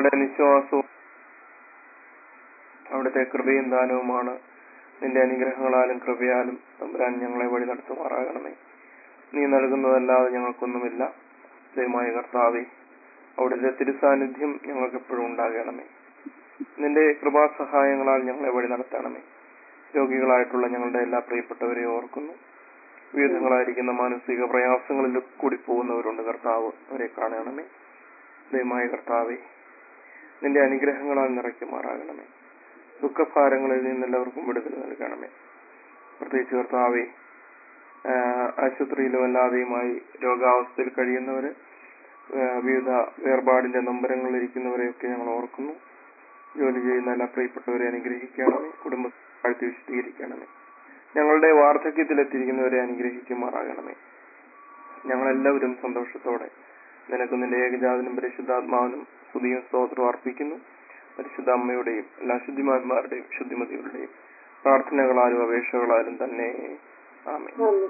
ഞങ്ങളുടെ നിശ്വാസവും അവിടുത്തെ കൃപയും ദാനവുമാണ് നിന്റെ അനുഗ്രഹങ്ങളാലും കൃപയാലും തമ്പുരാൻ ഞങ്ങളെ വഴി നടത്തുമാറാകണമേ നീ നൽകുന്നതല്ലാതെ ഞങ്ങൾക്കൊന്നുമില്ല ദയമായ കർത്താവെ അവിടുത്തെ തിരുസാന്നിധ്യം ഞങ്ങൾക്ക് എപ്പോഴും ഉണ്ടാകണമേ നിന്റെ കൃപാസഹായങ്ങളാൽ ഞങ്ങളെ വഴി നടത്തണമേ രോഗികളായിട്ടുള്ള ഞങ്ങളുടെ എല്ലാ പ്രിയപ്പെട്ടവരെയും ഓർക്കുന്നു വിവിധങ്ങളായിരിക്കുന്ന മാനസിക പ്രയാസങ്ങളിൽ കൂടി പോകുന്നവരുണ്ട് കർത്താവ് അവരെ കാണണമേ ദയമായ കർത്താവെ നിന്റെ അനുഗ്രഹങ്ങളാൽ നിറയ്ക്കുമാറാകണമേ ദുഃഖഭാരങ്ങളിൽ നിന്ന് എല്ലാവർക്കും വിടുതൽ നൽകണമേ പ്രത്യേകിച്ച് കർത്താവെ ആഹ് ആശുപത്രിയിലും അല്ലാതെയുമായി രോഗാവസ്ഥയിൽ കഴിയുന്നവര് ആഹ് വിവിധ വേർപാടിന്റെ നൊമ്പരങ്ങളിൽ ഇരിക്കുന്നവരെയൊക്കെ ഞങ്ങൾ ഓർക്കുന്നു ജോലി ചെയ്യുന്ന എല്ലാ പ്രിയപ്പെട്ടവരെ അനുഗ്രഹിക്കണമേ കുടുംബത്തെ വാഴ്ത്തി വിശദീകരിക്കണമേ ഞങ്ങളുടെ വാർദ്ധക്യത്തിലെത്തിയിരിക്കുന്നവരെ അനുഗ്രഹിക്കുമാറാകണമേ ഞങ്ങളെല്ലാവരും സന്തോഷത്തോടെ നിനക്ക് നിന്റെ ഏകജാതനും പരിശുദ്ധാത്മാവിനും സ്തുതിയും സ്തോത്രവും അർപ്പിക്കുന്നു പരിശുദ്ധ അമ്മയുടെയും എല്ലാ ശുദ്ധിമാന്മാരുടെയും ശുദ്ധിമതികളുടെയും പ്രാർത്ഥനകളാലും അപേക്ഷകളാലും തന്നെ ആമേ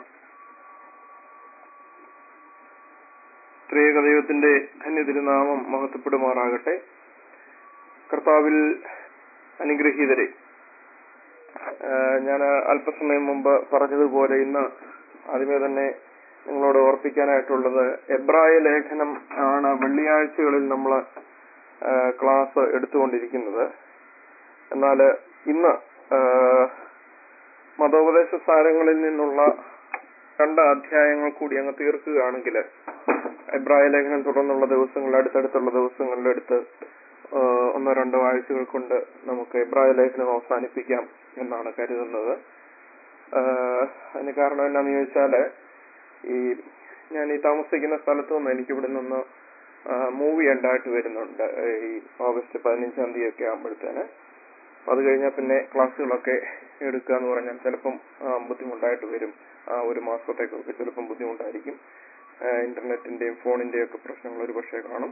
ത്രിയേക ദൈവത്തിന്റെ ധന്യതിരുനാമം മഹത്വപ്പെടുമാറാകട്ടെ കർത്താവിൽ അനുഗ്രഹീതരെ ഞാൻ അല്പസമയം മുമ്പ് പറഞ്ഞതുപോലെ ഇന്ന് ആദ്യമേ തന്നെ നിങ്ങളോട് ഓർപ്പിക്കാനായിട്ടുള്ളത് എബ്രായ ലേഖനം ആണ് വെള്ളിയാഴ്ചകളിൽ നമ്മൾ ക്ലാസ് എടുത്തുകൊണ്ടിരിക്കുന്നത് എന്നാൽ ഇന്ന് ആ, മതോപദേശ സാരങ്ങളിൽ നിന്നുള്ള രണ്ട് അധ്യായങ്ങൾ കൂടി അങ്ങ് തീർക്കുകയാണെങ്കിൽ എബ്രായ ലേഖനം തുടർന്നുള്ള ദിവസങ്ങളിൽ അടുത്തടുത്തുള്ള ദിവസങ്ങളിൽ എടുത്ത് ആ, ഒന്നോ രണ്ടോ ആഴ്ചകൾ കൊണ്ട് നമുക്ക് എബ്രായ ലേഖനം അവസാനിപ്പിക്കാം എന്നാണ് കരുതുന്നത് ആ, അതിന് കാരണം എന്നാന്ന് ചോദിച്ചാല് ഈ ഞാൻ ഈ താമസിക്കുന്ന സ്ഥലത്ത് നിന്ന് എനിക്ക് ഇവിടെ നിന്ന് മൂവി ഉണ്ടായിട്ട് വരുന്നുണ്ട് ഏ, ഈ ഓഗസ്റ്റ് പതിനഞ്ചാം തീയതി ഒക്കെ ആകുമ്പോഴത്തേന് അപ്പൊ അത് കഴിഞ്ഞാൽ പിന്നെ ക്ലാസ്സുകളൊക്കെ എടുക്കുക എന്ന് പറഞ്ഞാൽ ചിലപ്പം ആ, ബുദ്ധിമുട്ടായിട്ട് വരും ആ ഒരു മാസത്തേക്കൊക്കെ ചിലപ്പം ബുദ്ധിമുട്ടായിരിക്കും ആ, ഇന്റർനെറ്റിന്റെയും ഫോണിന്റെയും ഒക്കെ പ്രശ്നങ്ങൾ ഒരു പക്ഷേ കാണും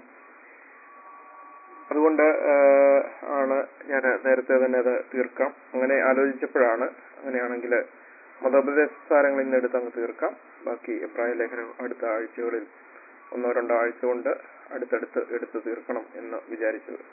അതുകൊണ്ട് ആ, ആണ് ഞാൻ നേരത്തെ തന്നെ അത് തീർക്കാം അങ്ങനെ ആലോചിച്ചപ്പോഴാണ് അങ്ങനെയാണെങ്കിൽ മതോപദേശ സാരങ്ങൾ ഇന്ന് എടുത്ത് അങ്ങ് തീർക്കാം ബാക്കി അഭിപ്രായ ലേഖനം അടുത്ത ആഴ്ചകളിൽ ഒന്നോ രണ്ടോ ആഴ്ച കൊണ്ട് അടുത്തടുത്ത് എടുത്ത് തീർക്കണം എന്ന് വിചാരിച്ചത്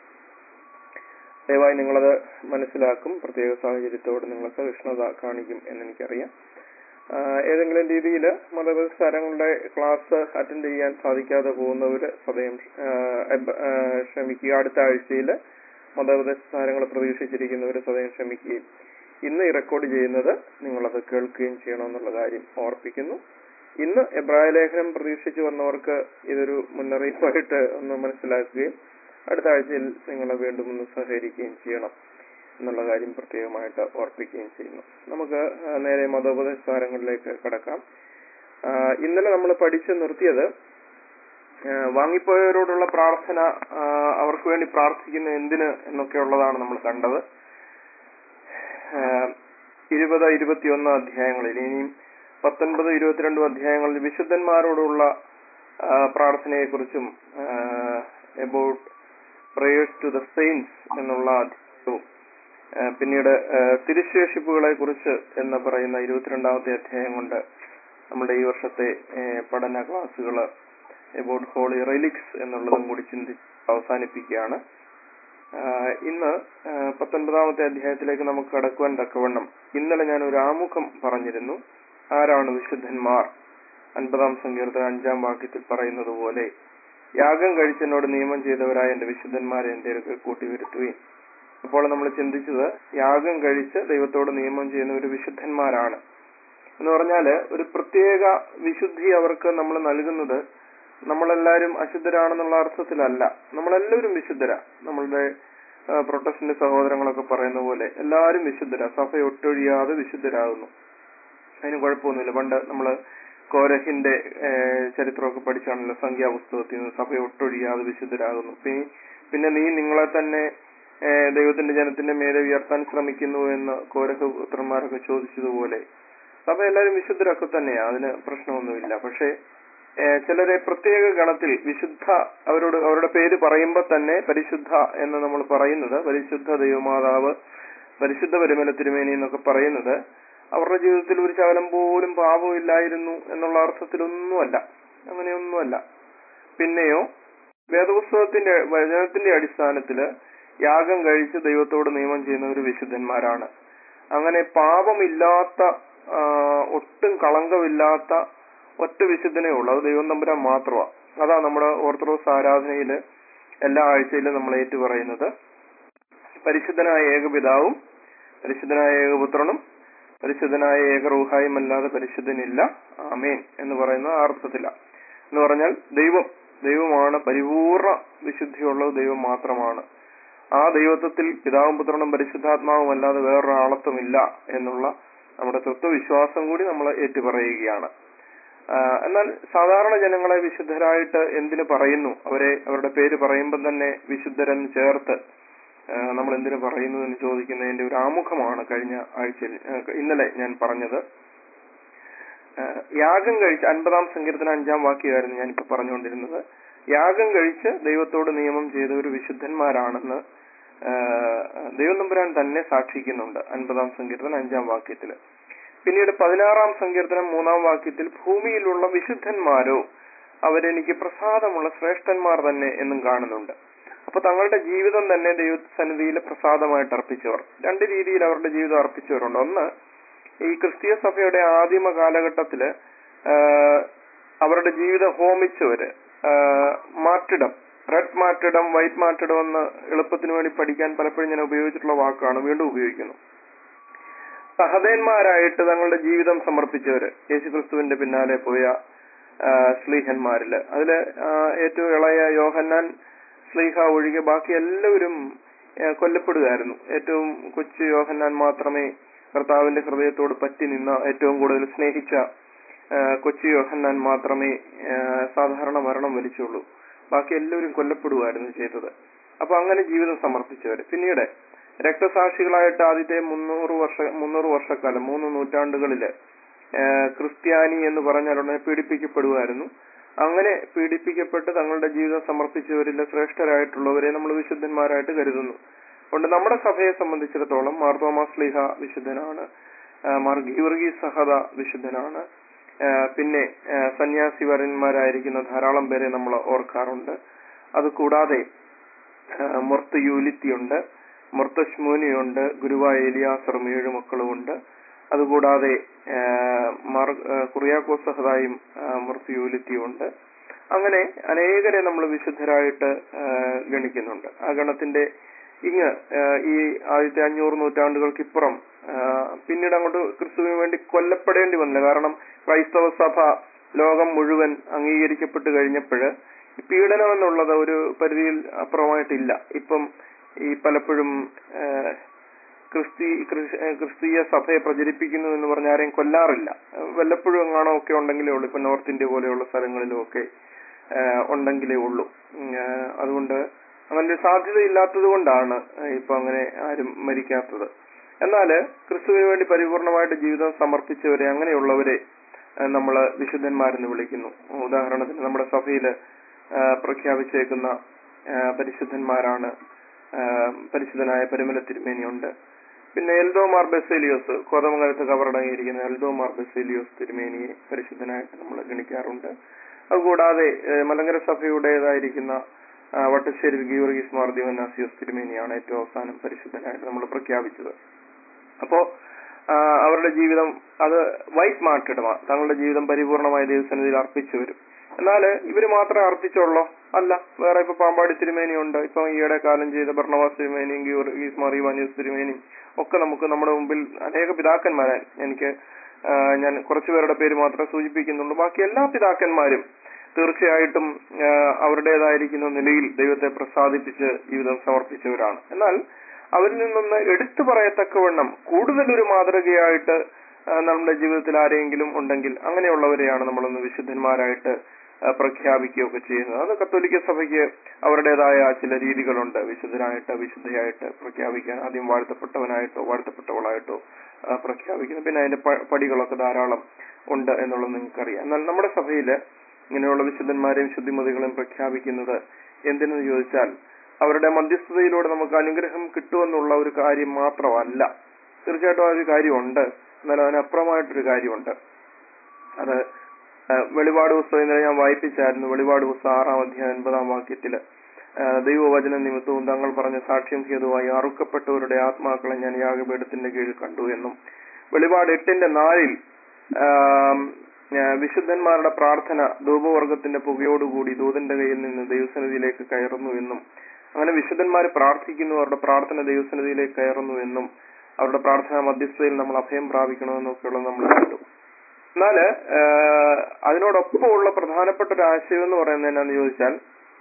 ദയവായി നിങ്ങളത് മനസ്സിലാക്കും പ്രത്യേക സാഹചര്യത്തോട് നിങ്ങൾ സഹിഷ്ണുത കാണിക്കും എന്ന് എനിക്കറിയാം ആഹ് ഏതെങ്കിലും രീതിയിൽ മതപുരസ്കാരങ്ങളുടെ ക്ലാസ് അറ്റൻഡ് ചെയ്യാൻ സാധിക്കാതെ പോകുന്നവര് സദയം ആഹ് എബ്- ആഹ് ക്ഷമിക്കുക അടുത്ത ആഴ്ചയിൽ മതോപദേശാരങ്ങൾ പ്രതീക്ഷിച്ചിരിക്കുന്നവർ സദയം ക്ഷമിക്കുകയും ഇന്ന് ഈ റെക്കോർഡ് ചെയ്യുന്നത് നിങ്ങളത് കേൾക്കുകയും ചെയ്യണമെന്നുള്ള കാര്യം ഓർപ്പിക്കുന്നു ഇന്ന് എബ്രായ ലേഖനം പ്രതീക്ഷിച്ചു വന്നവർക്ക് ഇതൊരു മുന്നറിയിപ്പായിട്ട് ഒന്ന് മനസ്സിലാക്കുകയും അടുത്ത ആഴ്ചയിൽ നിങ്ങൾ വീണ്ടും ഒന്ന് സഹകരിക്കുകയും ചെയ്യണം എന്നുള്ള കാര്യം പ്രത്യേകമായിട്ട് ഓർപ്പിക്കുകയും ചെയ്യുന്നു നമുക്ക് ആ, നേരെ മതോപദേശാരങ്ങളിലേക്ക് കടക്കാം ആ, ഇന്നലെ നമ്മൾ പഠിച്ചു നിർത്തിയത് ആ, വാങ്ങിപ്പോയവരോടുള്ള പ്രാർത്ഥന ആ, അവർക്ക് വേണ്ടി പ്രാർത്ഥിക്കുന്ന എന്തിന് എന്നൊക്കെ ഉള്ളതാണ് നമ്മൾ കണ്ടത് ആ, ഇരുപത് ഇരുപത്തിയൊന്ന് അധ്യായങ്ങളിൽ ഇനിയും പത്തൊൻപത് ഇരുപത്തിരണ്ടും അധ്യായങ്ങളിൽ വിശുദ്ധന്മാരോടുള്ള ആ, പ്രാർത്ഥനയെക്കുറിച്ചും about prayers to the saints എന്നുള്ള അധ്യായവും ആ, പിന്നീട് ആ, തിരുശേഷിപ്പുകളെ കുറിച്ച് എന്ന് പറയുന്ന ഇരുപത്തിരണ്ടാമത്തെ അധ്യായം കൊണ്ട് നമ്മുടെ ഈ വർഷത്തെ ആ, പഠന ക്ലാസ്സുകൾ എബൌട്ട് ഹോളി റിലിക്സ് എന്നുള്ളതും കൂടി ചിന്തിച്ച് അവസാനിപ്പിക്കുകയാണ് ആ, ഇന്ന് ആ, പത്തൊൻപതാമത്തെ അധ്യായത്തിലേക്ക് നമുക്ക് കടക്കുവാൻ തക്കവണ്ണം ഇന്നലെ ഞാൻ ഒരു ആമുഖം പറഞ്ഞിരുന്നു ആരാണ് വിശുദ്ധന്മാർ അൻപതാം സങ്കീർത്തന അഞ്ചാം വാക്യത്തിൽ പറയുന്നത് പോലെ യാഗം കഴിച്ചെന്നോട് നിയമം ചെയ്തവരായ എന്റെ വിശുദ്ധന്മാരെ എന്റെ അടുക്കൽ കൂട്ടിവരുത്തുകയും അപ്പോൾ നമ്മൾ ചിന്തിച്ചത് യാഗം കഴിച്ച് ദൈവത്തോട് നിയമം ചെയ്യുന്ന ഒരു വിശുദ്ധന്മാരാണ് എന്ന് പറഞ്ഞാല് ഒരു പ്രത്യേക വിശുദ്ധി അവർക്ക് നമ്മൾ നൽകുന്നത് നമ്മളെല്ലാവരും അശുദ്ധരാണെന്നുള്ള അർത്ഥത്തിലല്ല നമ്മളെല്ലാവരും വിശുദ്ധരാ നമ്മളുടെ ആ, പ്രൊട്ടസ്റ്റന്റ് സഹോദരങ്ങളൊക്കെ പറയുന്ന പോലെ എല്ലാവരും വിശുദ്ധരാ സഭ ഒട്ടൊഴിയാതെ വിശുദ്ധരാകുന്നു അതിന് കുഴപ്പമൊന്നുമില്ല പണ്ട് നമ്മള് കോരഹിന്റെ ഏ, ചരിത്രമൊക്കെ പഠിച്ചാണല്ലോ സംഖ്യാപുസ്തകത്തിൽ നിന്ന് സഭ ഒട്ടൊഴിയാതെ വിശുദ്ധരാകുന്നു പിന്നെ പിന്നെ നീ നിങ്ങളെ തന്നെ ഏ, ദൈവത്തിന്റെ ജനത്തിന്റെ മേലെ ഉയർത്താൻ ശ്രമിക്കുന്നു എന്ന് കോരഹ പുത്രന്മാരൊക്കെ ചോദിച്ചതുപോലെ സഭ എല്ലാവരും വിശുദ്ധരൊക്കെ തന്നെയാ അതിന് പ്രശ്നമൊന്നുമില്ല പക്ഷേ ഏ, ചിലരെ പ്രത്യേക ഗണത്തിൽ വിശുദ്ധ അവരോട് അവരുടെ പേര് പറയുമ്പോൾ തന്നെ പരിശുദ്ധ എന്ന് നമ്മൾ പറയുന്നത് പരിശുദ്ധ ദൈവമാതാവ് പരിശുദ്ധ പരിമല തിരുമേനി എന്നൊക്കെ പറയുന്നത് അവരുടെ ജീവിതത്തിൽ ഒരു ശകലം പോലും പാപമില്ലായിരുന്നു എന്നുള്ള അർത്ഥത്തിലൊന്നുമല്ല അങ്ങനെയൊന്നുമല്ല പിന്നെയോ വേദപുസ്തകത്തിന്റെ വചനത്തിന്റെ അടിസ്ഥാനത്തില് യാഗം കഴിച്ച് ദൈവത്തോട് നിയമം ചെയ്യുന്നവർ വിശുദ്ധന്മാരാണ് അങ്ങനെ പാപമില്ലാത്ത ആ, ഒട്ടും കളങ്കമില്ലാത്ത ഒറ്റ വിശുദ്ധനേ ഉള്ളൂ അത് ദൈവം തമ്പുരാൻ മാത്രമാണ് അതാ നമ്മുടെ ഓർത്തഡോക്സ് ആരാധനയില് എല്ലാ ആഴ്ചയിലും നമ്മൾ ഏറ്റുപറയുന്നത് പരിശുദ്ധനായ ഏകപിതാവും പരിശുദ്ധനായ ഏകപുത്രനും പരിശുദ്ധനായ ഏകറൂഹായും അല്ലാതെ പരിശുദ്ധനില്ല ആമേൻ എന്ന് പറയുന്ന ആ അർത്ഥത്തില എന്ന് പറഞ്ഞാൽ ദൈവം ദൈവമാണ് പരിപൂർണ വിശുദ്ധിയുള്ളത് ദൈവം മാത്രമാണ് ആ ദൈവത്വത്തിൽ പിതാവും പുത്രനും പരിശുദ്ധാത്മാവും അല്ലാതെ വേറൊരു ആളത്വമില്ല എന്നുള്ള നമ്മുടെ തത്വവിശ്വാസം കൂടി നമ്മൾ ഏറ്റുപറയുകയാണ് ആ, എന്നാൽ സാധാരണ ജനങ്ങളെ വിശുദ്ധരായിട്ട് എന്തിനു പറയുന്നു അവരെ അവരുടെ പേര് പറയുമ്പോൾ തന്നെ വിശുദ്ധരെന്ന് ചേർത്ത് ആ, നമ്മൾ എന്തിനു പറയുന്നു എന്ന് ചോദിക്കുന്നതിന്റെ ഒരു ആമുഖമാണ് കഴിഞ്ഞ ആഴ്ചയിൽ ആ, ഇന്നലെ ഞാൻ പറഞ്ഞത് ആ, യാഗം കഴിച്ച് അൻപതാം സങ്കീർത്തന അഞ്ചാം വാക്യമായിരുന്നു ഞാനിപ്പോ പറഞ്ഞുകൊണ്ടിരുന്നത് യാഗം കഴിച്ച് ദൈവത്തോട് നിയമം ചെയ്തവർ വിശുദ്ധന്മാരാണെന്ന് ആ, ദൈവം തമ്പുരാൻ തന്നെ സാക്ഷിക്കുന്നുണ്ട് അൻപതാം സങ്കീർത്തനം അഞ്ചാം വാക്യത്തില് പിന്നീട് പതിനാറാം സങ്കീർത്തനം മൂന്നാം വാക്യത്തിൽ ഭൂമിയിലുള്ള വിശുദ്ധന്മാരോ അവരെനിക്ക് പ്രസാദമുള്ള ശ്രേഷ്ഠന്മാർ തന്നെ എന്നും കാണുന്നുണ്ട് അപ്പൊ തങ്ങളുടെ ജീവിതം തന്നെ ദൈവസന്നിധിയിൽ പ്രസാദമായിട്ട് അർപ്പിച്ചവർ രണ്ട് രീതിയിൽ അവരുടെ ജീവിതം അർപ്പിച്ചവരുണ്ട് ഒന്ന് ഈ ക്രിസ്തീയ സഭയുടെ ആദിമ കാലഘട്ടത്തില് ആ, അവരുടെ ജീവിതം ഹോമിച്ചവര് ആ, മാറ്റിടം റെഡ് മാറ്റിടം വൈറ്റ് മാറ്റിടം എന്ന് എളുപ്പത്തിന് വേണ്ടി പഠിക്കാൻ പലപ്പോഴും ഞാൻ ഉപയോഗിച്ചിട്ടുള്ള വാക്കാണ് വീണ്ടും ഉപയോഗിക്കുന്നു സഹദേന്മാരായിട്ട് തങ്ങളുടെ ജീവിതം സമർപ്പിച്ചവര് യേശുക്രിസ്തുവിന്റെ പിന്നാലെ പോയ ആ, സ്ലീഹന്മാരില് അതില് ആ, ഏറ്റവും ഇളയ യോഹന്നാൻ സ്ലീഹ ഒഴികെ ബാക്കി എല്ലാവരും ആ, കൊല്ലപ്പെടുകയായിരുന്നു ഏറ്റവും കൊച്ചു യോഹന്നാൻ മാത്രമേ കർത്താവിന്റെ ഹൃദയത്തോട് പറ്റി നിന്ന ഏറ്റവും കൂടുതൽ സ്നേഹിച്ച ആ, കൊച്ചു യോഹന്നാൻ മാത്രമേ ആ, സാധാരണ മരണം വലിച്ചുള്ളൂ ബാക്കി എല്ലാവരും കൊല്ലപ്പെടുകയായിരുന്നു ചെയ്തത് അപ്പൊ അങ്ങനെ ജീവിതം സമർപ്പിച്ചവര് പിന്നീട് രക്തസാക്ഷികളായിട്ട് ആദ്യത്തെ മുന്നൂറ് വർഷ മുന്നൂറ് വർഷക്കാലം മൂന്ന് നൂറ്റാണ്ടുകളില് ആ, ക്രിസ്ത്യാനി എന്ന് പറഞ്ഞാൽ ഉടനെ പീഡിപ്പിക്കപ്പെടുമായിരുന്നു അങ്ങനെ പീഡിപ്പിക്കപ്പെട്ട് തങ്ങളുടെ ജീവിതം സമർപ്പിച്ചവരിലെ ശ്രേഷ്ഠരായിട്ടുള്ളവരെ നമ്മൾ വിശുദ്ധന്മാരായിട്ട് കരുതുന്നു അതുകൊണ്ട് നമ്മുടെ സഭയെ സംബന്ധിച്ചിടത്തോളം മാർ തോമസ് ലീഹ വിശുദ്ധനാണ് ആ, മാർ ഗീവർഗീസ് സഹദ വിശുദ്ധനാണ് ആ, പിന്നെ ആ, സന്യാസി വരന്മാരായിരിക്കുന്ന ധാരാളം പേരെ നമ്മൾ ഓർക്കാറുണ്ട് അതുകൂടാതെ ആ, മുർത്ത് യൂലിത്തിയുണ്ട് മുർത്തശ്മൂനിയുണ്ട് ഗുരുവായ എലിയാസറും ഏഴു മക്കളുമുണ്ട് അതുകൂടാതെ ആ, മാർ ആ, കുറിയാക്കോസ് സഹദായും ആ, മുർത്ത് യൂലിത്തിയും ഉണ്ട് അങ്ങനെ അനേകരെ നമ്മൾ വിശുദ്ധരായിട്ട് ആ, ഗണിക്കുന്നുണ്ട് ആ ഗണത്തിന്റെ ഇങ്ങ് ആ, ഈ ആദ്യത്തെ അഞ്ഞൂറ് നൂറ്റാണ്ടുകൾക്കിപ്പുറം ആ, പിന്നീട് അങ്ങോട്ട് ക്രിസ്തുവിന് വേണ്ടി കൊല്ലപ്പെടേണ്ടി വന്നില്ല കാരണം ക്രൈസ്തവ സഭ ലോകം മുഴുവൻ അംഗീകരിക്കപ്പെട്ട് കഴിഞ്ഞപ്പോൾ പീഡനം എന്നുള്ളത് ഒരു പരിധിയിൽ അപ്പുറമായിട്ടില്ല ഇപ്പം ഈ പലപ്പോഴും ആ, ക്രിസ്തി ക്രിസ്- ഏ, ക്രിസ്തീയ സഭയെ പ്രചരിപ്പിക്കുന്നു എന്ന് പറഞ്ഞ ആരെയും കൊല്ലാറില്ല വല്ലപ്പോഴും എങ്ങാണോ ഒക്കെ ഉണ്ടെങ്കിലേ ഉള്ളൂ ഇപ്പൊ നോർത്ത് ഇന്ത്യ പോലെയുള്ള സ്ഥലങ്ങളിലും ഒക്കെ ആ, ഉണ്ടെങ്കിലേ ഉള്ളൂ ഉം, ആ, അതുകൊണ്ട് അങ്ങനെ ഒരു സാധ്യതയില്ലാത്തത് കൊണ്ടാണ് ഇപ്പൊ അങ്ങനെ ആരും മരിക്കാത്തത് എന്നാല് ക്രിസ്തുവിന് വേണ്ടി പരിപൂർണമായിട്ട് ജീവിതം സമർപ്പിച്ചവരെ അങ്ങനെയുള്ളവരെ നമ്മൾ വിശുദ്ധന്മാരെന്ന് വിളിക്കുന്നു ഉദാഹരണത്തിന് നമ്മുടെ സഭയില് ആ, പ്രഖ്യാപിച്ചേക്കുന്ന ആ, പരിശുദ്ധന്മാരാണ് ആ, പരിശുദ്ധനായ പരിമല തിരുമേനിയുണ്ട് പിന്നെ എൽദോമാർ ബെസേലിയോസ് കോതമംഗലത്ത് കവറടങ്ങിയിരിക്കുന്ന എൽദോമാർ ബെസേലിയോസ് തിരുമേനിയെ പരിശുദ്ധനായിട്ട് നമ്മൾ ഗണിക്കാറുണ്ട് അതുകൂടാതെ ഏഹ്, മലങ്കര സഭയുടേതായിരിക്കുന്ന ആ, വട്ടശ്ശേരി ഗീവർഗീസ് മാർ ദിവനാസിയോസ് തിരുമേനിയാണ് ഏറ്റവും അവസാനം പരിശുദ്ധനായിട്ട് നമ്മൾ പ്രഖ്യാപിച്ചത് അപ്പോ ആ, അവരുടെ ജീവിതം അത് വൈറ്റ് മാർട്ടിടമാണ് തങ്ങളുടെ ജീവിതം പരിപൂർണമായ ദൈവസന്നിധിയിൽ അർപ്പിച്ചു വരും എന്നാൽ ഇവര് മാത്രമേ അർപ്പിച്ചുള്ളൂ അല്ല വേറെ ഇപ്പൊ പാമ്പാടി തിരുമേനി ഉണ്ട് ഇപ്പൊ ഈയിടെ കാലം ചെയ്ത ഭർണവാസ് തിരുമേനിയും ഗീവർഗീസ് മാർ ഇവാനിയോസ് തിരുമേനിയും ഒക്കെ നമുക്ക് നമ്മുടെ മുമ്പിൽ അനേക പിതാക്കന്മാരായി എനിക്ക് ആ, ഞാൻ കുറച്ചുപേരുടെ പേര് മാത്രമേ സൂചിപ്പിക്കുന്നുള്ളൂ ബാക്കി എല്ലാ പിതാക്കന്മാരും തീർച്ചയായിട്ടും ആ, അവരുടേതായിരിക്കുന്ന നിലയിൽ ദൈവത്തെ പ്രസാദിപ്പിച്ച് ജീവിതം സമർപ്പിച്ചവരാണ് എന്നാൽ അവരിൽ നിന്നൊന്ന് എടുത്തു പറയത്തക്കവണ്ണം കൂടുതലൊരു മാതൃകയായിട്ട് ആ, നമ്മുടെ ജീവിതത്തിൽ ആരെങ്കിലും ഉണ്ടെങ്കിൽ അങ്ങനെയുള്ളവരെയാണ് നമ്മളൊന്ന് വിശുദ്ധന്മാരായിട്ട് ആ, പ്രഖ്യാപിക്കുകയൊക്കെ ചെയ്യുന്നത് അത് കത്തോലിക്ക സഭയ്ക്ക് അവരുടേതായ ചില രീതികളുണ്ട് വിശുദ്ധനായിട്ട് വിശുദ്ധയായിട്ട് പ്രഖ്യാപിക്കാൻ ആദ്യം വാഴ്ത്തപ്പെട്ടവനായിട്ടോ വാഴ്ത്തപ്പെട്ടവളായിട്ടോ ആ, പ്രഖ്യാപിക്കുന്നു പിന്നെ അതിന്റെ പ- പടികളൊക്കെ ധാരാളം ഉണ്ട് എന്നുള്ളത് നിങ്ങൾക്കറിയാം എന്നാൽ നമ്മുടെ സഭയില് ഇങ്ങനെയുള്ള വിശുദ്ധന്മാരെയും ശുദ്ധിമതികളെയും പ്രഖ്യാപിക്കുന്നത് എന്തിനെന്ന് ചോദിച്ചാൽ അവരുടെ മധ്യസ്ഥതയിലൂടെ നമുക്ക് അനുഗ്രഹം കിട്ടുമെന്നുള്ള ഒരു കാര്യം മാത്രമല്ല തീർച്ചയായിട്ടും ആ ഒരു കാര്യമുണ്ട് എന്നാൽ അതിനപ്പുറമായിട്ടൊരു കാര്യമുണ്ട് അത് ആ, വെളിപാട് പുസ്തകം ഇന്നലെ ഞാൻ വായിപ്പിച്ചായിരുന്നു വെളിപാട് പുസ്തകം ആറാം അധ്യായം ഒൻപതാം വാക്യത്തില് ആ, ദൈവവചന നിമിത്തവും തങ്ങൾ പറഞ്ഞ സാക്ഷ്യം ഹേതുവായി അറുക്കപ്പെട്ടവരുടെ ആത്മാക്കളെ ഞാൻ യാഗപീഠത്തിന്റെ കീഴിൽ കണ്ടു എന്നും വെളിപാട് എട്ടിന്റെ നാലിൽ ആം, ആ, വിശുദ്ധന്മാരുടെ പ്രാർത്ഥന ധൂപവർഗത്തിന്റെ പുകയോടുകൂടി ദൂതന്റെ കയ്യിൽ നിന്ന് ദൈവസന്നിധിയിലേക്ക് കയറുന്നു എന്നും അങ്ങനെ വിശുദ്ധന്മാർ പ്രാർത്ഥിക്കുന്നു അവരുടെ പ്രാർത്ഥന ദൈവസന്നിധിയിലേക്ക് കയറുന്നു എന്നും അവരുടെ പ്രാർത്ഥന മധ്യസ്ഥതയിൽ നമ്മൾ അഭയം പ്രാപിക്കണമെന്നൊക്കെയുള്ളത് നമ്മൾ കണ്ടു എന്നാല് ആഹ്, അതിനോടൊപ്പമുള്ള പ്രധാനപ്പെട്ട ഒരു ആശയം എന്ന് പറയുന്നത് എന്നാന്ന് ചോദിച്ചാൽ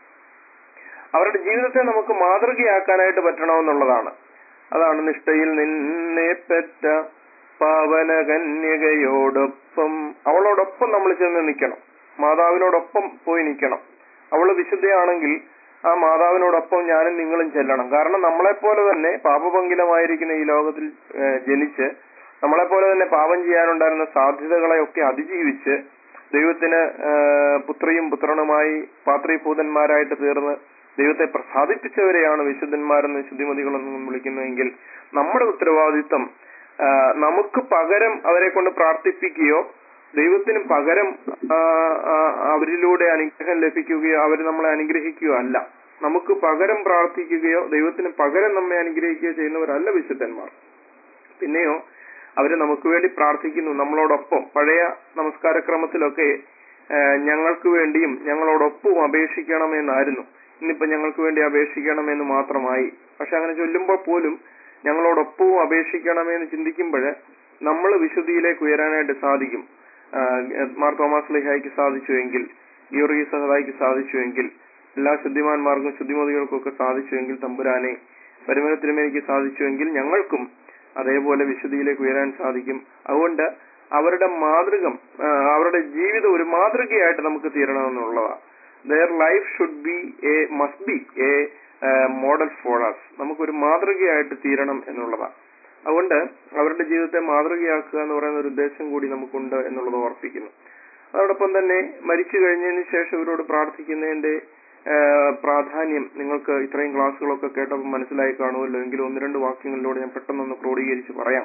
അവരുടെ ജീവിതത്തെ നമുക്ക് മാതൃകയാക്കാനായിട്ട് പറ്റണമെന്നുള്ളതാണ് അതാണ് നിഷ്ഠയിൽ നിന്നെ പെറ്റ പാവന കന്യകയോടൊപ്പം അവളോടൊപ്പം നമ്മൾ ചെന്ന് നിൽക്കണം മാതാവിനോടൊപ്പം പോയി നിൽക്കണം അവള് വിശുദ്ധയാണെങ്കിൽ ആ മാതാവിനോടൊപ്പം ഞാനും നിങ്ങളും ചെല്ലണം കാരണം നമ്മളെപ്പോലെ തന്നെ പാപപങ്കിലമായിരിക്കുന്ന ഈ ലോകത്തിൽ ഏഹ്, ജനിച്ച് നമ്മളെപ്പോലെ തന്നെ പാപം ചെയ്യാനുണ്ടായിരുന്ന സാധ്യതകളെയൊക്കെ അതിജീവിച്ച് ദൈവത്തിന് ഏഹ്, പുത്രിയും പുത്രനുമായി പാത്രീഭൂതന്മാരായിട്ട് തീർന്ന് ദൈവത്തെ പ്രസാദിപ്പിച്ചവരെയാണ് വിശുദ്ധന്മാരെന്ന് ശുദ്ധിമതികളെന്നും വിളിക്കുന്നതെങ്കിൽ നമ്മുടെ ഉത്തരവാദിത്വം ആ, നമുക്ക് പകരം അവരെ കൊണ്ട് പ്രാർത്ഥിപ്പിക്കുകയോ ദൈവത്തിന് പകരം ആ, ആ, അവരിലൂടെ അനുഗ്രഹം ലഭിക്കുകയോ അവർ നമ്മളെ അനുഗ്രഹിക്കുകയോ അല്ല നമുക്ക് പകരം പ്രാർത്ഥിക്കുകയോ ദൈവത്തിന് പകരം നമ്മെ അനുഗ്രഹിക്കുകയോ ചെയ്യുന്നവരല്ല വിശുദ്ധന്മാർ പിന്നെയോ അവര് നമുക്ക് വേണ്ടി പ്രാർത്ഥിക്കുന്നു നമ്മളോടൊപ്പം പഴയ നമസ്കാരക്രമത്തിലൊക്കെ ആ, ഞങ്ങൾക്ക് വേണ്ടിയും ഞങ്ങളോടൊപ്പവും അപേക്ഷിക്കണമെന്നായിരുന്നു ഇന്നിപ്പോ ഞങ്ങൾക്ക് വേണ്ടി അപേക്ഷിക്കണമെന്ന് മാത്രമായി പക്ഷെ അങ്ങനെ ചൊല്ലുമ്പോൾ പോലും ഞങ്ങളോടൊപ്പവും അപേക്ഷിക്കണമെന്ന് ചിന്തിക്കുമ്പോൾ നമ്മൾ വിശുദ്ധിയിലേക്ക് ഉയരാനായിട്ട് സാധിക്കും ആ, മാർ തോമസ് ലിഹായിക്ക് സാധിച്ചുവെങ്കിൽ ഗീർഗി സഹദായിക്ക് സാധിച്ചുവെങ്കിൽ എല്ലാ ശുദ്ധിമാന്മാർക്കും ശുദ്ധിമതികൾക്കൊക്കെ സാധിച്ചുവെങ്കിൽ തമ്പുരാനെ പരിമലത്തിലും എനിക്ക് സാധിച്ചുവെങ്കിൽ ഞങ്ങൾക്കും അതേപോലെ വിശുദ്ധിയിലേക്ക് ഉയരാൻ സാധിക്കും അതുകൊണ്ട് അവരുടെ മാതൃകം ആ, അവരുടെ ജീവിതം ഒരു മാതൃകയായിട്ട് നമുക്ക് തീരണമെന്നുള്ളതാണ് their life should be a must be a model for us നമുക്കൊരു മാതൃകയായിട്ട് തീരണം എന്നുള്ളതാണ് അതുകൊണ്ട് അവരുടെ ജീവിതത്തെ മാതൃകയാക്കുക എന്ന് പറയുന്ന ഒരു ഉദ്ദേശം കൂടി നമുക്കുണ്ട് എന്നുള്ളത് ഓർപ്പിക്കുന്നു അതോടൊപ്പം തന്നെ മരിച്ചു കഴിഞ്ഞതിന് ശേഷം ഇവരോട് പ്രാർത്ഥിക്കുന്നതിന്റെ ആ, പ്രാധാന്യം നിങ്ങൾക്ക് ഇത്രയും ക്ലാസ്സുകളൊക്കെ കേട്ടപ്പോൾ മനസ്സിലായി കാണുമല്ലോ എങ്കിലും ഒന്ന് രണ്ട് വാക്യങ്ങളിലൂടെ ഞാൻ പെട്ടെന്നൊന്ന് ക്രോഡീകരിച്ച് പറയാം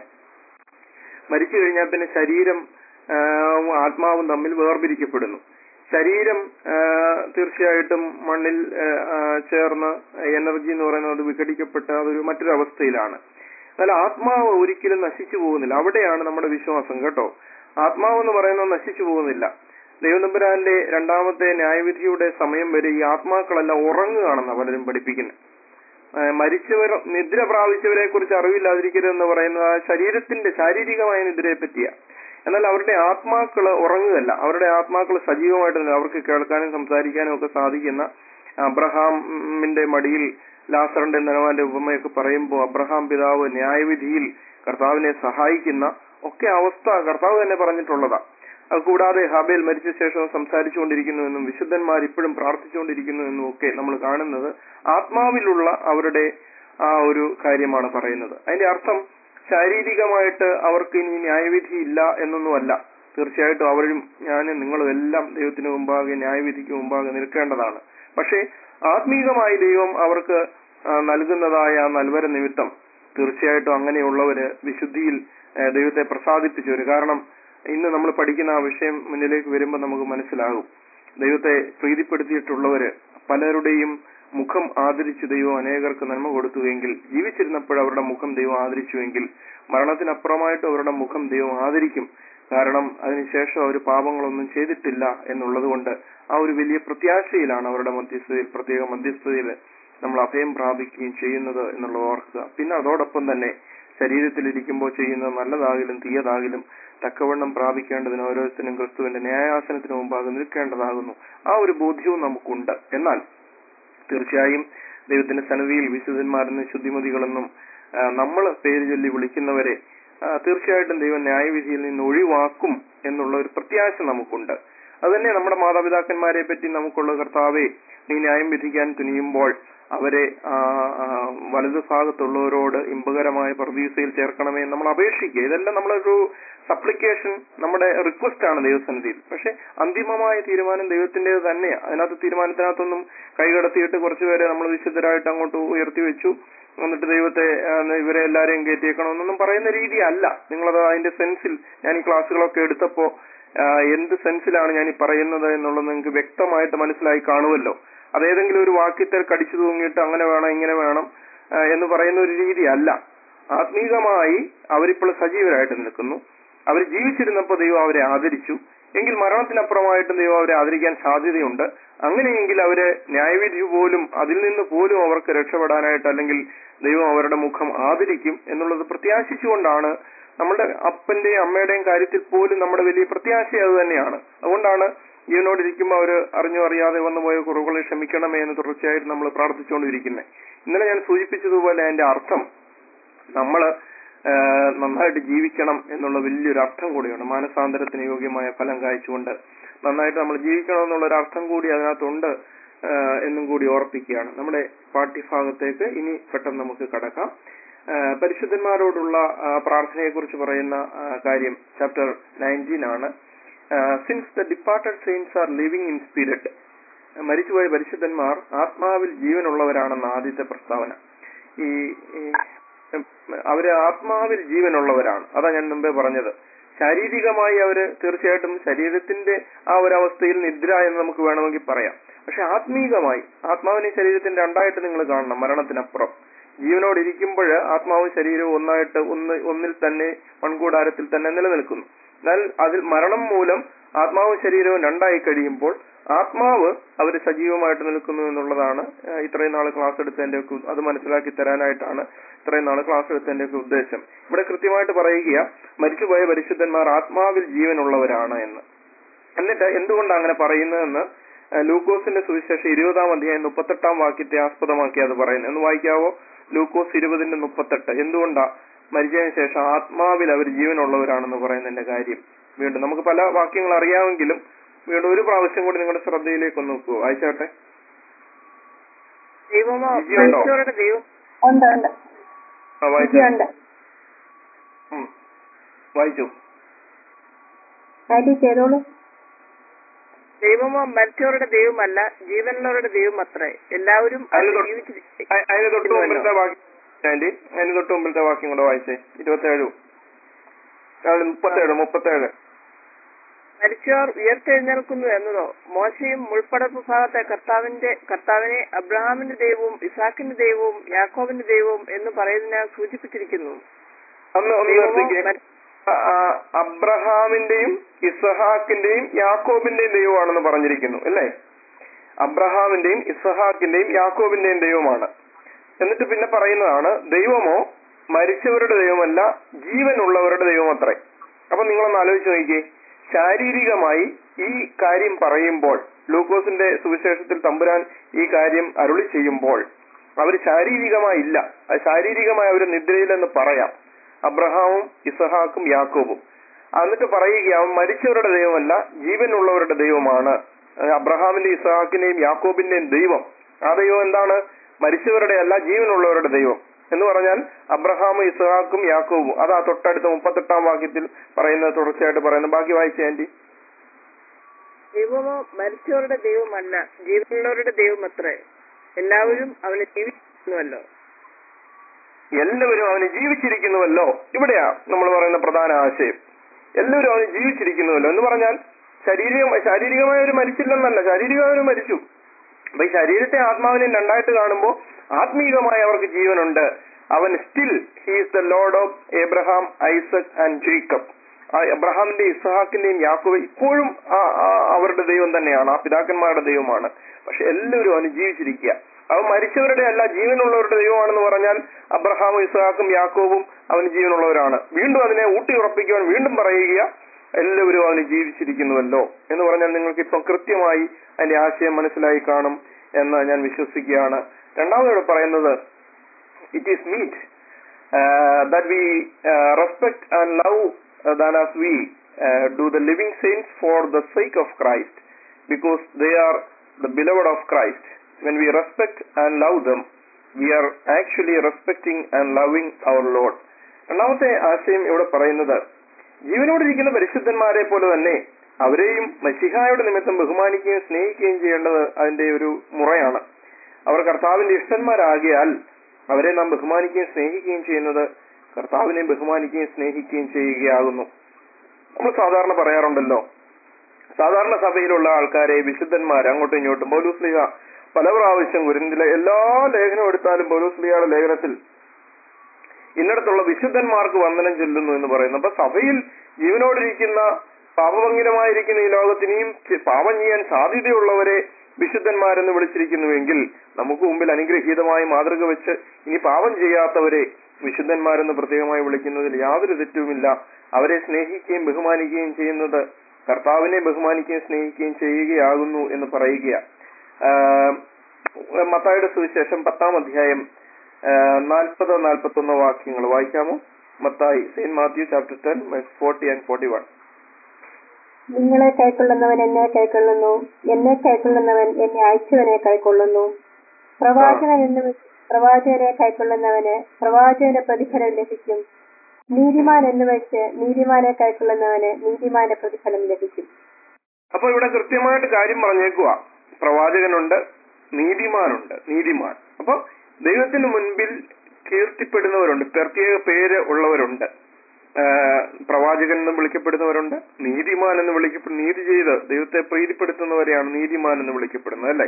മരിച്ചു കഴിഞ്ഞാൽ പിന്നെ ശരീരം ആ, ആത്മാവും തമ്മിൽ വേർപിരിക്കപ്പെടുന്നു ശരീരം ആ, തീർച്ചയായിട്ടും മണ്ണിൽ ആ, ആ, ചേർന്ന് എനർജി എന്ന് പറയുന്നത് വിഘടിക്കപ്പെട്ട അതൊരു മറ്റൊരു അവസ്ഥയിലാണ് എന്നാൽ ആത്മാവ് ഒരിക്കലും നശിച്ചു പോകുന്നില്ല അവിടെയാണ് നമ്മുടെ വിശ്വാസം കേട്ടോ ആത്മാവ് എന്ന് പറയുന്നത് നശിച്ചു പോകുന്നില്ല ദൈവനമ്പുരാന്റെ രണ്ടാമത്തെ ന്യായവിധിയുടെ സമയം വരെ ഈ ആത്മാക്കളെല്ലാം ഉറങ്ങുകയാണെന്ന് പലരും പഠിപ്പിക്കുന്നത് ആ, മരിച്ചവർ നിദ്ര പ്രാപിച്ചവരെ കുറിച്ച് അറിവില്ലാതിരിക്കരുതെന്ന് പറയുന്നത് ആ ശരീരത്തിന്റെ ശാരീരികമായ നിദ്രയെ പറ്റിയാ എന്നാൽ അവരുടെ ആത്മാക്കള് ഉറങ്ങുകയല്ല അവരുടെ ആത്മാക്കൾ സജീവമായിട്ട് തന്നെ അവർക്ക് കേൾക്കാനും സംസാരിക്കാനും ഒക്കെ സാധിക്കുന്ന അബ്രഹാമിന്റെ മടിയിൽ ലാസറിന്റെ നനവാന്റെ ഉപമയൊക്കെ പറയുമ്പോൾ അബ്രഹാം പിതാവ് ന്യായവിധിയിൽ കർത്താവിനെ സഹായിക്കുന്ന ഒക്കെ അവസ്ഥ കർത്താവ് തന്നെ പറഞ്ഞിട്ടുള്ളതാ അത് കൂടാതെ ഹാബേൽ മരിച്ച ശേഷം സംസാരിച്ചുകൊണ്ടിരിക്കുന്നുവെന്നും വിശുദ്ധന്മാർ ഇപ്പോഴും പ്രാർത്ഥിച്ചുകൊണ്ടിരിക്കുന്നുവെന്നും ഒക്കെ നമ്മൾ കാണുന്നത് ആത്മാവിലുള്ള അവരുടെ ആ ഒരു കാര്യമാണ് പറയുന്നത് അതിന്റെ അർത്ഥം ശാരീരികമായിട്ട് അവർക്ക് ഇനി ന്യായവിധി ഇല്ല എന്നൊന്നുമല്ല തീർച്ചയായിട്ടും അവരും ഞാനും നിങ്ങളും എല്ലാം ദൈവത്തിന് മുമ്പാകെ ന്യായവിധിക്ക് മുമ്പാകെ നിൽക്കേണ്ടതാണ് പക്ഷേ ആത്മീകമായി ദൈവം അവർക്ക് ആ, നൽകുന്നതായ ആ നൽവര നിമിത്തം തീർച്ചയായിട്ടും അങ്ങനെയുള്ളവര് വിശുദ്ധിയിൽ ആ, ദൈവത്തെ പ്രസാദിപ്പിച്ചവര് കാരണം ഇന്ന് നമ്മൾ പഠിക്കുന്ന ആ വിഷയം മുന്നിലേക്ക് വരുമ്പോൾ നമുക്ക് മനസ്സിലാകും ദൈവത്തെ പ്രീതിപ്പെടുത്തിയിട്ടുള്ളവര് പലരുടെയും മുഖം ആദരിച്ചു ദൈവം അനേകർക്ക് നന്മ കൊടുത്തുവെങ്കിൽ ജീവിച്ചിരുന്നപ്പോൾ അവരുടെ മുഖം ദൈവം ആദരിച്ചുവെങ്കിൽ മരണത്തിനപ്പുറമായിട്ട് അവരുടെ മുഖം ദൈവം ആദരിക്കും കാരണം അതിനുശേഷം അവർ പാപങ്ങളൊന്നും ചെയ്തിട്ടില്ല എന്നുള്ളത് കൊണ്ട് ആ ഒരു വലിയ പ്രത്യാശയിലാണ് അവരുടെ മധ്യസ്ഥതയിൽ പ്രത്യേക മധ്യസ്ഥതയിൽ നമ്മൾ അഭയം പ്രാപിക്കുകയും ചെയ്യുന്നത് എന്നുള്ളത് ഓർക്കുക പിന്നെ അതോടൊപ്പം തന്നെ ശരീരത്തിലിരിക്കുമ്പോൾ ചെയ്യുന്നത് നല്ലതാകിലും തീയതാകിലും തക്കവണ്ണം പ്രാപിക്കേണ്ടതിന് ഓരോരുത്തരും ക്രിസ്തുവിന്റെ ന്യായാസനത്തിന് മുമ്പാകെ നിൽക്കേണ്ടതാകുന്നു ആ ഒരു ബോധ്യവും നമുക്കുണ്ട് എന്നാൽ തീർച്ചയായും ദൈവത്തിന്റെ സന്നിധിയിൽ വിശുദ്ധന്മാരെന്നും ശുദ്ധിമതികളെന്നും നമ്മൾ പേര് ചൊല്ലി വിളിക്കുന്നവരെ ആ, തീർച്ചയായിട്ടും ദൈവം ന്യായവിധിയിൽ നിന്ന് ഒഴിവാക്കും എന്നുള്ള ഒരു പ്രത്യാശ നമുക്കുണ്ട് അതുതന്നെ നമ്മുടെ മാതാപിതാക്കന്മാരെ പറ്റി നമുക്കുള്ള കർത്താവെ നീ ന്യായം വിധിക്കാൻ തുനിയുമ്പോൾ അവരെ ആ, ആ, വലതു ഭാഗത്തുള്ളവരോട് ഇമ്പകരമായ പ്രതീസയിൽ ചേർക്കണമേ എന്ന് നമ്മൾ അപേക്ഷിക്കുക ഇതെല്ലാം നമ്മളൊരു സപ്ലിക്കേഷൻ നമ്മുടെ റിക്വസ്റ്റ് ആണ് ദൈവസന്നിധിയിൽ പക്ഷെ അന്തിമമായ തീരുമാനം ദൈവത്തിൻ്റെത് തന്നെയാണ് അതിനകത്ത് തീരുമാനത്തിനകത്തൊന്നും കൈകടത്തിയിട്ട് കുറച്ചുപേരെ നമ്മൾ വിശുദ്ധരായിട്ട് അങ്ങോട്ട് ഉയർത്തി വെച്ചു എന്നിട്ട് ദൈവത്തെ ആ, ഇവരെ എല്ലാരെയും കയറ്റിയേക്കണമെന്നൊന്നും പറയുന്ന രീതിയല്ല നിങ്ങളത് അതിന്റെ സെൻസിൽ ഞാൻ ഈ ക്ലാസ്സുകളൊക്കെ എടുത്തപ്പോ ആ, എന്ത് സെൻസിലാണ് ഞാൻ ഈ പറയുന്നത് എന്നുള്ളത് നിങ്ങൾക്ക് വ്യക്തമായിട്ട് മനസ്സിലായി കാണുമല്ലോ അത് ഏതെങ്കിലും ഒരു വാക്യത്തിൽ കടിച്ചു തൂങ്ങിയിട്ട് അങ്ങനെ വേണം ഇങ്ങനെ വേണം ആ, എന്ന് പറയുന്ന ഒരു രീതിയല്ല ആത്മീകമായി അവരിപ്പോൾ സജീവരായിട്ട് നിൽക്കുന്നു അവർ ജീവിച്ചിരുന്നപ്പോൾ ദൈവം അവരെ ആദരിച്ചു എങ്കിൽ മരണത്തിനപ്പുറമായിട്ട് ദൈവം അവരെ ആദരിക്കാൻ സാധ്യതയുണ്ട് അങ്ങനെയെങ്കിൽ അവരെ ന്യായവിധി പോലും അതിൽ നിന്ന് പോലും അവർക്ക് രക്ഷപ്പെടാനായിട്ട് അല്ലെങ്കിൽ ദൈവം അവരുടെ മുഖം ആദരിക്കും എന്നുള്ളത് പ്രത്യാശിച്ചുകൊണ്ടാണ് നമ്മുടെ അപ്പന്റെയും അമ്മയുടെയും കാര്യത്തിൽ പോലും നമ്മുടെ വലിയ പ്രത്യാശ അത് തന്നെയാണ് അതുകൊണ്ടാണ് ജീവനോടിരിക്കുമ്പോൾ അവർ അറിഞ്ഞോ അറിയാതെ വന്നുപോയ കുറവുകളെ ക്ഷമിക്കണമേ എന്ന് തുടർച്ചയായിട്ട് നമ്മൾ പ്രാർത്ഥിച്ചുകൊണ്ടിരിക്കുന്നത് ഇന്നലെ ഞാൻ സൂചിപ്പിച്ചതുപോലെ അതിന്റെ അർത്ഥം നമ്മള് ആ, നന്നായിട്ട് ജീവിക്കണം എന്നുള്ള വലിയൊരു അർത്ഥം കൂടിയുണ്ട് മാനസാന്തരത്തിന് യോഗ്യമായ ഫലം കായ്ച്ചുകൊണ്ട് നന്നായിട്ട് നമ്മൾ ജീവിക്കണം എന്നുള്ള ഒരു അർത്ഥം കൂടി അതിനകത്തുണ്ട് ആ, എന്നും കൂടി ഓർപ്പിക്കുകയാണ് നമ്മുടെ പാഠ്യഭാഗത്തേക്ക് ഇനി പെട്ടെന്ന് നമുക്ക് കടക്കാം ആ, പരിശുദ്ധന്മാരോടുള്ള ആ, പ്രാർത്ഥനയെക്കുറിച്ച് പറയുന്ന ആ, കാര്യം ചാപ്റ്റർ നയൻറ്റീൻ ആണ് since the departed saints are living in spirit മരിച്ചുപോയ പരിശുദ്ധന്മാർ ആത്മാവിൽ ജീവനുള്ളവരാണെന്ന ആദ്യത്തെ പ്രസ്താവന ഈ ഈ, ഉം, അവര് ആത്മാവിൽ ജീവനുള്ളവരാണ് അതാ ഞാൻ മുമ്പേ പറഞ്ഞത് ശാരീരികമായി അവര് തീർച്ചയായിട്ടും ശരീരത്തിന്റെ ആ ഒരു അവസ്ഥയിൽ നിദ്ര എന്ന് നമുക്ക് വേണമെങ്കിൽ പറയാം പക്ഷെ ആത്മീകമായി ആത്മാവിനെ ശരീരത്തിന്റെ രണ്ടായിട്ട് നിങ്ങൾ കാണണം മരണത്തിനപ്പുറം ജീവനോട് ഇരിക്കുമ്പോൾ ആത്മാവും ശരീരവും ഒന്നായിട്ട് ഒന്ന് ഒന്നിൽ തന്നെ മൺകൂടാരത്തിൽ തന്നെ നിലനിൽക്കുന്നു എന്നാൽ അതിൽ മരണം മൂലം ആത്മാവും ശരീരവും രണ്ടായി കഴിയുമ്പോൾ ആത്മാവ് അവർ സജീവമായിട്ട് നിൽക്കുന്നു എന്നുള്ളതാണ് ഏഹ്, ഇത്രയും നാൾ ക്ലാസ് എടുത്തതിന്റെ ഒക്കെ അത് മനസ്സിലാക്കി തരാനായിട്ടാണ് ഇത്രയും നാൾ ക്ലാസ് എടുത്തതിന്റെ ഒക്കെ ഉദ്ദേശം ഇവിടെ കൃത്യമായിട്ട് പറയുക മരിച്ചുപോയ പരിശുദ്ധന്മാർ ആത്മാവിൽ ജീവനുള്ളവരാണ് എന്ന് എന്നിട്ട് എന്തുകൊണ്ടാണ് അങ്ങനെ പറയുന്നതെന്ന് ഏഹ്, ലൂക്കോസിന്റെ സുവിശേഷം ഇരുപതാം അധ്യായം മുപ്പത്തെട്ടാം വാക്യത്തെ ആസ്പദമാക്കി അത് പറയുന്നത് എന്ന് വായിക്കാവോ ലൂക്കോസ് ഇരുപതിന്റെ മുപ്പത്തെട്ട് എന്തുകൊണ്ടാ മരിച്ചതിന് ശേഷം ആത്മാവിൽ അവർ ജീവനുള്ളവരാണെന്ന് പറയുന്നതിന്റെ കാര്യം വീണ്ടും നമുക്ക് പല വാക്യങ്ങൾ അറിയാമെങ്കിലും വീണ്ടും ഒരു പ്രാവശ്യം കൂടി നിങ്ങളുടെ ശ്രദ്ധയിലേക്ക് ഒന്ന് നോക്കൂ വായിച്ചാട്ടെ ദൈവമോ വിജയമുണ്ടോ? മരിച്ചവരുടെ ദൈവം ഉണ്ട് ഉണ്ട് ആ വായിച്ചു വിജയുണ്ട് ഉം. വായിച്ചു കാര്യം ചെയ്തോളൂ ദൈവമോ മരിച്ചവരുടെ ദൈവമല്ല ജീവനുള്ളവരുടെ ദൈവം അത്രേ എല്ലാവരും അതിന് അതിൽ തൊട്ട് ജീവിച്ചിരി- അ- അതിന് തൊട്ട് മുമ്പിലത്തെ വാക്യം ആന്റി അതിന് തൊട്ട് മുമ്പിലത്തെ വാക്യം കൂടെ വായിച്ചേ ഇരുപത്തേഴു മുപ്പത്തേഴ് മുപ്പത്തേഴ് മരിച്ചവർ ഉയർത്തെഴുന്നേൽക്കുന്നു എന്നതോ മോശയും മുൾപ്പടപ്പ് ഭാഗത്തെ കർത്താവിന്റെ കർത്താവിനെ അബ്രഹാമിന്റെ ദൈവവും ഇസാക്കിന്റെ ദൈവവും യാക്കോബിന്റെ ദൈവവും എന്ന് പറയുന്നതിനാൽ സൂചിപ്പിച്ചിരിക്കുന്നു അന്ന് ഒന്ന് ദൈവമോ നിർത്തിക്കേ മരി- ആ, ആ, അബ്രഹാമിന്റെയും ഇസഹാക്കിന്റെയും യാക്കോബിന്റെയും ദൈവമാണെന്ന് പറഞ്ഞിരിക്കുന്നു അല്ലേ അബ്രഹാമിന്റെയും ഇസഹാക്കിന്റെയും യാക്കോബിന്റെയും ദൈവമാണ് എന്നിട്ട് പിന്നെ പറയുന്നതാണ് ദൈവമോ മരിച്ചവരുടെ ദൈവമല്ല ജീവനുള്ളവരുടെ ദൈവം അത്രേ അപ്പൊ നിങ്ങളൊന്ന് ആലോചിച്ച് നോക്കിയേ ശാരീരികമായി ഈ കാര്യം പറയുമ്പോൾ ലൂക്കോസിന്റെ സുവിശേഷത്തിൽ തമ്പുരാൻ ഈ കാര്യം അരുളി ചെയ്യുമ്പോൾ അവർ ശാരീരികമായി ഇല്ല അത് ശാരീരികമായി അവർ നിദ്രയിലെന്ന് പറയാം അബ്രഹാമും ഇസഹാക്കും യാക്കോബും എന്നിട്ട് പറയുക അവൻ മരിച്ചവരുടെ ദൈവമല്ല ജീവനുള്ളവരുടെ ദൈവമാണ് അത് അബ്രഹാമിന്റെ ഇസഹാക്കിന്റെയും യാക്കോബിന്റെയും ദൈവം ആ ദൈവം എന്താണ് മരിച്ചവരുടെ അല്ല ജീവനുള്ളവരുടെ ദൈവം എന്ന് പറഞ്ഞാൽ അബ്രഹാമും ഇസഹാക്കും യാക്കോബും അതാ തൊട്ടടുത്ത മുപ്പത്തെട്ടാം വാക്യത്തിൽ പറയുന്നത് തുടർച്ചയായിട്ട് പറയുന്നത് ബാക്കി വായിച്ചേ ആന്റി ദൈവമോ മരിച്ചവരുടെ ദൈവമല്ല ജീവനുള്ളവരുടെ ദൈവം അത്രേ എല്ലാവരും അവനെ ജീവിക്കുന്നുവല്ലോ എല്ലാവരും അവന് ജീവിച്ചിരിക്കുന്നുവല്ലോ ഇവിടെയാ നമ്മൾ പറയുന്ന പ്രധാന ആശയം എല്ലാവരും അവന് ജീവിച്ചിരിക്കുന്നുവല്ലോ എന്ന് പറഞ്ഞാൽ ശാരീരിക ശാരീരികമായി അവർ മരിച്ചില്ലെന്നല്ല ശാരീരികമായി അവർ മരിച്ചു അപ്പൊ ഈ ശരീരത്തെ ആത്മാവിനെയും രണ്ടായിട്ട് കാണുമ്പോൾ ആത്മീകമായി അവർക്ക് ജീവനുണ്ട് അവൻ still he's the lord of Abraham Isaac and Jacob ആ എബ്രഹാമിന്റെ ഇസ്ഹാക്കിന്റെയും യാക്കോബ് ഇപ്പോഴും ആ- ആ- അവരുടെ ദൈവം തന്നെയാണ് ആ പിതാക്കന്മാരുടെ ദൈവമാണ് പക്ഷെ എല്ലാവരും അവന് ജീവിച്ചിരിക്കുക അവൻ മരിച്ചവരുടെ അല്ല ജീവനുള്ളവരുടെ ദൈവമാണെന്ന് പറഞ്ഞാൽ അബ്രഹാമും ഇസ്ഹാക്കും യാക്കോബും അവന് ജീവനുള്ളവരാണ് വീണ്ടും അതിനെ ഊട്ടി ഉറപ്പിക്കുവാൻ വീണ്ടും പറയുക എല്ലാവരും അവന് ജീവിച്ചിരിക്കുന്നുവല്ലോ എന്ന് പറഞ്ഞാൽ നിങ്ങൾക്ക് ഇപ്പം കൃത്യമായി അതിന്റെ ആശയം മനസ്സിലായി കാണും എന്ന് ഞാൻ വിശ്വസിക്കുകയാണ് രണ്ടാമതോട് പറയുന്നത് it is meet uh, that we uh, respect and love uh, than as we uh, do the living saints for the sake of Christ because they are the beloved of Christ. When we respect and love them, we are actually respecting and loving our Lord. രണ്ടാമത്തെ ആശയം ഇവിടെ പറയുന്നത് ജീവനോടിരിക്കുന്ന പരിശുദ്ധന്മാരെ പോലെ തന്നെ അവരെയും മഷിഹായുടെ നിമിത്തം ബഹുമാനിക്കുകയും സ്നേഹിക്കുകയും ചെയ്യേണ്ടത് അതിന്റെ ഒരു മുറയാണ് അവർ കർത്താവിന്റെ ഇഷ്ടന്മാരാകിയാൽ അവരെ നാം ബഹുമാനിക്കുകയും സ്നേഹിക്കുകയും ചെയ്യുന്നത് കർത്താവിനെ ബഹുമാനിക്കുകയും സ്നേഹിക്കുകയും ചെയ്യുകയാകുന്നു നമ്മൾ സാധാരണ പറയാറുണ്ടല്ലോ സാധാരണ സഭയിലുള്ള ആൾക്കാരെ വിശുദ്ധന്മാർ അങ്ങോട്ടും ഇങ്ങോട്ടും പൗലൂസ്ലിഹ പല പ്രാവശ്യം ഗുരുന്തിലെ എല്ലാ ലേഖനം എടുത്താലും പൗലൂസ്ലിഹയുടെ ലേഖനത്തിൽ ഇന്നിടത്തുള്ള വിശുദ്ധന്മാർക്ക് വന്ദനം ചൊല്ലുന്നു എന്ന് പറയുന്നു അപ്പൊ സഭയിൽ ജീവനോടിരിക്കുന്ന പാപഭംഗിതമായിരിക്കുന്ന ഈ ലോകത്തിനെയും ചെ- പാപം ചെയ്യാൻ സാധ്യതയുള്ളവരെ വിശുദ്ധന്മാരെന്ന് വിളിച്ചിരിക്കുന്നുവെങ്കിൽ നമുക്ക് മുമ്പിൽ അനുഗ്രഹീതമായി മാതൃക വെച്ച് ഇനി പാപം ചെയ്യാത്തവരെ വിശുദ്ധന്മാരെന്ന് പ്രത്യേകമായി വിളിക്കുന്നതിൽ യാതൊരു തെറ്റുമില്ല അവരെ സ്നേഹിക്കുകയും ബഹുമാനിക്കുകയും ചെയ്യുന്നത് കർത്താവിനെ ബഹുമാനിക്കുകയും സ്നേഹിക്കുകയും ചെയ്യുകയാകുന്നു എന്ന് പറയുക മത്തായുടെ സുവിശേഷം പത്താം അധ്യായം നാൽപ്പത് നാൽപ്പത്തൊന്ന് വാക്യങ്ങൾ വായിക്കാമോ മത്തായി saint Matthew chapter ten forty and forty one നിങ്ങളെ കൈക്കൊള്ളുന്നവൻ എന്നെ കൈക്കൊള്ളുന്നു എന്നെ കൈക്കൊള്ളുന്നവൻ എന്നെ അയച്ചവനെ കൈക്കൊള്ളുന്നു പ്രവാചകൻ എന്ന് വെച്ച് പ്രവാചകനെ കൈക്കൊള്ളുന്നവന് പ്രവാചകന്റെ പ്രതിഫലം ലഭിക്കും നീതിമാൻ എന്ന് വെച്ച് നീതിമാനെ കൈക്കൊള്ളുന്നവന് നീതിമാന്റെ പ്രതിഫലം ലഭിക്കും അപ്പൊ ഇവിടെ കൃത്യമായിട്ട് കാര്യം പറഞ്ഞേക്കുക പ്രവാചകനുണ്ട് നീതിമാനുണ്ട് നീതിമാൻ അപ്പൊ ദൈവത്തിന് മുൻപിൽ കീർത്തിപ്പെടുന്നവരുണ്ട് പ്രത്യേക പേര് ഉള്ളവരുണ്ട് ആ, പ്രവാചകൻ എന്ന് വിളിക്കപ്പെടുന്നവരുണ്ട് നീതിമാൻ എന്ന് വിളിക്കപ്പെടുന്ന നീതി ചെയ്ത് ദൈവത്തെ പ്രീതിപ്പെടുത്തുന്നവരെയാണ് നീതിമാൻ എന്ന് വിളിക്കപ്പെടുന്നത് അല്ലേ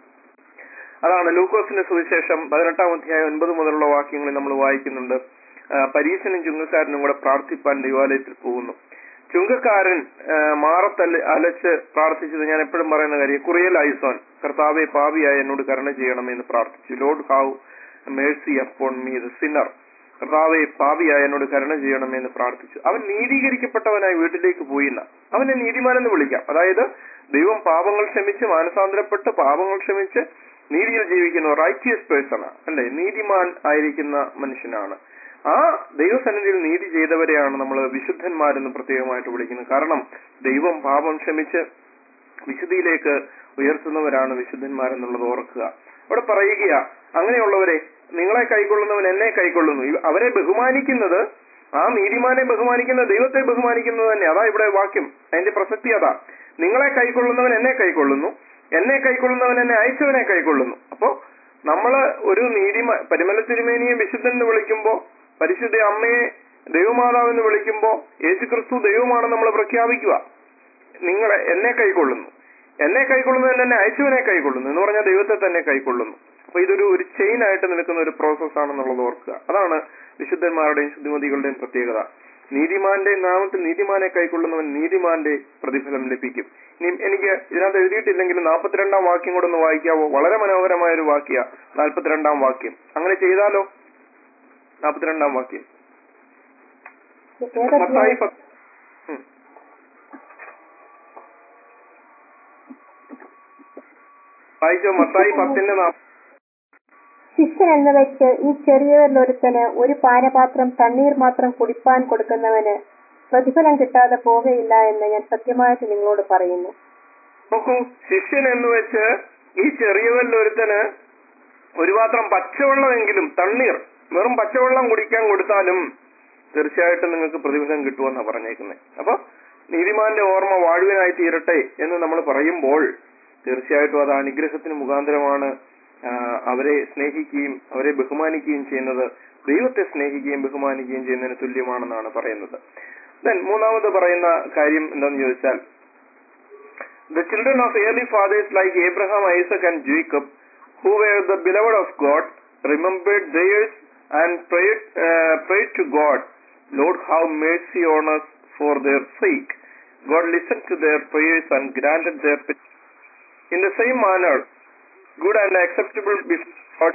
അതാണ് ലൂക്കോസിന്റെ സുവിശേഷം പതിനെട്ടാം അധ്യായം ഒൻപത് മുതലുള്ള വാക്യങ്ങളിൽ നമ്മൾ വായിക്കുന്നുണ്ട് ആ, പരീശനും ചുങ്കക്കാരനും കൂടെ പ്രാർത്ഥിപ്പാൻ ദൈവാലയത്തിൽ പോകുന്നു ചുങ്കക്കാരൻ ആ, മാറത്തല്ല് അലച്ച് പ്രാർത്ഥിച്ചത് ഞാൻ എപ്പോഴും പറയുന്ന കാര്യം കുറിയൽ ഐസോൻ കർത്താവെ പാപിയായി എന്നോട് കരുണ ചെയ്യണമെന്ന് പ്രാർത്ഥിച്ചു lord have mercy upon me the sinner കർത്താവെ പാപിയായി എന്നോട് കരുണ ചെയ്യണമെന്ന് പ്രാർത്ഥിച്ചു അവൻ നീതീകരിക്കപ്പെട്ടവനായി വീട്ടിലേക്ക് പോയിന്ന അവനെ നീതിമാനെന്ന് വിളിക്കാം അതായത് ദൈവം പാപങ്ങൾ ക്ഷമിച്ച് മാനസാന്തരപ്പെട്ട് പാപങ്ങൾ ക്ഷമിച്ച് നീതിയിൽ ജീവിക്കുന്ന റൈറ്റിയസ് പേഴ്സൺ അല്ലെ നീതിമാൻ ആയിരിക്കുന്ന മനുഷ്യനാണ് ആ ദൈവസന്നിധിയിൽ നീതി ചെയ്തവരെയാണ് നമ്മൾ വിശുദ്ധന്മാരെന്ന് പ്രത്യേകമായിട്ട് വിളിക്കുന്നത് കാരണം ദൈവം പാപം ക്ഷമിച്ച് വിശുദ്ധിയിലേക്ക് ഉയർത്തുന്നവരാണ് വിശുദ്ധന്മാരെന്നുള്ളത് ഓർക്കുക അവിടെ പറയുക അങ്ങനെയുള്ളവരെ നിങ്ങളെ കൈക്കൊള്ളുന്നവൻ എന്നെ കൈക്കൊള്ളുന്നു ഇവ- അവരെ ബഹുമാനിക്കുന്നത് ആ നീതിമാനെ ബഹുമാനിക്കുന്ന ദൈവത്തെ ബഹുമാനിക്കുന്നത് തന്നെ അതാ ഇവിടെ വാക്യം അതിന്റെ പ്രസക്തി അതാ നിങ്ങളെ കൈക്കൊള്ളുന്നവൻ എന്നെ കൈക്കൊള്ളുന്നു എന്നെ കൈക്കൊള്ളുന്നവൻ എന്നെ അയച്ചവനെ കൈക്കൊള്ളുന്നു അപ്പോ നമ്മള് ഒരു നീതിമാ പരിമല തിരുമേനിയെ വിശുദ്ധൻ എന്ന് വിളിക്കുമ്പോ പരിശുദ്ധ അമ്മയെ ദൈവമാതാവെന്ന് വിളിക്കുമ്പോ യേശുക്രിസ്തു ദൈവമാണെന്ന് നമ്മൾ പ്രഖ്യാപിക്കുക നിങ്ങളെ എന്നെ കൈക്കൊള്ളുന്നു എന്നെ കൈക്കൊള്ളുന്നവൻ എന്നെ അയച്ചവനെ കൈക്കൊള്ളുന്നു എന്ന് പറഞ്ഞാൽ ദൈവത്തെ തന്നെ കൈക്കൊള്ളുന്നു അപ്പൊ ഇതൊരു ഒരു ചെയിൻ ആയിട്ട് നിൽക്കുന്ന ഒരു പ്രോസസ് ആണെന്നുള്ളത് ഓർക്കുക അതാണ് വിശുദ്ധന്മാരുടെയും ശുദ്ധിമതികളുടെയും പ്രത്യേകത നീതിമാന്റെ നാമത്തിൽ നീതിമാനെ കൈക്കൊള്ളുന്നവൻ നീതിമാന്റെ പ്രതിഫലം ലഭിക്കും ഇനി എനിക്ക് ഇതിനകത്ത് എഴുതിയിട്ടില്ലെങ്കിലും നാൽപ്പത്തിരണ്ടാം വാക്യം കൂടെ ഒന്ന് വായിക്കാവോ വളരെ മനോഹരമായ ഒരു വാക്യ നാൽപ്പത്തിരണ്ടാം വാക്യം അങ്ങനെ ചെയ്താലോ നാൽപ്പത്തിരണ്ടാം വാക്യം മത്തായി ഏതൊക്കെയാണ് പത്ത് ഉം. വായിച്ചോ മത്തായി പത്തിന്റെ നാൽപ്പ ശിഷ്യൻ എന്ന് വെച്ച് ഈ ചെറിയവരിലൊരുത്തന് ഒരു പാനപാത്രം തണ്ണീർ മാത്രം കുടിപ്പാൻ കൊടുക്കുന്നവന് പ്രതിഫലം കിട്ടാതെ പോകയില്ല എന്ന് ഞാൻ സത്യമായിട്ട് നിങ്ങളോട് പറയുന്നു നോക്കൂ ശിഷ്യൻ എന്ന് വെച്ച് ഈ ചെറിയവരിൽ ഒരുത്തന് ഒരു പാത്രം പച്ചവെള്ളമെങ്കിലും തണ്ണീർ വെറും പച്ചവെള്ളം കുടിക്കാൻ കൊടുത്താലും തീർച്ചയായിട്ടും നിങ്ങൾക്ക് പ്രതിഫലം കിട്ടുമെന്നാണ് പറഞ്ഞേക്കുന്നത് അപ്പൊ നീതിമാന്റെ ഓർമ്മ വാഴുവിനായി തീരട്ടെ എന്ന് നമ്മൾ പറയുമ്പോൾ തീർച്ചയായിട്ടും അത് അനുഗ്രഹത്തിന് മുഖാന്തരമാണ് ആ, അവരെ സ്നേഹിക്കുകയും അവരെ ബഹുമാനിക്കുകയും ചെയ്യുന്നത് ദൈവത്തെ സ്നേഹിക്കുകയും ബഹുമാനിക്കുകയും ചെയ്യുന്നതിന് തുല്യമാണെന്നാണ് പറയുന്നത് ദെൻ മൂന്നാമത് പറയുന്ന കാര്യം എന്താണെന്ന് ചോദിച്ചാൽ The children of early fathers like Abraham, Isaac and Jacob, who were the beloved of God, remembered theirs and prayed, uh, prayed to God, Lord, have mercy on us for their sake. God listened to their prayers and granted their petition. In the same manner, good and acceptable before God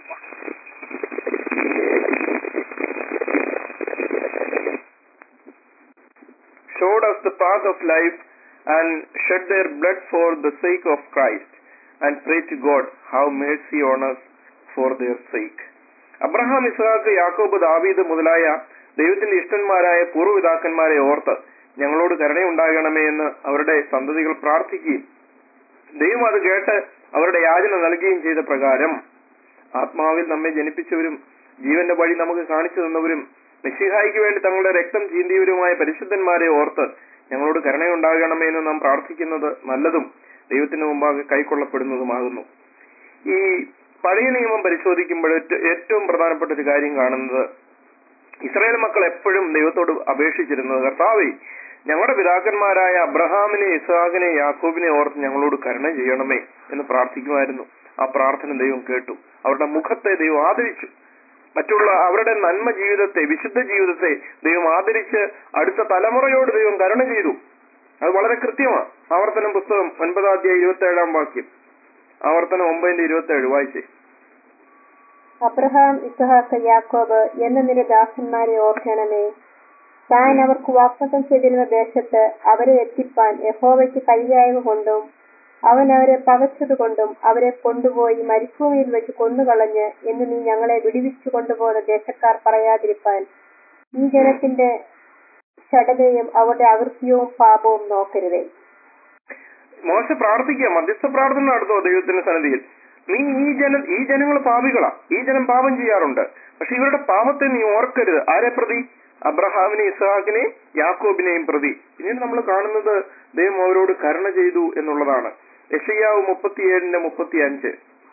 showed us the path of life and shed their blood for the sake of Christ and pray to God, have mercy on us for their sake. Abraham ഇസ്ഹാക്ക് യാക്കോബ് ദാവീദ് മുതലായ ദൈവത്തിന്റെ ഇഷ്ടന്മാരായ പൂർവ്വപിതാക്കന്മാരെ ഓർത്ത് ഞങ്ങളോട് കരുണയുണ്ടാകണമേ എന്ന് അവരുടെ സന്തതികൾ പ്രാർത്ഥിക്കുകയും ദൈവം അത് കേട്ട് അവരുടെ യാചന നൽകുകയും ചെയ്ത പ്രകാരം ആത്മാവിൽ നമ്മെ ജനിപ്പിച്ചവരും ജീവന്റെ വഴി നമുക്ക് കാണിച്ചു തന്നവരും മെസ്സിഹായിക്ക് വേണ്ടി തങ്ങളുടെ രക്തം ചീന്തിയവരുമായ പരിശുദ്ധന്മാരെ ഓർത്ത് ഞങ്ങളോട് കരുണയുണ്ടാകണമേ എന്ന് നാം പ്രാർത്ഥിക്കുന്നത് നല്ലതും ദൈവത്തിന് മുമ്പാകെ കൈക്കൊള്ളപ്പെടുന്നതുമാകുന്നു ഈ പഴയ നിയമം പരിശോധിക്കുമ്പോൾ ഏറ്റ- ഏറ്റവും പ്രധാനപ്പെട്ട ഒരു കാര്യം കാണുന്നത് ഇസ്രായേൽ മക്കൾ എപ്പോഴും ദൈവത്തോട് അപേക്ഷിച്ചിരുന്നത് കർത്താവേ ഞങ്ങളുടെ പിതാക്കന്മാരായ അബ്രഹാമിനെ ഇസ്ഹാഖിനെ യാക്കോബിനെ ഓർത്ത് ഞങ്ങളോട് കരുണ ചെയ്യണമേ എന്ന് പ്രാർത്ഥിക്കുമായിരുന്നു ആ പ്രാർത്ഥന ദൈവം കേട്ടു അവരുടെ മുഖത്തെ ദൈവം ആദരിച്ചു മറ്റുള്ള അവരുടെ നന്മ ജീവിതത്തെ വിശുദ്ധ ജീവിതത്തെ ദൈവം ആദരിച്ച് അടുത്ത തലമുറയോട് ദൈവം കരുണ ചെയ്തു അത് വളരെ കൃത്യമാണ് ആവർത്തനം പുസ്തകം ഒൻപതാം അധ്യായം ഇരുപത്തി ഏഴാം വാക്യം ആവർത്തനം ഒമ്പതിന്റെ ഇരുപത്തി ഏഴ് വായിച്ചേ അബ്രഹാം ഇസ്ഹാക്ക് യാക്കോബ് എന്ന നിന്റെ ദാസന്മാരെ ഓർക്കണമേ താൻ അവർക്ക് വാഗ്ദത്തം ചെയ്തിരുന്ന ദേശത്ത് അവരെ എത്തിപ്പാൻ യഹോവയ്ക്ക് കഴിയായവ കൊണ്ടും അവൻ അവരെ പകച്ചതുകൊണ്ടും അവരെ കൊണ്ടുപോയി മരുഭൂമിയിൽ വെച്ച് കൊന്നുകളഞ്ഞ് എന്ന് നീ ഞങ്ങളെ വിടുവിച്ചു കൊണ്ടുപോകുന്ന ദേശക്കാർ പറയാതിരിപ്പാൻ ഈ ജനത്തിന്റെ ഷടതയും അവരുടെ അകൃത്യവും പാപവും നോക്കരുതേ മോശ പ്രാർത്ഥിക്കുക മധ്യസ്ഥ പ്രാർത്ഥന നടത്തുമോ ദൈവത്തിന്റെ സന്നിധിയിൽ നീ ഈ ജന ഈ ജനങ്ങൾ പാപികളാ ഈ ജനം പാപം ചെയ്യാറുണ്ട് പക്ഷെ ഇവരുടെ പാപത്തെ നീ ഓർക്കരുത് ആരെ പ്രതി അബ്രഹാമിനെ ഇസ്ഹാഖിനെയും യാക്കോബിനെയും പ്രതി പിന്നീട് നമ്മൾ കാണുന്നത് ദൈവം അവരോട് കരുണ ചെയ്തു എന്നുള്ളതാണ് യഷയ്യാവ് മുപ്പത്തിയേഴിന്റെ മുപ്പത്തി അഞ്ച്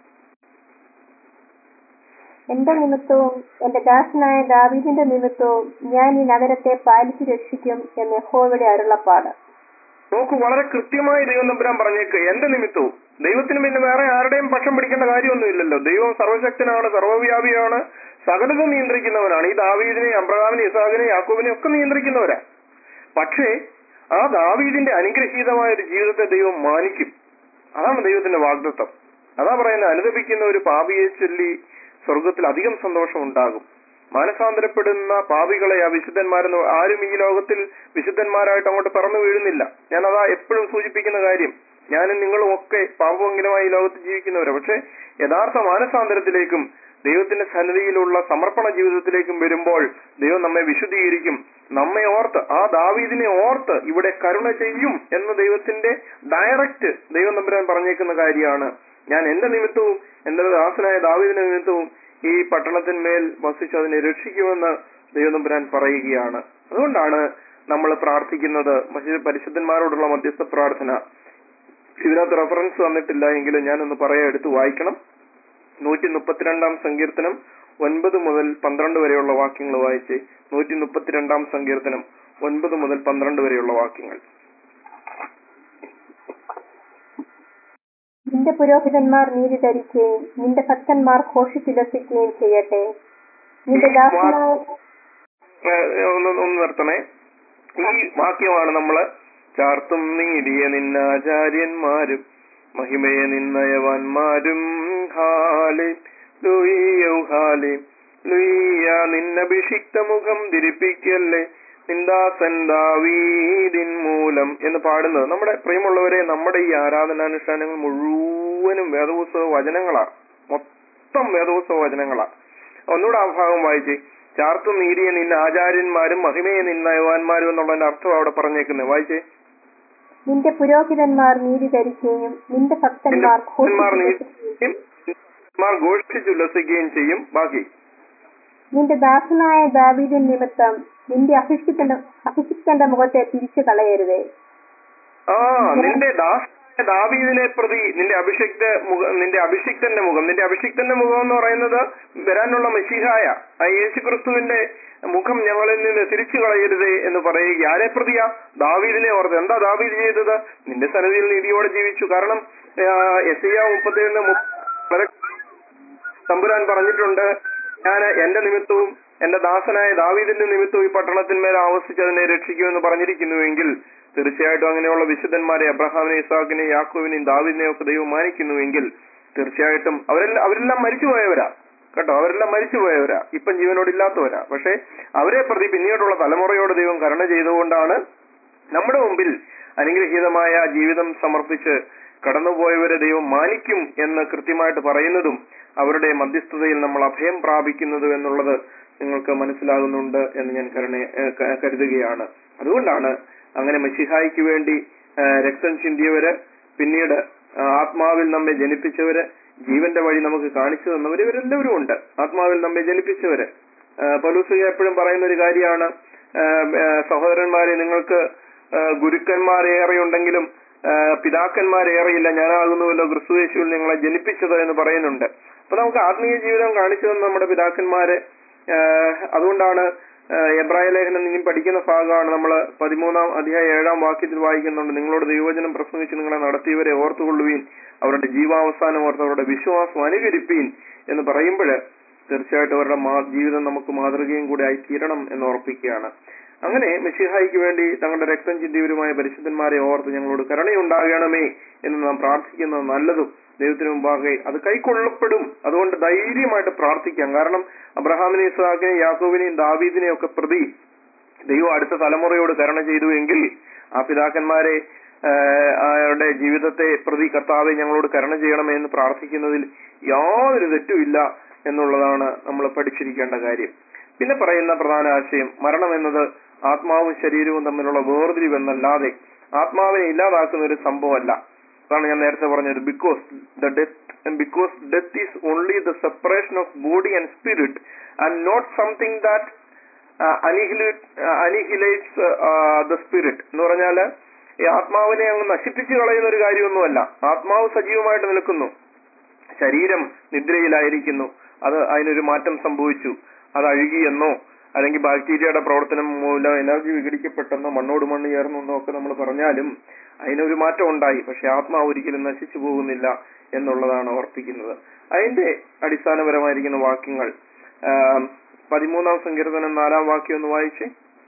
എന്റെ നിമിത്തവും എന്റെ ദാസനായ ദാവീദിന്റെ നിമിത്തവും ഞാൻ ഈ നഗരത്തെ പാലിച്ചു രക്ഷിക്കും എന്ന് യഹോവയുടെ അരുളപ്പാട് നോക്കൂ വളരെ കൃത്യമായി ദൈവം തമ്പുരാൻ പറഞ്ഞേക്ക് എന്റെ നിമിത്തവും ദൈവത്തിന് പിന്നെ വേറെ ആരുടെയും പക്ഷം പിടിക്കേണ്ട കാര്യമൊന്നുമില്ലല്ലോ ദൈവം സർവശക്തനാണ് സർവ്വവ്യാപിയാണ് സകലതും നിയന്ത്രിക്കുന്നവനാണ് ഈ ദാവീദിനെ അബ്രഹാമിനെ ഇസാഖിനെ യാക്കോബിനെ ഒക്കെ നിയന്ത്രിക്കുന്നവരാ പക്ഷേ ആ ദാവീദിന്റെ അനുഗ്രഹീതമായ ഒരു ജീവിതത്തെ ദൈവം മാനിക്കും അതാണ് ദൈവത്തിന്റെ വാഗ്ദത്വം അതാ പറയുന്നത് അനുദപിക്കുന്ന ഒരു പാപിയെ ചൊല്ലി സ്വർഗത്തിൽ അധികം സന്തോഷം ഉണ്ടാകും മാനസാന്തരപ്പെടുന്ന പാപികളെ ആ വിശുദ്ധന്മാരെന്ന് ആരും ഈ ലോകത്തിൽ വിശുദ്ധന്മാരായിട്ട് അങ്ങോട്ട് പറന്നു വീഴുന്നില്ല ഞാൻ അതാ എപ്പോഴും സൂചിപ്പിക്കുന്ന കാര്യം ഞാനും നിങ്ങളും ഒക്കെ പാപമെങ്കിലുമായി ഈ ലോകത്ത് ജീവിക്കുന്നവരാ പക്ഷെ യഥാർത്ഥ മാനസാന്തരത്തിലേക്കും ദൈവത്തിന്റെ സന്നിധിയിലുള്ള സമർപ്പണ ജീവിതത്തിലേക്കും വരുമ്പോൾ ദൈവം നമ്മെ വിശുദ്ധീകരിക്കും നമ്മെ ഓർത്ത് ആ ദാവീദിനെ ഓർത്ത് ഇവിടെ കരുണ ചെയ്യും എന്ന് ദൈവത്തിന്റെ ഡയറക്റ്റ് ദൈവം തമ്പുരാൻ പറഞ്ഞേക്കുന്ന കാര്യമാണ് ഞാൻ എന്റെ നിമിത്തവും എന്റെ ദാസനായ ദാവീദിന്റെ നിമിത്തവും ഈ പട്ടണത്തിന്മേൽ വസിച്ച് അതിനെ രക്ഷിക്കുമെന്ന് ദൈവം തമ്പുരാൻ പറയുകയാണ് അതുകൊണ്ടാണ് നമ്മൾ പ്രാർത്ഥിക്കുന്നത് മറ്റു പരിശുദ്ധന്മാരോടുള്ള മധ്യസ്ഥ പ്രാർത്ഥന ഇതിനകത്ത് റെഫറൻസ് വന്നിട്ടില്ല എങ്കിലും ഞാനൊന്ന് പറയാൻ എടുത്ത് വായിക്കണം നൂറ്റി മുപ്പത്തിരണ്ടാം സങ്കീർത്തനം ഒൻപത് മുതൽ പന്ത്രണ്ട് വരെയുള്ള വാക്യങ്ങൾ വായിച്ച് നൂറ്റി മുപ്പത്തിരണ്ടാം സങ്കീർത്തനം ഒൻപത് മുതൽ പന്ത്രണ്ട് വരെയുള്ള വാക്യങ്ങൾ നിന്റെ പുരോഹിതന്മാർ നീതി ധരിക്കുകയും നിന്റെ ഭക്തന്മാർ ഘോഷിച്ചുല്ലസിക്കുകയും ചെയ്യട്ടെ നിന്റെ ദാസനായ ഏഹ് ഒന്ന് ഒന്ന് നിർത്തണേ ഈ വാക്യമാണ് നമ്മള് ചാർത്തും നീതിയെ നിന്നാചാര്യന്മാരും മഹിമയെ നിന്നയവാന്മാരും ഹാലെ ലൂയ്യൗ ഹാലെ ലൂയ്യ നിന്നഭിഷിക്ത മുഖം ധരിപ്പിക്കല്ലേ നിന്ദാസൻ ദാവീദിൻ മൂലം എന്ന് പാടുന്നത് നമ്മുടെ പ്രിയമുള്ളവരെ നമ്മുടെ ഈ ആരാധനാനുഷ്ഠാനങ്ങൾ മുഴുവനും വേദപുസ്തക വചനങ്ങളാ മൊത്തം വേദപുസ്തക വചനങ്ങളാ ഒന്നുകൂടെ ആ ഭാഗം വായിച്ചേ ചാർത്തും നീതിയെ നിന്ന ആചാര്യന്മാരും മഹിമയെ നിന്നയവാന്മാരും എന്നുള്ളതിന്റെ അർത്ഥം അവിടെ പറഞ്ഞേക്കുന്നത് വായിച്ചേ നിന്റെ പുരോഹിതന്മാർ നീതി ധരിക്കുകയും നിന്റെ ഭക്തന്മാർ ഭക്തന്മാർ ഘോഷിച്ചുല്ലസിക്കുകയും നീതിമാർ ഘോഷിച്ചുല്ലസിക്കുകയും ചെയ്യും ബാക്കി നിന്റെ ദാസനായ ദാവീദിൻ നിമിത്തം നിന്റെ അഭിഷിക്തന്റെ അഭിഷിക്തന്റെ മുഖത്തെ തിരിച്ചു കളയരുതേ ആ നിന്റെ ദാസനായ ദാവീദിനെ പ്രതി നിന്റെ അഭിഷിക്ത മുഖം നിന്റെ അഭിഷിക്തന്റെ മുഖം നിന്റെ അഭിഷിക്തന്റെ മുഖം എന്ന് പറയുന്നത് വരാനുള്ള മെഷിഹായ ആ യേശു ക്രിസ്തുവിന്റെ മുഖം ഞങ്ങളിൽ നിന്ന് തിരിച്ചു കളയരുതേ എന്ന് പറയുക ആരെ പ്രതിയാ ദാവീദിനെ ഓർത്ത് എന്താ ദാവീദ് ചെയ്തത് നിന്റെ സന്നിധിയിൽ നീതിയോടെ ജീവിച്ചു കാരണം എസ് ഐ മുപ്പത്തേഴിന് വളരെ തമ്പുരാൻ പറഞ്ഞിട്ടുണ്ട് ഞാൻ എന്റെ നിമിത്തവും എന്റെ ദാസനായ ദാവീദിന്റെ നിമിത്തവും ഈ പട്ടണത്തിന്മേൽ ആവസിച്ച് അതിനെ രക്ഷിക്കുമെന്ന് പറഞ്ഞിരിക്കുന്നുവെങ്കിൽ തീർച്ചയായിട്ടും അങ്ങനെയുള്ള വിശുദ്ധന്മാരെ അബ്രഹാമിനെ ഇസാഖിനെ യാക്കോവിനെയും ദാവീദിനെയും ഒക്കെ ദൈവം മാനിക്കുന്നുവെങ്കിൽ തീർച്ചയായിട്ടും അവരെല്ലാം അവരെല്ലാം മരിച്ചുപോയവരാ കേട്ടോ അവരെല്ലാം മരിച്ചുപോയവരാ ഇപ്പം ജീവനോടില്ലാത്തവരാ പക്ഷെ അവരെ പ്രതി പിന്നീടുള്ള തലമുറയോട് ദൈവം കരുണ ചെയ്തുകൊണ്ടാണ് നമ്മുടെ മുമ്പിൽ അനുഗ്രഹീതമായ ജീവിതം സമർപ്പിച്ച് കടന്നുപോയവരെ ദൈവം മാനിക്കും എന്ന് കൃത്യമായിട്ട് പറയുന്നതും അവരുടെ മധ്യസ്ഥതയിൽ നമ്മൾ അഭയം പ്രാപിക്കുന്നതും എന്നുള്ളത് നിങ്ങൾക്ക് മനസ്സിലാകുന്നുണ്ട് എന്ന് ഞാൻ കരുണ ഏഹ് ക- കരുതുകയാണ് അതുകൊണ്ടാണ് അങ്ങനെ മഷിഹായിക്ക് വേണ്ടി ആ, രക്തം ചിന്തിയവര് പിന്നീട് ആ, ആത്മാവിൽ നമ്മെ ജനിപ്പിച്ചവര് ജീവന്റെ വഴി നമുക്ക് കാണിച്ചു തന്നവര് ഇവരെല്ലാവരും ഉണ്ട് ആത്മാവിൽ നമ്മെ ജനിപ്പിച്ചവര് ആ, പൗലോസ് എപ്പോഴും പറയുന്ന ഒരു കാര്യമാണ് ആ, ആ, സഹോദരന്മാരെ നിങ്ങൾക്ക് ആ, ഗുരുക്കന്മാർ ഏറെയുണ്ടെങ്കിലും ആ, പിതാക്കന്മാർ ഏറെയില്ല ഞാനാകുന്നുവല്ലോ ക്രിസ്തുവേശുവിൽ നിങ്ങളെ ജനിപ്പിച്ചത് എന്ന് പറയുന്നുണ്ട് അപ്പൊ നമുക്ക് ആത്മീയ ജീവിതം കാണിച്ചു തന്ന നമ്മുടെ പിതാക്കന്മാര് ആ, അതുകൊണ്ടാണ് എബ്രായ ലേഖനം ഇനി പഠിക്കുന്ന ഭാഗമാണ് നമ്മൾ പതിമൂന്നാം അധ്യായ ഏഴാം വാക്യത്തിൽ വായിക്കുന്നുണ്ട് നിങ്ങളോട് ദൈവവചനം പ്രസംഗിച്ച് നിങ്ങളെ നടത്തിയവരെ ഓർത്തുകൊള്ളുവീൻ അവരുടെ ജീവാവസാനം ഓർത്ത് അവരുടെ വിശ്വാസം അനുകരിപ്പീൻ എന്ന് പറയുമ്പോൾ തീർച്ചയായിട്ടും അവരുടെ മാ- ജീവിതം നമുക്ക് മാതൃകയും കൂടെ ആയി തീരണം എന്ന് ഓർപ്പിക്കുകയാണ് അങ്ങനെ മെസ്സിഹായിക്ക് വേണ്ടി തങ്ങളുടെ രക്തം ചിന്തിയവരുമായ പരിശുദ്ധന്മാരെ ഓർത്ത് ഞങ്ങളോട് കരുണയുണ്ടാകണമേ എന്ന് നാം പ്രാർത്ഥിക്കുന്നത് നല്ലതും ദൈവത്തിന് മുമ്പാകെ അത് കൈക്കൊള്ളപ്പെടും അതുകൊണ്ട് ധൈര്യമായിട്ട് പ്രാർത്ഥിക്കാം കാരണം അബ്രഹാമിനെയും ഇസ്ഹാക്കിനെയും യാക്കോബിനെയും ദാവീദിനെയും ഒക്കെ പ്രതി ദൈവം അടുത്ത തലമുറയോട് കരുണ ചെയ്തു എങ്കിൽ ആ പിതാക്കന്മാരെ ആഹ്, അവരുടെ ജീവിതത്തെ പ്രതി കർത്താവെ ഞങ്ങളോട് കരുണ ചെയ്യണമേ എന്ന് പ്രാർത്ഥിക്കുന്നതിൽ യാതൊരു തെറ്റുമില്ല എന്നുള്ളതാണ് നമ്മൾ പഠിച്ചിരിക്കേണ്ട കാര്യം പിന്നെ പറയുന്ന പ്രധാന ആശയം മരണം എന്നത് ആത്മാവും ശരീരവും തമ്മിലുള്ള വേർതിരിവെന്നല്ലാതെ ആത്മാവിനെ ഇല്ലാതാക്കുന്ന ഒരു സംഭവമല്ല അതാണ് ഞാൻ നേരത്തെ പറഞ്ഞത് because the death because death is only the separation of body and spirit and not something that annihilates the spirit എന്ന് പറഞ്ഞാല് ഈ ആത്മാവിനെ അങ്ങ് നശിപ്പിച്ചു കളയുന്ന ഒരു കാര്യമൊന്നുമല്ല ആത്മാവ് സജീവമായിട്ട് നിൽക്കുന്നു ശരീരം നിദ്രയിലായിരിക്കുന്നു അത് അതിനൊരു മാറ്റം സംഭവിച്ചു അത് അഴുകിയെന്നോ അല്ലെങ്കിൽ ബാക്ടീരിയയുടെ പ്രവർത്തനം മൂലം എനർജി വിഘടിക്കപ്പെട്ടെന്നോ മണ്ണോട് മണ്ണ് ചേർന്നെന്നോ ഒക്കെ നമ്മൾ പറഞ്ഞാലും അതിനൊരു മാറ്റം ഉണ്ടായി പക്ഷെ ആത്മാവ് ഒരിക്കലും നശിച്ചു പോകുന്നില്ല എന്നുള്ളതാണ് ഓർപ്പിക്കുന്നത് അതിന്റെ അടിസ്ഥാനപരമായിരിക്കുന്ന വാക്യങ്ങൾ ആം, പതിമൂന്നാം സങ്കീർത്തനം നാലാം വാക്യം ഒന്ന് വായിച്ചേ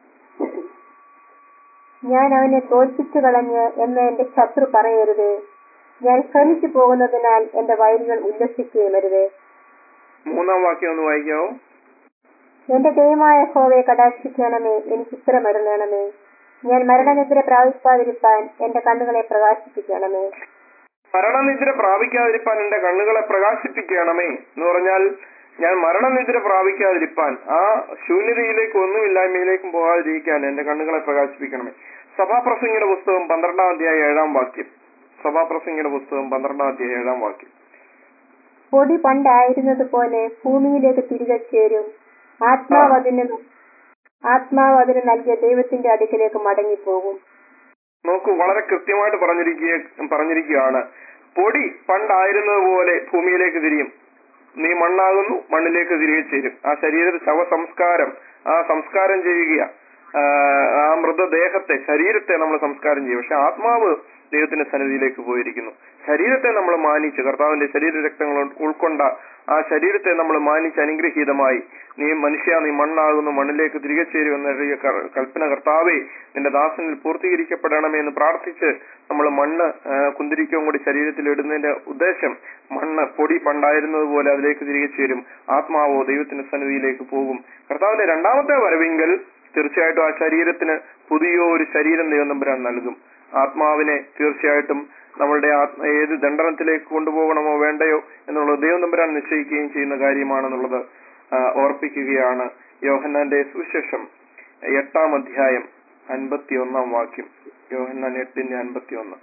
ഞാൻ അവനെ തോൽപ്പിച്ചു കളഞ്ഞ് എന്ന് എന്റെ ശത്രു പറയരുത് ഞാൻ ശ്രമിച്ചു പോകുന്നതിനാൽ എന്റെ വയലുകൾ ഉല്ലസിക്കുകയും അരുത് മൂന്നാം വാക്യം ഒന്ന് വായിക്കാവോ എന്റെ ദൈവമായ ഹോവയെ കടാക്ഷിക്കണമേ എനിക്ക് ഉത്തരമരുളണമേ ഞാൻ മരണനിദ്ര പ്രാപിക്കാതിരിക്കാൻ എന്റെ കണ്ണുകളെ പ്രകാശിപ്പിക്കണമേ മരണനിദ്ര പ്രാപിക്കാതിരിപ്പാൻ എന്റെ കണ്ണുകളെ പ്രകാശിപ്പിക്കണമേ എന്ന് പറഞ്ഞാൽ ഞാൻ മരണനിദ്ര പ്രാപിക്കാതിരിപ്പാൻ ആ ശൂന്യതയിലേക്ക് ഒന്നുമില്ലായ്മയിലേക്കും പോകാതിരിക്കാൻ എന്റെ കണ്ണുകളെ പ്രകാശിപ്പിക്കണമേ സഭാപ്രസംഗിയുടെ പുസ്തകം പന്ത്രണ്ടാം അധ്യായ ഏഴാം വാക്യം സഭാപ്രസംഗിയുടെ പുസ്തകം പന്ത്രണ്ടാം അധ്യായ ഏഴാം വാക്യം പൊടി പണ്ടായിരുന്നത് പോലെ ഭൂമിയിലേക്ക് തിരികെ ചേരും ആത്മാവ് അതിന് ആത്മാവ് അതിന് നൽകിയ ദൈവത്തിന്റെ അടുക്കിലേക്ക് മടങ്ങിപ്പോകും നോക്കൂ വളരെ കൃത്യമായിട്ട് പറഞ്ഞിരിക്കുക പറഞ്ഞിരിക്കുകയാണ് പൊടി പണ്ടായിരുന്നത് പോലെ ഭൂമിയിലേക്ക് തിരിയും നീ മണ്ണാകുന്നു മണ്ണിലേക്ക് തിരികെ ചേരും ആ ശരീരത്തിൽ ശവസംസ്കാരം ആ സംസ്കാരം ചെയ്യുക ആ, ആ മൃതദേഹത്തെ ശരീരത്തെ നമ്മൾ സംസ്കാരം ചെയ്യും പക്ഷെ ആത്മാവ് ദൈവത്തിന്റെ സന്നിധിയിലേക്ക് പോയിരിക്കുന്നു ശരീരത്തെ നമ്മൾ മാനിച്ച് കർത്താവിന്റെ ശരീര രക്തങ്ങൾ ഉൾക്കൊണ്ട ആ ശരീരത്തെ നമ്മൾ മാനിച്ച് അനുഗ്രഹീതമായി നീ മനുഷ്യ നീ മണ്ണാകുന്നു മണ്ണിലേക്ക് തിരികെ ചേരുമെന്ന ഒരു ക- കൽപ്പന കർത്താവെ നിന്റെ ദാസനിൽ പൂർത്തീകരിക്കപ്പെടണമേ എന്ന് പ്രാർത്ഥിച്ച് നമ്മൾ മണ്ണ് ആ, കുന്തിരിക്കവും കൂടി ശരീരത്തിൽ ഇടുന്നതിന്റെ ഉദ്ദേശം മണ്ണ് പൊടി പണ്ടായിരുന്നത് പോലെ അതിലേക്ക് തിരികെ ചേരും ആത്മാവോ ദൈവത്തിന്റെ സന്നിധിയിലേക്ക് പോകും കർത്താവിന്റെ രണ്ടാമത്തെ വരവിങ്കൽ തീർച്ചയായിട്ടും ആ ശരീരത്തിന് പുതിയ ഒരു ശരീരം ദൈവം തമ്പുരാൻ നൽകും ആത്മാവിനെ തീർച്ചയായിട്ടും നമ്മളുടെ ആത്മ ഏത് ദണ്ഡനത്തിലേക്ക് കൊണ്ടുപോകണമോ വേണ്ടയോ എന്നുള്ളത് ദൈവം തമ്പുരാൻ നിശ്ചയിക്കുകയും ചെയ്യുന്ന കാര്യമാണെന്നുള്ളത് ആ, ഓർപ്പിക്കുകയാണ് യോഹന്നാന്റെ സുവിശേഷം എട്ടാം അധ്യായം അൻപത്തി ഒന്നാം വാക്യം യോഹന്നാൻ എട്ടിന്റെ അൻപത്തി ഒന്ന്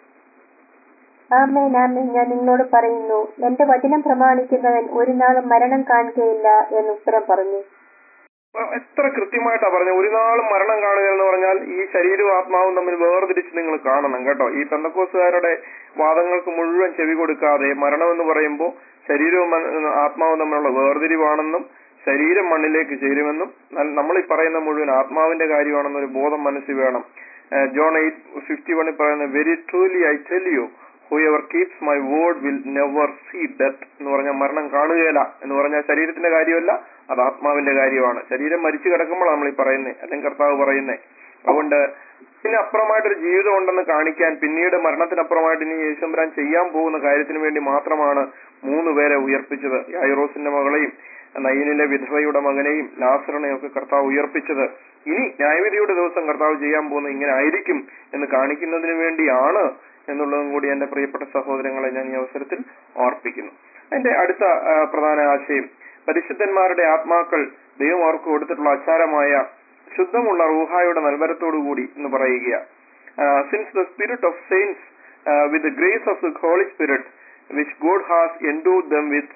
ആമേൻ ആമേൻ ഞാൻ നിങ്ങളോട് പറയുന്നു എന്റെ വചനം പ്രമാണിക്കുന്നവൻ ഒരു നാളും മരണം കാണുകയില്ല എന്ന് ഉത്തരം പറഞ്ഞു അപ്പൊ എത്ര കൃത്യമായിട്ടാ പറഞ്ഞത് ഒരു നാളും മരണം കാണുക എന്ന് പറഞ്ഞാൽ ഈ ശരീരവും ആത്മാവും തമ്മിൽ വേർതിരിച്ച് നിങ്ങൾ കാണണം കേട്ടോ ഈ പെന്തക്കോസുകാരുടെ വാദങ്ങൾക്ക് മുഴുവൻ ചെവി കൊടുക്കാതെ മരണം എന്ന് പറയുമ്പോൾ ശരീരവും മന- ആത്മാവും തമ്മിലുള്ള വേർതിരിവാണെന്നും ശരീരം മണ്ണിലേക്ക് ചേരുമെന്നും ന- നമ്മൾ ഈ പറയുന്ന മുഴുവൻ ആത്മാവിന്റെ കാര്യമാണെന്നൊരു ബോധം മനസ്സിൽ വേണം ഏഹ് ജോൺ എയ്റ്റ് ഫിഫ്റ്റി വണ്ണിൽ പറയുന്ന very truly I tell you whoever keeps my word will never see death എന്ന് പറഞ്ഞാൽ മരണം കാണുകയില്ല എന്ന് പറഞ്ഞാൽ ശരീരത്തിന്റെ കാര്യമല്ല അത് ആത്മാവിന്റെ കാര്യമാണ് ശരീരം മരിച്ചു കിടക്കുമ്പോഴാണ് നമ്മൾ ഈ പറയുന്നത് അല്ലെങ്കിൽ കർത്താവ് പറയുന്നത് അതുകൊണ്ട് പിന്നെ അപ്പുറമായിട്ടൊരു ജീവിതം ഉണ്ടെന്ന് കാണിക്കാൻ പിന്നീട് മരണത്തിനപ്പുറമായിട്ട് ഇനി യേശുമ്പരാൻ ചെയ്യാൻ പോകുന്ന കാര്യത്തിന് വേണ്ടി മാത്രമാണ് മൂന്ന് പേരെ ഉയർപ്പിച്ചത് യായിറോസിന്റെ മകളെയും നയ്യനിലെ വിധവയുടെ മകനെയും ലാസറിനെയും ഒക്കെ കർത്താവ് ഉയർപ്പിച്ചത് ഇനി ന്യായവിധിയുടെ ദിവസം കർത്താവ് ചെയ്യാൻ പോകുന്ന ഇങ്ങനെ ആയിരിക്കും എന്ന് കാണിക്കുന്നതിന് വേണ്ടിയാണ് എന്നുള്ളതും കൂടി എന്റെ പ്രിയപ്പെട്ട സഹോദരങ്ങളെ ഞാൻ ഈ അവസരത്തിൽ ഓർപ്പിക്കുന്നു അതിന്റെ അടുത്ത ആ, പ്രധാന ആശയം പരിശുദ്ധന്മാരുടെ ആത്മാക്കൾ ദൈവം അവർക്ക് കൊടുത്തിട്ടുള്ള അച്ചാരമായ ശുദ്ധമുള്ള റൂഹായുടെ നൽവരത്തോടുകൂടി എന്ന് പറയുക since the spirit of saints with the grace of the holy spirit which God has endue them with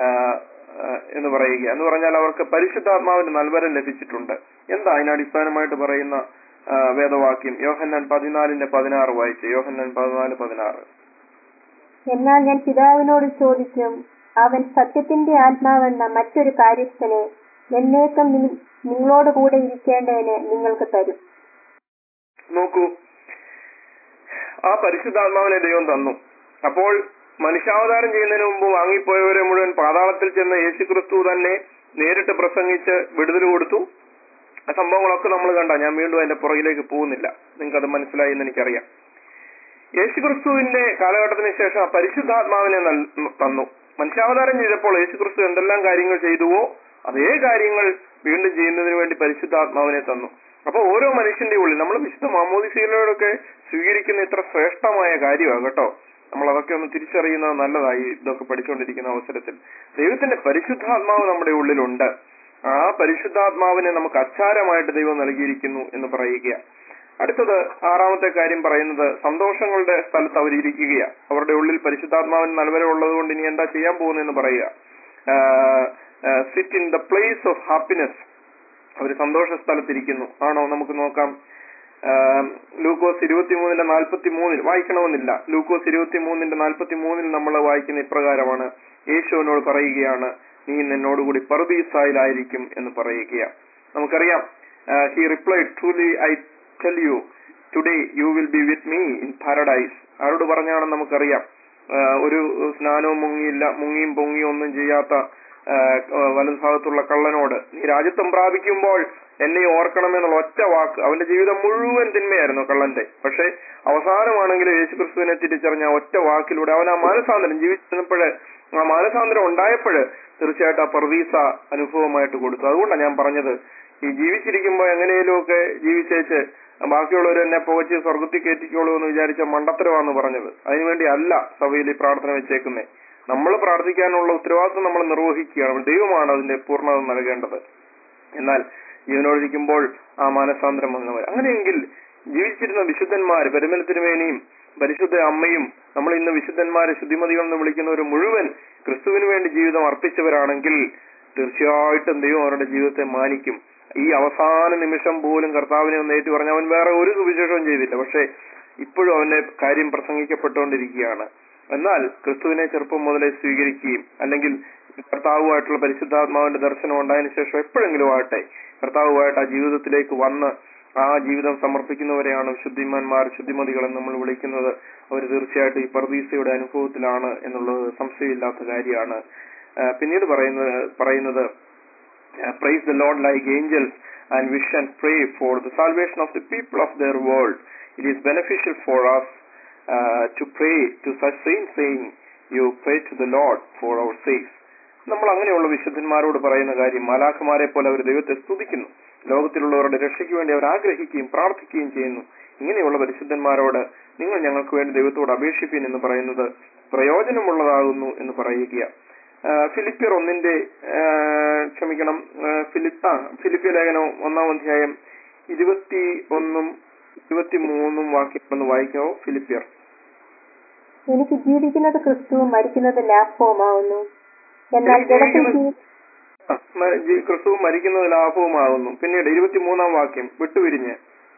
എന്ന് പറയുക എന്ന് പറഞ്ഞാൽ അവർക്ക് പരിശുദ്ധാത്മാവിന്റെ നൽവരം ലഭിച്ചിട്ടുണ്ട് എന്താ അതിന് അടിസ്ഥാനമായിട്ട് പറയുന്ന ആ, വേദവാക്യം യോഹന്നാൻ പതിനാലിന്റെ പതിനാറ് വായിച്ച് യോഹന്നാൻ പതിനാല് പതിനാറ് എന്നാൽ ഞാൻ പിതാവിനോട് ചോദിക്കും അവൻ സത്യത്തിന്റെ ആത്മാവെന്ന മറ്റൊരു കാര്യസ്ഥനെ എന്നേക്കും നി- നിങ്ങളോട് കൂടെ ഇരിക്കേണ്ടതിന് നിങ്ങൾക്ക് തരും നോക്കൂ ആ പരിശുദ്ധാത്മാവിനെ ദൈവം തന്നു അപ്പോൾ മനുഷ്യാവതാരം ചെയ്യുന്നതിന് മുമ്പ് വാങ്ങിപ്പോയവരെ മുഴുവൻ പാതാളത്തിൽ ചെന്ന് യേശുക്രിസ്തു തന്നെ നേരിട്ട് പ്രസംഗിച്ച് വിടുതൽ കൊടുത്തു ആ സംഭവങ്ങളൊക്കെ നമ്മൾ കണ്ട ഞാൻ വീണ്ടും അതിന്റെ പുറകിലേക്ക് പോകുന്നില്ല നിങ്ങൾക്ക് അത് മനസ്സിലായി എന്ന് എനിക്കറിയാം യേശുക്രിസ്തുവിന്റെ കാലഘട്ടത്തിന് ശേഷം ആ പരിശുദ്ധാത്മാവിനെ നൽ- തന്നു മനുഷ്യാവതാരം ചെയ്തപ്പോൾ യേശുക്രിസ്തു എന്തെല്ലാം കാര്യങ്ങൾ ചെയ്തുവോ അതേ കാര്യങ്ങൾ വീണ്ടും ചെയ്യുന്നതിന് വേണ്ടി പരിശുദ്ധാത്മാവിനെ തന്നു അപ്പൊ ഓരോ മനുഷ്യന്റെ ഉള്ളിൽ നമ്മൾ വിശുദ്ധ മാമോദിസയിലൂടെയൊക്കെ സ്വീകരിക്കുന്ന ഇത്ര ശ്രേഷ്ഠമായ കാര്യമാണ് കേട്ടോ നമ്മൾ അതൊക്കെ ഒന്ന് തിരിച്ചറിയുന്നത് നല്ലതായി ഇതൊക്കെ പഠിച്ചുകൊണ്ടിരിക്കുന്ന അവസരത്തിൽ ദൈവത്തിന്റെ പരിശുദ്ധാത്മാവ് നമ്മുടെ ഉള്ളിലുണ്ട് ആ പരിശുദ്ധാത്മാവിനെ നമുക്ക് അച്ചാരമായിട്ട് ദൈവം നൽകിയിരിക്കുന്നു എന്ന് പറയുക അടുത്തത് ആറാമത്തെ കാര്യം പറയുന്നത് സന്തോഷങ്ങളുടെ സ്ഥലത്ത് അവരിയ്ക്കുകയാണ് അവരുടെ ഉള്ളിൽ പരിശുദ്ധാത്മാവിന് നൽവര ഉള്ളത് കൊണ്ട് ഇനി എന്താ ചെയ്യാൻ പോകുന്നതെന്ന് പറയുക sit in the place of happiness അവർ സന്തോഷ സ്ഥലത്തിരിക്കുന്നു ആണോ നമുക്ക് നോക്കാം ആം, ലൂക്കോസ് ഇരുപത്തിമൂന്നിന്റെ നാൽപ്പത്തി മൂന്നിൽ വായിക്കണമെന്നില്ല ലൂക്കോസ് ഇരുപത്തിമൂന്നിന്റെ നാൽപ്പത്തി മൂന്നിൽ നമ്മൾ വായിക്കുന്ന ഇപ്രകാരമാണ് യേശുവിനോട് പറയുകയാണ് നീ എന്നോടുകൂടി പറുദീസായിലായിരിക്കും എന്ന് പറയുകയാണ് നമുക്കറിയാം he replied truly I tell you today you will be with me in paradise ആരോട് പറഞ്ഞാണെന്ന് നമുക്കറിയാം ആ, ഒരു സ്നാനവും മുങ്ങിയില്ല മുങ്ങിയും പൊങ്ങിയും ഒന്നും ചെയ്യാത്ത ആ, വലതുഭാഗത്തുള്ള കള്ളനോട് നീ രാജ്യത്വം പ്രാപിക്കുമ്പോൾ എന്നെ ഓർക്കണമെന്നുള്ള ഒറ്റ വാക്ക് അവന്റെ ജീവിതം മുഴുവൻ തിന്മയായിരുന്നു കള്ളന്റെ പക്ഷെ അവസാനമാണെങ്കിലും യേശുക്രിസ്തുവിനെ തിരിച്ചറിഞ്ഞ ആ ഒറ്റ വാക്കിലൂടെ അവൻ ആ മാനസാന്തരം ജീവിച്ചിരുന്നപ്പോഴ് ആ മാനസാന്തരം ഉണ്ടായപ്പോഴ് തീർച്ചയായിട്ടും ആ പർവീസ അനുഭവമായിട്ട് കൊടുത്തു അതുകൊണ്ടാണ് ഞാൻ പറഞ്ഞത് ഈ ജീവിച്ചിരിക്കുമ്പോൾ എങ്ങനെയൊക്കെ ജീവിച്ചേച്ച് ബാക്കിയുള്ളവർ എന്നെ പുകച്ച് സ്വർഗത്തിൽ കയറ്റിക്കോളൂ എന്ന് വിചാരിച്ച മണ്ടത്തരമാണെന്ന് പറഞ്ഞത് അതിനുവേണ്ടി അല്ല സഭയിൽ ഈ പ്രാർത്ഥന വെച്ചേക്കുന്നേ നമ്മൾ പ്രാർത്ഥിക്കാനുള്ള ഉത്തരവാദിത്വം നമ്മൾ നിർവഹിക്കുകയാണ് ദൈവമാണ് അതിന്റെ പൂർണ്ണത നൽകേണ്ടത് എന്നാൽ ജീവനോടിരിക്കുമ്പോൾ ആ മാനസാന്തരം വന്നവർ അങ്ങനെയെങ്കിൽ ജീവിച്ചിരുന്ന വിശുദ്ധന്മാർ പരിമലത്തിനുമേനിയും പരിശുദ്ധ അമ്മയും നമ്മൾ ഇന്ന് വിശുദ്ധന്മാരെ ശുദ്ധിമതികൾ എന്ന് വിളിക്കുന്നവർ മുഴുവൻ ക്രിസ്തുവിന് വേണ്ടി ജീവിതം അർപ്പിച്ചവരാണെങ്കിൽ തീർച്ചയായിട്ടും ദൈവം അവരുടെ ജീവിതത്തെ മാനിക്കും ഈ അവസാന നിമിഷം പോലും കർത്താവിനെ ഒന്ന് ഏറ്റു പറഞ്ഞ അവൻ വേറെ ഒരു സുവിശേഷവും ചെയ്തില്ല പക്ഷെ ഇപ്പോഴും അവന്റെ കാര്യം പ്രസംഗിക്കപ്പെട്ടുകൊണ്ടിരിക്കുകയാണ് എന്നാൽ ക്രിസ്തുവിനെ ചെറുപ്പം മുതലേ സ്വീകരിക്കുകയും അല്ലെങ്കിൽ കർത്താവുമായിട്ടുള്ള പരിശുദ്ധാത്മാവിന്റെ ദർശനം ഉണ്ടായതിനു ശേഷം എപ്പോഴെങ്കിലും ആകട്ടെ കർത്താവുമായിട്ട് ആ ജീവിതത്തിലേക്ക് വന്ന് ആ ജീവിതം സമർപ്പിക്കുന്നവരെയാണ് ശുദ്ധിമാന്മാർ ശുദ്ധിമതികൾ എന്ന് നമ്മൾ വിളിക്കുന്നത് അവർ തീർച്ചയായിട്ടും ഈ പർദീസയുടെ അനുഭവത്തിലാണ് എന്നുള്ളത് സംശയമില്ലാത്ത കാര്യമാണ് ആ, പിന്നീട് പറയുന്നത് പറയുന്നത് praise the lord like angels and wish and pray for the salvation of the people of the world it is beneficial for us to pray to such same saying you pray to the lord for our sakes നമ്മൾ അങ്ങനെയുള്ള വിശുദ്ധന്മാരോട് പറയുന്ന കാര്യം മാലാഖമാരെ പോലെ അവർ ദൈവത്തെ സ്തുതിക്കുന്നു ലോകത്തിലുള്ളവരുടെ രക്ഷയ്ക്ക് വേണ്ടി അവർ ആഗ്രഹിക്കുകയും പ്രാർത്ഥിക്കുകയും ചെയ്യുന്നു ഇങ്ങനെയുള്ള പരിശുദ്ധന്മാരോട് നിങ്ങൾ ഞങ്ങൾക്ക് വേണ്ടി ദൈവത്തോട് അപേക്ഷിപ്പീൻ എന്ന് പറയുന്നത് പ്രയോജനമുള്ളതാകുന്നു എന്ന് പറയുക ആ, ഫിലിപ്പിയർ ഒന്നിന്റെ ആ, ക്ഷമിക്കണം ആ, ഫിലിപ്പ് ആ ഫിലിപ്പിയ ലേഖനം ഒന്നാം അധ്യായം ഇരുപത്തി ഒന്നും ഇരുപത്തി മൂന്നും വാക്യങ്ങളൊന്ന് വായിക്കാവോ ഫിലിപ്പിയർ എനിക്ക് ജീവിക്കുന്നത് ക്രിസ്തുവും മരിക്കുന്നത് ലാഭവുമാവുന്നു എന്നാൽ എനിക്ക് ജഡത്തിൽ ജീവിക്കുന്നത് ജീ- ആ, മ- ജി- ക്രിസ്തു മരിക്കുന്നത് ലാഭവുമാകുന്നു പിന്നീട് ഇരുപത്തിമൂന്നാം വാക്യം വിട്ടുപിരിഞ്ഞ്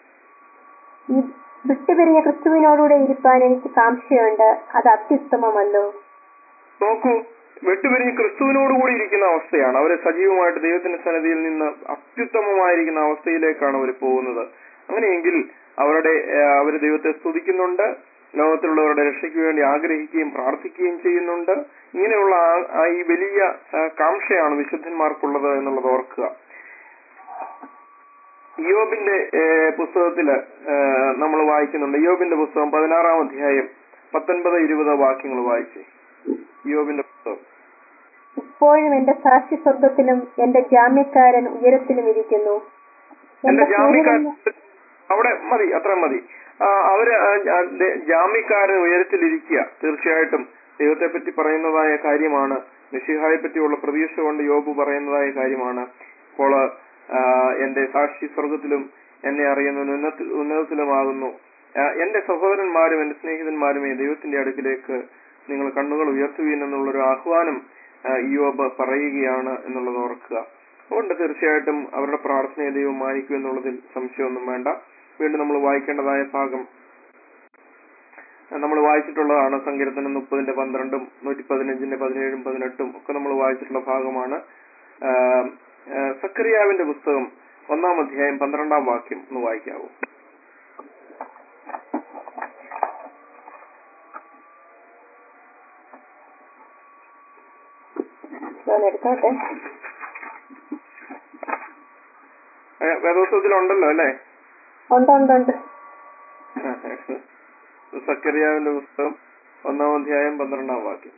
ഈ വിട്ടുപിരിഞ്ഞ ക്രിസ്തുവിനോടുകൂടെ ഇരിപ്പാൻ എനിക്ക് കാംക്ഷയുണ്ട് അത് അത്യുത്തമമല്ലോ നോക്കൂ വെട്ടുപിരിഞ്ഞ് ക്രിസ്തുവിനോടുകൂടി ഇരിക്കുന്ന അവസ്ഥയാണ് അവരെ സജീവമായിട്ട് ദൈവത്തിന്റെ സന്നിധിയിൽ നിന്ന് അത്യുത്തമമായിരിക്കുന്ന അവസ്ഥയിലേക്കാണ് അവർ പോകുന്നത് അങ്ങനെയെങ്കിൽ അവരുടെ അവർ ദൈവത്തെ സ്തുതിക്കുന്നുണ്ട് ലോകത്തിലുള്ളവരുടെ രക്ഷയ്ക്ക് വേണ്ടി ആഗ്രഹിക്കുകയും പ്രാർത്ഥിക്കുകയും ചെയ്യുന്നുണ്ട് ഇങ്ങനെയുള്ള ആ- ആ ഈ വലിയ ആ, കാംക്ഷയാണ് വിശുദ്ധന്മാർക്കുള്ളത് എന്നുള്ളത് ഓർക്കുക യോബിന്റെ ഏഹ്, പുസ്തകത്തില് നമ്മൾ വായിക്കുന്നുണ്ട് യോബിന്റെ പുസ്തകം പതിനാറാം അധ്യായം പത്തൊൻപത് ഇരുപത് വാക്യങ്ങൾ വായിച്ചേ യോബിന്റെ പുസ്തകം ഇപ്പോഴും എന്റെ സാക്ഷി സ്വർഗത്തിലും എന്റെ ജാമ്യക്കാരൻ ഉയരത്തിലും ഇരിക്കുന്നു എന്റെ എന്റെ ജാമ്യക്കാരൻ സൂര്യനെന്ന- അവിടെ മതി അത്ര മതി ആ, അവര് ആ, ആ, ദേ- ജാമ്യക്കാരൻ ഉയരത്തിലിരിക്കുക തീർച്ചയായിട്ടും ദൈവത്തെ പറ്റി പറയുന്നതായ കാര്യമാണ് മിഷിഹായെ പറ്റിയുള്ള പ്രതീക്ഷ കൊണ്ട് യോബ് പറയുന്നതായ കാര്യമാണ് ഇപ്പോൾ ആ, എന്റെ സാക്ഷി സ്വർഗത്തിലും എന്നെ അറിയുന്നവൻ ഉന്നത ഉന്നതത്തിലുമാകുന്നു ആ, എന്റെ സഹോദരന്മാരും എന്റെ സ്നേഹിതന്മാരുമേ ദൈവത്തിന്റെ അടുക്കിലേക്ക് നിങ്ങൾ കണ്ണുകൾ ഉയർത്തുവീൻ എന്നുള്ളൊരു ആഹ്വാനം ആ, യോബ് പറയുകയാണ് എന്നുള്ളത് ഓർക്കുക അതുകൊണ്ട് തീർച്ചയായിട്ടും അവരുടെ പ്രാർത്ഥനയെ ദൈവം മാനിക്കും എന്നുള്ളതിൽ സംശയമൊന്നും വേണ്ട വീണ്ടും നമ്മൾ വായിക്കേണ്ടതായ ഭാഗം നമ്മൾ വായിച്ചിട്ടുള്ളതാണ് സങ്കീർത്തനം മുപ്പതിന്റെ പന്ത്രണ്ടും നൂറ്റി പതിനഞ്ചിന്റെ പതിനേഴും പതിനെട്ടും ഒക്കെ നമ്മൾ വായിച്ചിട്ടുള്ള ഭാഗമാണ് ആഹ് ആഹ് സക്കറിയാവിന്റെ പുസ്തകം ഒന്നാം അധ്യായം പന്ത്രണ്ടാം വാക്യം ഒന്ന് വായിക്കാവൂ ഞാൻ എടുത്തോട്ടെ ഏ, വേദോത്സവത്തിലുണ്ടല്ലോ അല്ലേ ഉണ്ട് ഉണ്ട് ഉണ്ട് സക്കറിയാവിന്റെ പുസ്തകം ഒന്നാം അധ്യായം പന്ത്രണ്ടാം വാക്യം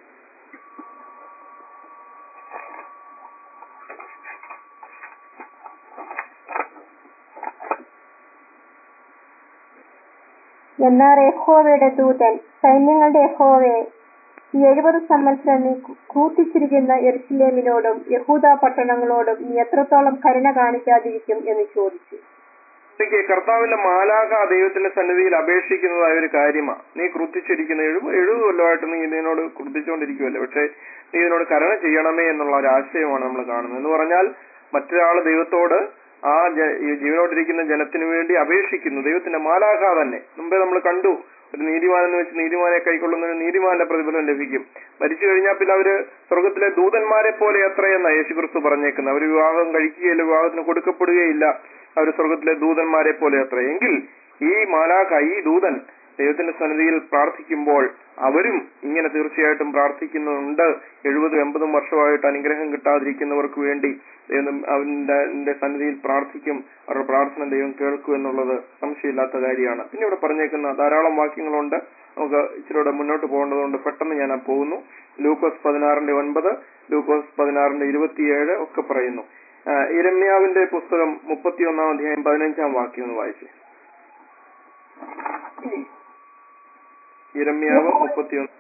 എന്നാൽ യഹോവയുടെ ദൂതൻ സൈന്യങ്ങളുടെ യഹോവയെ ഈ എഴുപത് സംവത്സരം നീ കൂട്ടിച്ചിരിക്കുന്ന എരുസലേമിനോടും യഹൂദ പട്ടണങ്ങളോടും നീ എത്രത്തോളം കരുണ കാണിക്കാതിരിക്കും എന്ന് ചോദിച്ചു എനിക്ക് കർത്താവിന്റെ മാലാക ദൈവത്തിന്റെ സന്നിധിയിൽ അപേക്ഷിക്കുന്നതായ ഒരു കാര്യമാണ് നീ ക്രുദ്ധിച്ചിരിക്കുന്ന എഴുപത് എഴുപത് കൊല്ലമായിട്ട് നീ ഇതിനോട് ക്രുദ്ധിച്ചുകൊണ്ടിരിക്കുമല്ലോ പക്ഷെ നീ ഇതിനോട് കരുണ ചെയ്യണമേ എന്നുള്ള ഒരു ആശയമാണ് നമ്മൾ കാണുന്നത് എന്ന് പറഞ്ഞാൽ മറ്റൊരാൾ ദൈവത്തോട് ആ ജ- ഈ ജീവനോടിരിക്കുന്ന ജനത്തിന് വേണ്ടി അപേക്ഷിക്കുന്നു ദൈവത്തിന്റെ മാലാക തന്നെ മുമ്പേ നമ്മൾ കണ്ടു ഒരു നീതിമാൻ എന്ന് വെച്ച് നീതിമാനെ കൈക്കൊള്ളുന്നതിന് നീതിമാന്റെ പ്രതിഫലം ലഭിക്കും മരിച്ചു കഴിഞ്ഞാൽ പിന്നെ അവര് സ്വർഗത്തിലെ ദൂതന്മാരെ പോലെ എത്രയെന്ന യേശുക്രിസ്തു പറഞ്ഞേക്കുന്നത് അവർ വിവാഹം കഴിക്കുകയില്ല വിവാഹത്തിന് കൊടുക്കപ്പെടുകയില്ല അവർ സ്വർഗത്തിലെ ദൂതന്മാരെ പോലെ അത്ര എങ്കിൽ ഈ മാലാഖ ഈ ദൂതൻ ദൈവത്തിന്റെ സന്നിധിയിൽ പ്രാർത്ഥിക്കുമ്പോൾ അവരും ഇങ്ങനെ തീർച്ചയായിട്ടും പ്രാർത്ഥിക്കുന്നുണ്ട് എഴുപതും എൺപതും വർഷമായിട്ട് അനുഗ്രഹം കിട്ടാതിരിക്കുന്നവർക്ക് വേണ്ടി ദൈവം അവന്റെ അവന്റെ സന്നിധിയിൽ പ്രാർത്ഥിക്കും അവരുടെ പ്രാർത്ഥന ദൈവം കേൾക്കും എന്നുള്ളത് സംശയമില്ലാത്ത കാര്യമാണ് പിന്നെ ഇവിടെ പറഞ്ഞേക്കുന്ന ധാരാളം വാക്യങ്ങളുണ്ട് നമുക്ക് ഇച്ചിരിയുടെ മുന്നോട്ട് പോകേണ്ടതുകൊണ്ട് പെട്ടെന്ന് ഞാൻ ആ പോകുന്നു ലൂക്കോസ് പതിനാറിന്റെ ഒൻപത് ലൂക്കോസ് പതിനാറിന്റെ ഇരുപത്തിയേഴ് ഒക്കെ പറയുന്നു ആ, ഇരമ്യാവിന്റെ പുസ്തകം മുപ്പത്തിയൊന്നാം അധ്യായം പതിനഞ്ചാം വാക്യം ഒന്ന് വായിച്ചേ ഇരമ്യാവ് മുപ്പത്തിയൊന്ന്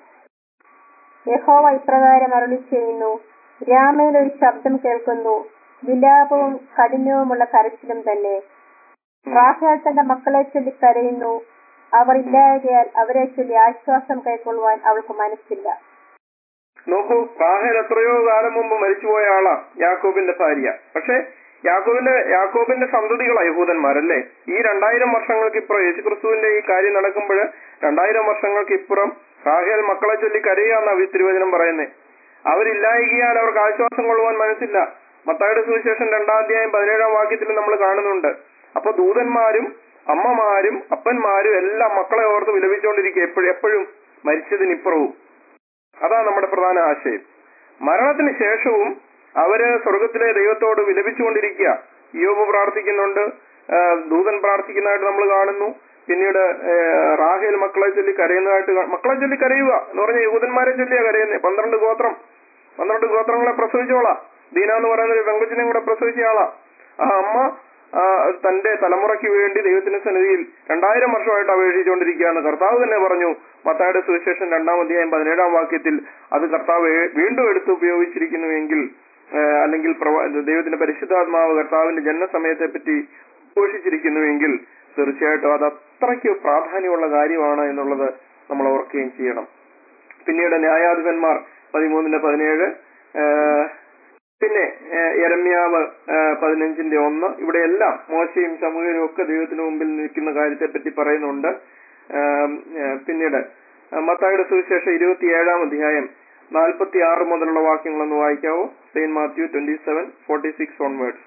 യഹോവ ഇപ്രകാരം അരുളി ചെയ്യുന്നു രാമയിൽ ഒരു ശബ്ദം കേൾക്കുന്നു വിലാപവും കഠിനവുമുള്ള കരച്ചിലും തന്നെ റാഹേൽ തന്റെ മക്കളെ ചൊല്ലി കരയുന്നു അവർ ഇല്ലായകയാൽ അവരെ ചൊല്ലി ആശ്വാസം കൈക്കൊള്ളുവാൻ അവൾക്ക് മനസ്സില്ല നോക്കൂ റാഹേൽ എത്രയോ കാലം മുമ്പ് മരിച്ചുപോയ ആളാ യാക്കോബിന്റെ ഭാര്യ പക്ഷെ യാക്കോബിന്റെ യാക്കോബിന്റെ സന്തതികളാ യഹൂദന്മാരല്ലേ ഈ രണ്ടായിരം വർഷങ്ങൾക്ക് ഇപ്പുറം യേശുക്രിസ്തുവിന്റെ ഈ കാര്യം നടക്കുമ്പോൾ രണ്ടായിരം വർഷങ്ങൾക്ക് ഇപ്പുറം റാഹേൽ മക്കളെ ചൊല്ലി കരയാന്നാ ഈ തിരുവചനം പറയുന്നത് അവരില്ലായികയാൽ അവർക്ക് ആശ്വാസം കൊള്ളുവാൻ മനസ്സില്ല മത്തായുടെ സുവിശേഷം രണ്ടാം അധ്യായം പതിനേഴാം വാക്യത്തിൽ നമ്മൾ കാണുന്നുണ്ട് അപ്പൊ ദൂതന്മാരും അമ്മമാരും അപ്പന്മാരും എല്ലാം മക്കളെ ഓർത്ത് വിലപിച്ചുകൊണ്ടിരിക്കുക എപ്പോഴും എപ്പോഴും മരിച്ചതിനിപ്പുറവും അതാണ് നമ്മുടെ പ്രധാന ആശയം മരണത്തിന് ശേഷവും അവര് സ്വർഗത്തിലെ ദൈവത്തോട് വിലപിച്ചുകൊണ്ടിരിക്കുക യോബ് പ്രാർത്ഥിക്കുന്നുണ്ട് ആ, ദൂതൻ പ്രാർത്ഥിക്കുന്നതായിട്ട് നമ്മൾ കാണുന്നു പിന്നീട് ആ, റാഹേൽ മക്കളെ ചൊല്ലി കരയുന്നതായിട്ട് കാ- മക്കളെ ചൊല്ലി കരയുക എന്ന് പറഞ്ഞ യഹൂദന്മാരെ ചൊല്ലിയാ കരയുന്നത് പന്ത്രണ്ട് ഗോത്രം പന്ത്രണ്ട് ഗോത്രങ്ങളെ പ്രസവിച്ചോളാം ദീന എന്ന് പറയുന്ന ഒരു പെങ്കുച്ചിനെയും കൂടെ പ്രസവിച്ച ആളാ ആ അമ്മ ആ, തന്റെ തലമുറയ്ക്ക് വേണ്ടി ദൈവത്തിന്റെ സന്നിധിയിൽ രണ്ടായിരം വർഷമായിട്ട് അപേക്ഷിച്ചുകൊണ്ടിരിക്കുകയെന്ന് കർത്താവ് തന്നെ പറഞ്ഞു മത്തായുടെ സുവിശേഷം രണ്ടാം അധ്യായം പതിനേഴാം വാക്യത്തിൽ അത് കർത്താവ് ഏ- വീണ്ടും എടുത്ത് ഉപയോഗിച്ചിരിക്കുന്നുവെങ്കിൽ ആ, അല്ലെങ്കിൽ പ്രവ- ദൈവത്തിന്റെ പരിശുദ്ധാത്മാവ് കർത്താവിന്റെ ജനനസമയത്തെ പറ്റി ഘോഷിച്ചിരിക്കുന്നുവെങ്കിൽ തീർച്ചയായിട്ടും അത് അത്രയ്ക്ക് പ്രാധാന്യമുള്ള കാര്യമാണ് എന്നുള്ളത് നമ്മൾ ഓർക്കുകയും ചെയ്യണം പിന്നീട് ന്യായാധിപന്മാർ പതിമൂന്നിന്റെ പതിനേഴ് ആ, പിന്നെ ആ, യരമ്യാവ് ആ, പതിനഞ്ചിന്റെ ഒന്ന് ഇവിടെ എല്ലാം മോശയും സമൂഹനും ഒക്കെ ദൈവത്തിന് മുമ്പിൽ നിൽക്കുന്ന കാര്യത്തെ പറ്റി പറയുന്നുണ്ട് ആ, ആ, പിന്നീട് ആ, മത്തായിയുടെ സുവിശേഷം ഇരുപത്തിയേഴാം അധ്യായം നാൽപ്പത്തി ആറ് മുതലുള്ള വാക്യങ്ങളൊന്ന് വായിക്കാവോ saint Matthew twenty seven forty six onwards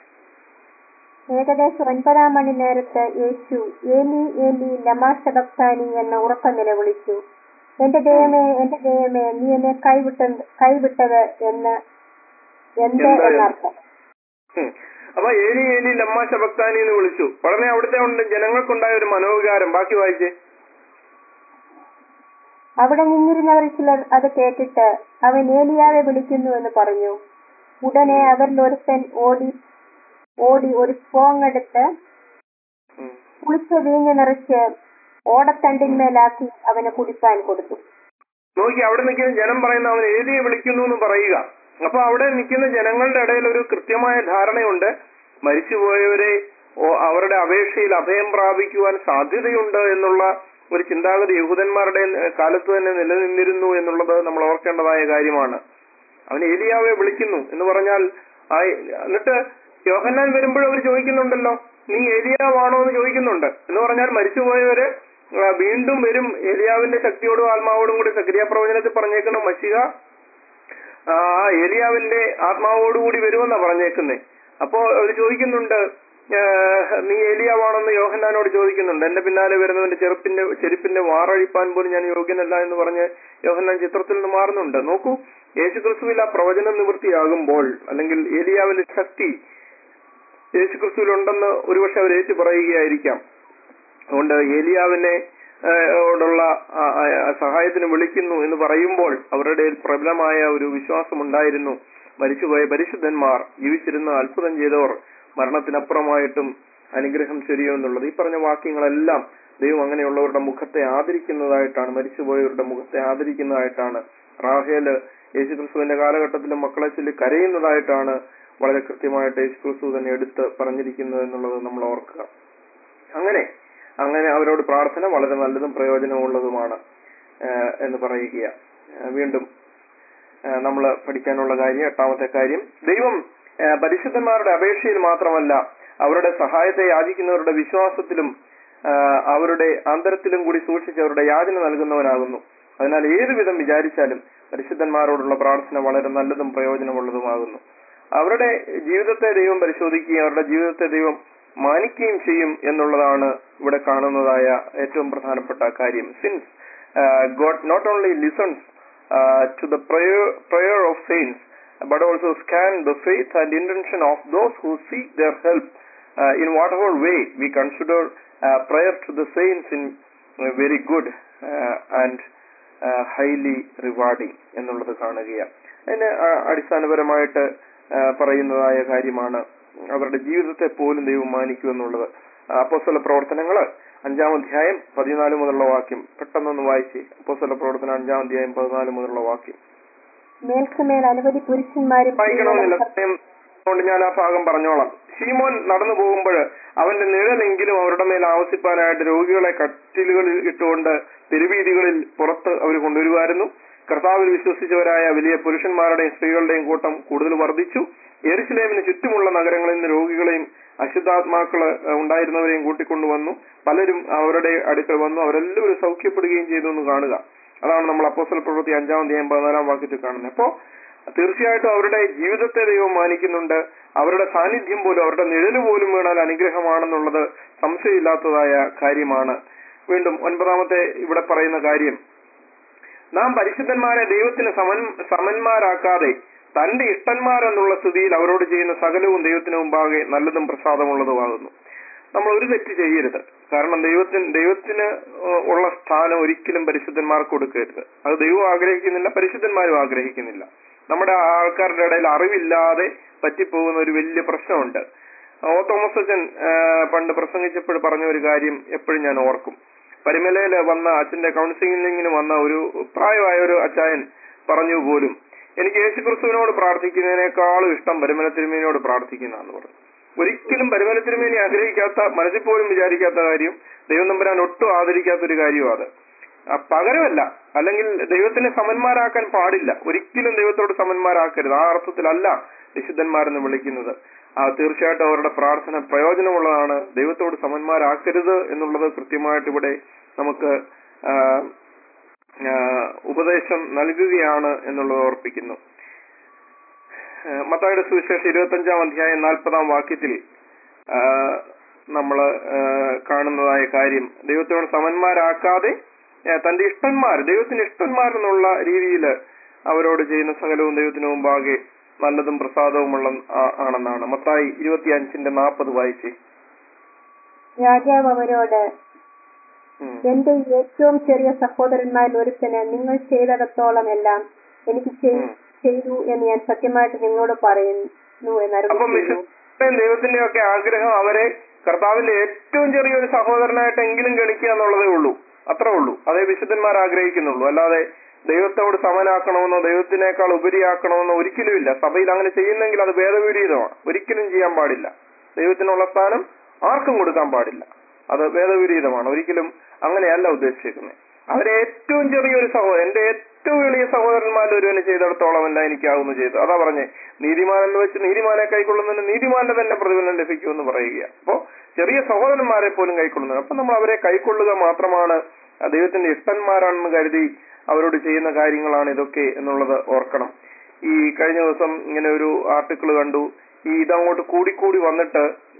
ഏകദേശം ഒൻപതാം മണി നേരത്ത് യേശു ഏലി ഏലി ലമാ ശബക്താനി എന്ന ഉറക്കം നിലവിളിച്ചു എന്റെ ദൈവമേ എന്റെ ദൈവമേ നീ എന്നെ കൈവിട്ട കൈവിട്ടത് എന്ന് എന്ത് എന്താ? എന്നർത്ഥം ഉം. അപ്പൊ ഏലി ഏലി ലമ്മ ശബക്താനി എന്ന് വിളിച്ചു ഉടനെ അവിടുത്തെ ഉണ്ട് ജനങ്ങൾക്കുണ്ടായ ഒരു മനോവികാരം ബാക്കി വായിച്ചേ അവിടെ നിന്നിരുന്നവർ ചിലർ അത് കേട്ടിട്ട് അവൻ ഏലിയാവെ വിളിക്കുന്നു എന്ന് പറഞ്ഞു ഉടനെ അവരിൽ ഒരുത്തൻ ഓടി ഓടി ഒരു സ്പോങ് എടുത്ത് ഉം. കുളിച്ച വീഞ്ഞ് നിറച്ച് ഓടത്തണ്ടിന്മേലാക്കി അവന് കുടിപ്പാൻ കൊടുത്തു നോക്കി അവിടെ നിൽക്കുന്ന ജനം പറയുന്ന അവൻ ഏലിയെ വിളിക്കുന്നു എന്ന് പറയുക അപ്പൊ അവിടെ നിൽക്കുന്ന ജനങ്ങളുടെ ഇടയിൽ ഒരു കൃത്യമായ ധാരണയുണ്ട് മരിച്ചുപോയവരെ ഓ- അവരുടെ അപേക്ഷയിൽ അഭയം പ്രാപിക്കുവാൻ സാധ്യതയുണ്ട് എന്നുള്ള ഒരു ചിന്താഗതി യഹൂദന്മാരുടെ കാലത്ത് തന്നെ നിലനിന്നിരുന്നു എന്നുള്ളത് നമ്മൾ ഓർക്കേണ്ടതായ കാര്യമാണ് അവൻ ഏലിയാവെ വിളിക്കുന്നു എന്ന് പറഞ്ഞാൽ ആ എന്നിട്ട് യോഹന്നാൻ വരുമ്പോഴും അവർ ചോദിക്കുന്നുണ്ടല്ലോ നീ ഏലിയാവാണോ എന്ന് ചോദിക്കുന്നുണ്ട് എന്ന് പറഞ്ഞാൽ മരിച്ചുപോയവര് ആ, വീണ്ടും വരും ഏലിയാവിന്റെ ശക്തിയോടും ആത്മാവോടും കൂടി സക്രിയ പ്രവചനത്തിൽ പറഞ്ഞേക്കുന്ന മഷിക ആ ഏലിയാവിന്റെ ആത്മാവോടുകൂടി വരുമെന്നാ പറഞ്ഞേക്കുന്നേ അപ്പോ അവർ ചോദിക്കുന്നുണ്ട് ഏഹ്, നീ ഏലിയാവാണെന്ന് യോഹന്നാനോട് ചോദിക്കുന്നുണ്ട് എന്റെ പിന്നാലെ വരുന്നവന്റെ ചെറുപ്പിന്റെ ചെരുപ്പിന്റെ വാറഴിപ്പാൻ പോലും ഞാൻ യോഗ്യനല്ല എന്ന് പറഞ്ഞ് യോഹന്നാൻ ചിത്രത്തിൽ നിന്ന് മാറുന്നുണ്ട് നോക്കൂ യേശുക്രിസ്തുവിൽ ആ പ്രവചനം നിവൃത്തിയാകുമ്പോൾ അല്ലെങ്കിൽ ഏലിയാവിന്റെ ശക്തി യേശുക്രിസ്തുവിൽ ഉണ്ടെന്ന് ഒരുപക്ഷെ അവർ ഏറ്റു പറയുകയായിരിക്കാം അതുകൊണ്ട് ഏലിയാവിനെ ഏഹ്, ഓടുള്ള ആ, ആ, ആ, സഹായത്തിന് വിളിക്കുന്നു എന്ന് പറയുമ്പോൾ അവരുടെ ഇടയിൽ പ്രബലമായ ഒരു വിശ്വാസം ഉണ്ടായിരുന്നു മരിച്ചുപോയ പരിശുദ്ധന്മാർ ജീവിച്ചിരുന്ന അത്ഭുതം ചെയ്തവർ മരണത്തിനപ്പുറമായിട്ടും അനുഗ്രഹം ചൊരിയുമെന്നുള്ളത് ഈ പറഞ്ഞ വാക്യങ്ങളെല്ലാം ദൈവം അങ്ങനെയുള്ളവരുടെ മുഖത്തെ ആദരിക്കുന്നതായിട്ടാണ് മരിച്ചുപോയവരുടെ മുഖത്തെ ആദരിക്കുന്നതായിട്ടാണ് റാഹേല് യേശുക്രിസ്തുവിന്റെ കാലഘട്ടത്തിലും മക്കളെ ചൊല്ലി കരയുന്നതായിട്ടാണ് വളരെ കൃത്യമായിട്ട് യേശുക്രിസ്തു തന്നെ എടുത്ത് പറഞ്ഞിരിക്കുന്നത് എന്നുള്ളത് നമ്മൾ ഓർക്കുക അങ്ങനെ അങ്ങനെ അവരോട് പ്രാർത്ഥന വളരെ നല്ലതും പ്രയോജനമുള്ളതുമാണ് ഏഹ് എന്ന് പറയുക ഏഹ് വീണ്ടും നമ്മൾ പഠിക്കാനുള്ള കാര്യം എട്ടാമത്തെ കാര്യം ദൈവം ഏഹ് പരിശുദ്ധന്മാരുടെ അപേക്ഷയിൽ മാത്രമല്ല അവരുടെ സഹായത്തെ യാചിക്കുന്നവരുടെ വിശ്വാസത്തിലും ആഹ് അവരുടെ അന്തരത്തിലും കൂടി സൂക്ഷിച്ച് അവരുടെ യാചന നൽകുന്നവനാകുന്നു അതിനാൽ ഏതു വിധം വിചാരിച്ചാലും പരിശുദ്ധന്മാരോടുള്ള പ്രാർത്ഥന വളരെ നല്ലതും പ്രയോജനമുള്ളതുമാകുന്നു അവരുടെ ജീവിതത്തെ ദൈവം പരിശോധിക്കുകയും അവരുടെ ജീവിതത്തെ ദൈവം മാനിക്കുകയും ചെയ്യും എന്നുള്ളതാണ് ഇവിടെ കാണുന്നതായ ഏറ്റവും പ്രധാനപ്പെട്ട കാര്യം since God not only listens to the prayer of saints but also scan the faith and intention of those who seek their help uh, in whatever way we consider uh, prayer to the saints in uh, very good uh, and uh, highly rewarding എന്നുള്ളത് കാണുകയാണ് അതിന് ആ- അടിസ്ഥാനപരമായിട്ട് ആ, പറയുന്നതായ കാര്യമാണ് അവരുടെ ജീവിതത്തെ പോലും ദൈവം മാനിക്കൂ എന്നുള്ളത് അപ്പോസ്തല പ്രവർത്തനങ്ങള് അഞ്ചാം അധ്യായം പതിനാല് മുതലുള്ള വാക്യം പെട്ടെന്നൊന്ന് വായിച്ച് അപ്പോസ്തല പ്രവർത്തനം അഞ്ചാം അധ്യായം പതിനാല് മുതലുള്ള വാക്യം മേൽക്കുമേൽ അനവധി പുരുഷന്മാരും വായിക്കണമെന്നില്ല സമയം കൊണ്ട് ഞാൻ ആ ഭാഗം പറഞ്ഞോളാം ഷീമോൻ നടന്നു പോകുമ്പോൾ അവന്റെ നിഴലെങ്കിലും അവരുടെ മേൽ ആവശ്യപ്പാനായിട്ട് രോഗികളെ കട്ടിലുകളിൽ ഇട്ടുകൊണ്ട് തെരുവീതികളിൽ പുറത്ത് അവർ കൊണ്ടുവരുമായിരുന്നു കർത്താവിൽ വിശ്വസിച്ചവരായ വലിയ പുരുഷന്മാരുടെയും സ്ത്രീകളുടെയും കൂട്ടം കൂടുതൽ വർദ്ധിച്ചു എരുസലേമിന് ചുറ്റുമുള്ള നഗരങ്ങളിൽ നിന്ന് രോഗികളെയും അശുദ്ധാത്മാക്കള് ഏഹ്, ഉണ്ടായിരുന്നവരെയും കൂട്ടിക്കൊണ്ടുവന്നു പലരും അവരുടെ അടുക്കൽ വന്നു അവരെല്ലാവരും സൗഖ്യപ്പെടുകയും ചെയ്തു എന്ന് കാണുക അതാണ് നമ്മൾ അപ്പോസ്തല പ്രവൃത്തി അഞ്ചാം അധ്യായം പതിനാലാം വാക്യത്തിൽ കാണുന്നത് അപ്പോ തീർച്ചയായിട്ടും അവരുടെ ജീവിതത്തെ ദൈവം മാനിക്കുന്നുണ്ട് അവരുടെ സാന്നിധ്യം പോലും അവരുടെ നിഴല് പോലും വീണാൽ അനുഗ്രഹമാണെന്നുള്ളത് സംശയമില്ലാത്തതായ കാര്യമാണ് വീണ്ടും ഒൻപതാമത്തെ ഇവിടെ പറയുന്ന കാര്യം നാം പരിശുദ്ധന്മാരെ ദൈവത്തിന് സമൻ സമന്മാരാക്കാതെ തന്റെ ഇഷ്ടന്മാരെന്നുള്ള സ്ഥിതിയിൽ അവരോട് ചെയ്യുന്ന സകലവും ദൈവത്തിന് മുമ്പാകെ നല്ലതും പ്രസാദമുള്ളതുമാകുന്നു നമ്മൾ ഒരു തെറ്റ് ചെയ്യരുത് കാരണം ദൈവത്തിന് ദൈവത്തിന് ഏഹ്, ഉള്ള സ്ഥാനം ഒരിക്കലും പരിശുദ്ധന്മാർക്ക് കൊടുക്കരുത് അത് ദൈവം ആഗ്രഹിക്കുന്നില്ല പരിശുദ്ധന്മാരും ആഗ്രഹിക്കുന്നില്ല നമ്മുടെ ആൾക്കാരുടെ ഇടയിൽ അറിവില്ലാതെ പറ്റിപ്പോകുന്ന ഒരു വലിയ പ്രശ്നമുണ്ട് ഓ തോമസ് അച്ഛൻ ഏഹ്, പണ്ട് പ്രസംഗിച്ചപ്പോൾ പറഞ്ഞ ഒരു കാര്യം എപ്പോഴും ഞാൻ ഓർക്കും പരിമലയില് വന്ന അച്ഛന്റെ കൗൺസിലിംഗിന് വന്ന ഒരു പ്രായമായ ഒരു അച്ചായൻ പറഞ്ഞു പോലും എനിക്ക് യേശുക്രിസ്തുവിനോട് പ്രാർത്ഥിക്കുന്നതിനേക്കാളും ഇഷ്ടം പരിമല തിരുമേനിയോട് പ്രാർത്ഥിക്കുന്നതെന്ന് പറഞ്ഞു ഒരിക്കലും പരിമല തിരുമേനി ആഗ്രഹിക്കാത്ത മനസ്സിൽ പോലും വിചാരിക്കാത്ത കാര്യം ദൈവം നമ്പരാൻ ഒട്ടും ആദരിക്കാത്ത ഒരു കാര്യവും അത് ആ, പകരമല്ല അല്ലെങ്കിൽ ദൈവത്തിനെ സമന്മാരാക്കാൻ പാടില്ല ഒരിക്കലും ദൈവത്തോട് സമന്മാരാക്കരുത് ആ അർത്ഥത്തിലല്ല വിശുദ്ധന്മാരെന്ന് വിളിക്കുന്നത് ആ തീർച്ചയായിട്ടും അവരുടെ പ്രാർത്ഥന പ്രയോജനമുള്ളതാണ് ദൈവത്തോട് സമന്മാരാക്കരുത് എന്നുള്ളത് കൃത്യമായിട്ട് ഇവിടെ നമുക്ക് ആ, ആ, ഉപദേശം നൽകുകയാണ് എന്നുള്ളത് ഓർപ്പിക്കുന്നു മത്തായുടെ സുവിശേഷം ഇരുപത്തഞ്ചാം അധ്യായം നാൽപ്പതാം വാക്യത്തിൽ നമ്മൾ കാണുന്നതായ കാര്യം ദൈവത്തോട് സമന്മാരാക്കാതെ ആ, തന്റെ ഇഷ്ടന്മാർ ദൈവത്തിന് ഇഷ്ടന്മാർ എന്നുള്ള രീതിയിൽ അവരോട് ചെയ്യുന്ന സകലവും ദൈവത്തിന് മുമ്പാകെ നല്ലതും പ്രസാദവുമുള്ള ആ- ആണെന്നാണ് മത്തായി ഇരുപത്തി അഞ്ചിന്റെ നാൽപ്പത് വായിച്ചേ രാജാവ് അവരോട് ഉം. എന്റെ ഏറ്റവും ചെറിയ സഹോദരന്മാരിൽ ഒരുത്തന് നിങ്ങൾ ചെയ്തിടത്തോളം എല്ലാം എനിക്ക് ചെയ്- ഉം. ചെയ്തു എന്ന് ഞാൻ സത്യമായിട്ട് നിങ്ങളോട് പറയുന്നു എന്നറിവ് അപ്പം ചെയ്യുന്നു വിശുദ്ധ ദൈവത്തിന്റെ ഒക്കെ ആഗ്രഹം അവരെ കർത്താവിന്റെ ഏറ്റവും ചെറിയൊരു സഹോദരനായിട്ടെങ്കിലും ഗണിക്കുക എന്നുള്ളതേ ഉള്ളൂ അത്രേ ഉള്ളൂ അതേ വിശുദ്ധന്മാർ ആഗ്രഹിക്കുന്നുള്ളൂ അല്ലാതെ ദൈവത്തോട് സമനാക്കണമെന്നോ ദൈവത്തിനേക്കാൾ ഉപരിയാക്കണമെന്നോ ഒരിക്കലുമില്ല സഭയിൽ അങ്ങനെ ചെയ്യുന്നെങ്കിൽ അത് വേദവിപരീതമാണ് ഒരിക്കലും ചെയ്യാൻ പാടില്ല ദൈവത്തിനുള്ള സ്ഥാനം ആർക്കും കൊടുക്കാൻ പാടില്ല അത് വേദവിപരീതമാണ് ഒരിക്കലും അങ്ങനെയല്ല ഉദ്ദേശിച്ചിരിക്കുന്നത് അവരെ ഏറ്റവും ചെറിയൊരു സഹോദരൻ എന്റെ ഏറ്റവും എളിയ സഹോദരന്മാരിൽ ഒരുവന് ചെയ്തിടത്തോളമല്ല എനിക്കാവുന്നു ചെയ്തു അതാ പറഞ്ഞേ നീതിമാനെന്ന് വെച്ച് നീതിമാനെ കൈക്കൊള്ളുന്നതിന് നീതിമാന്റെ തന്നെ പ്രതിഫലം ലഭിക്കുമെന്ന് പറയുക അപ്പോ ചെറിയ സഹോദരന്മാരെ പോലും കൈക്കൊള്ളുന്നത് അപ്പൊ നമ്മൾ അവരെ കൈക്കൊള്ളുക മാത്രമാണ് ആ ദൈവത്തിന്റെ ഇഷ്ടന്മാരാണെന്ന് കരുതി അവരോട് ചെയ്യുന്ന കാര്യങ്ങളാണ് ഇതൊക്കെ എന്നുള്ളത് ഓർക്കണം ഈ കഴിഞ്ഞ ദിവസം ഇങ്ങനെ ഒരു ആർട്ടിക്കിൾ കണ്ടു ഈ ഇതങ്ങോട്ട് കൂടിക്കൂടി വന്നിട്ട്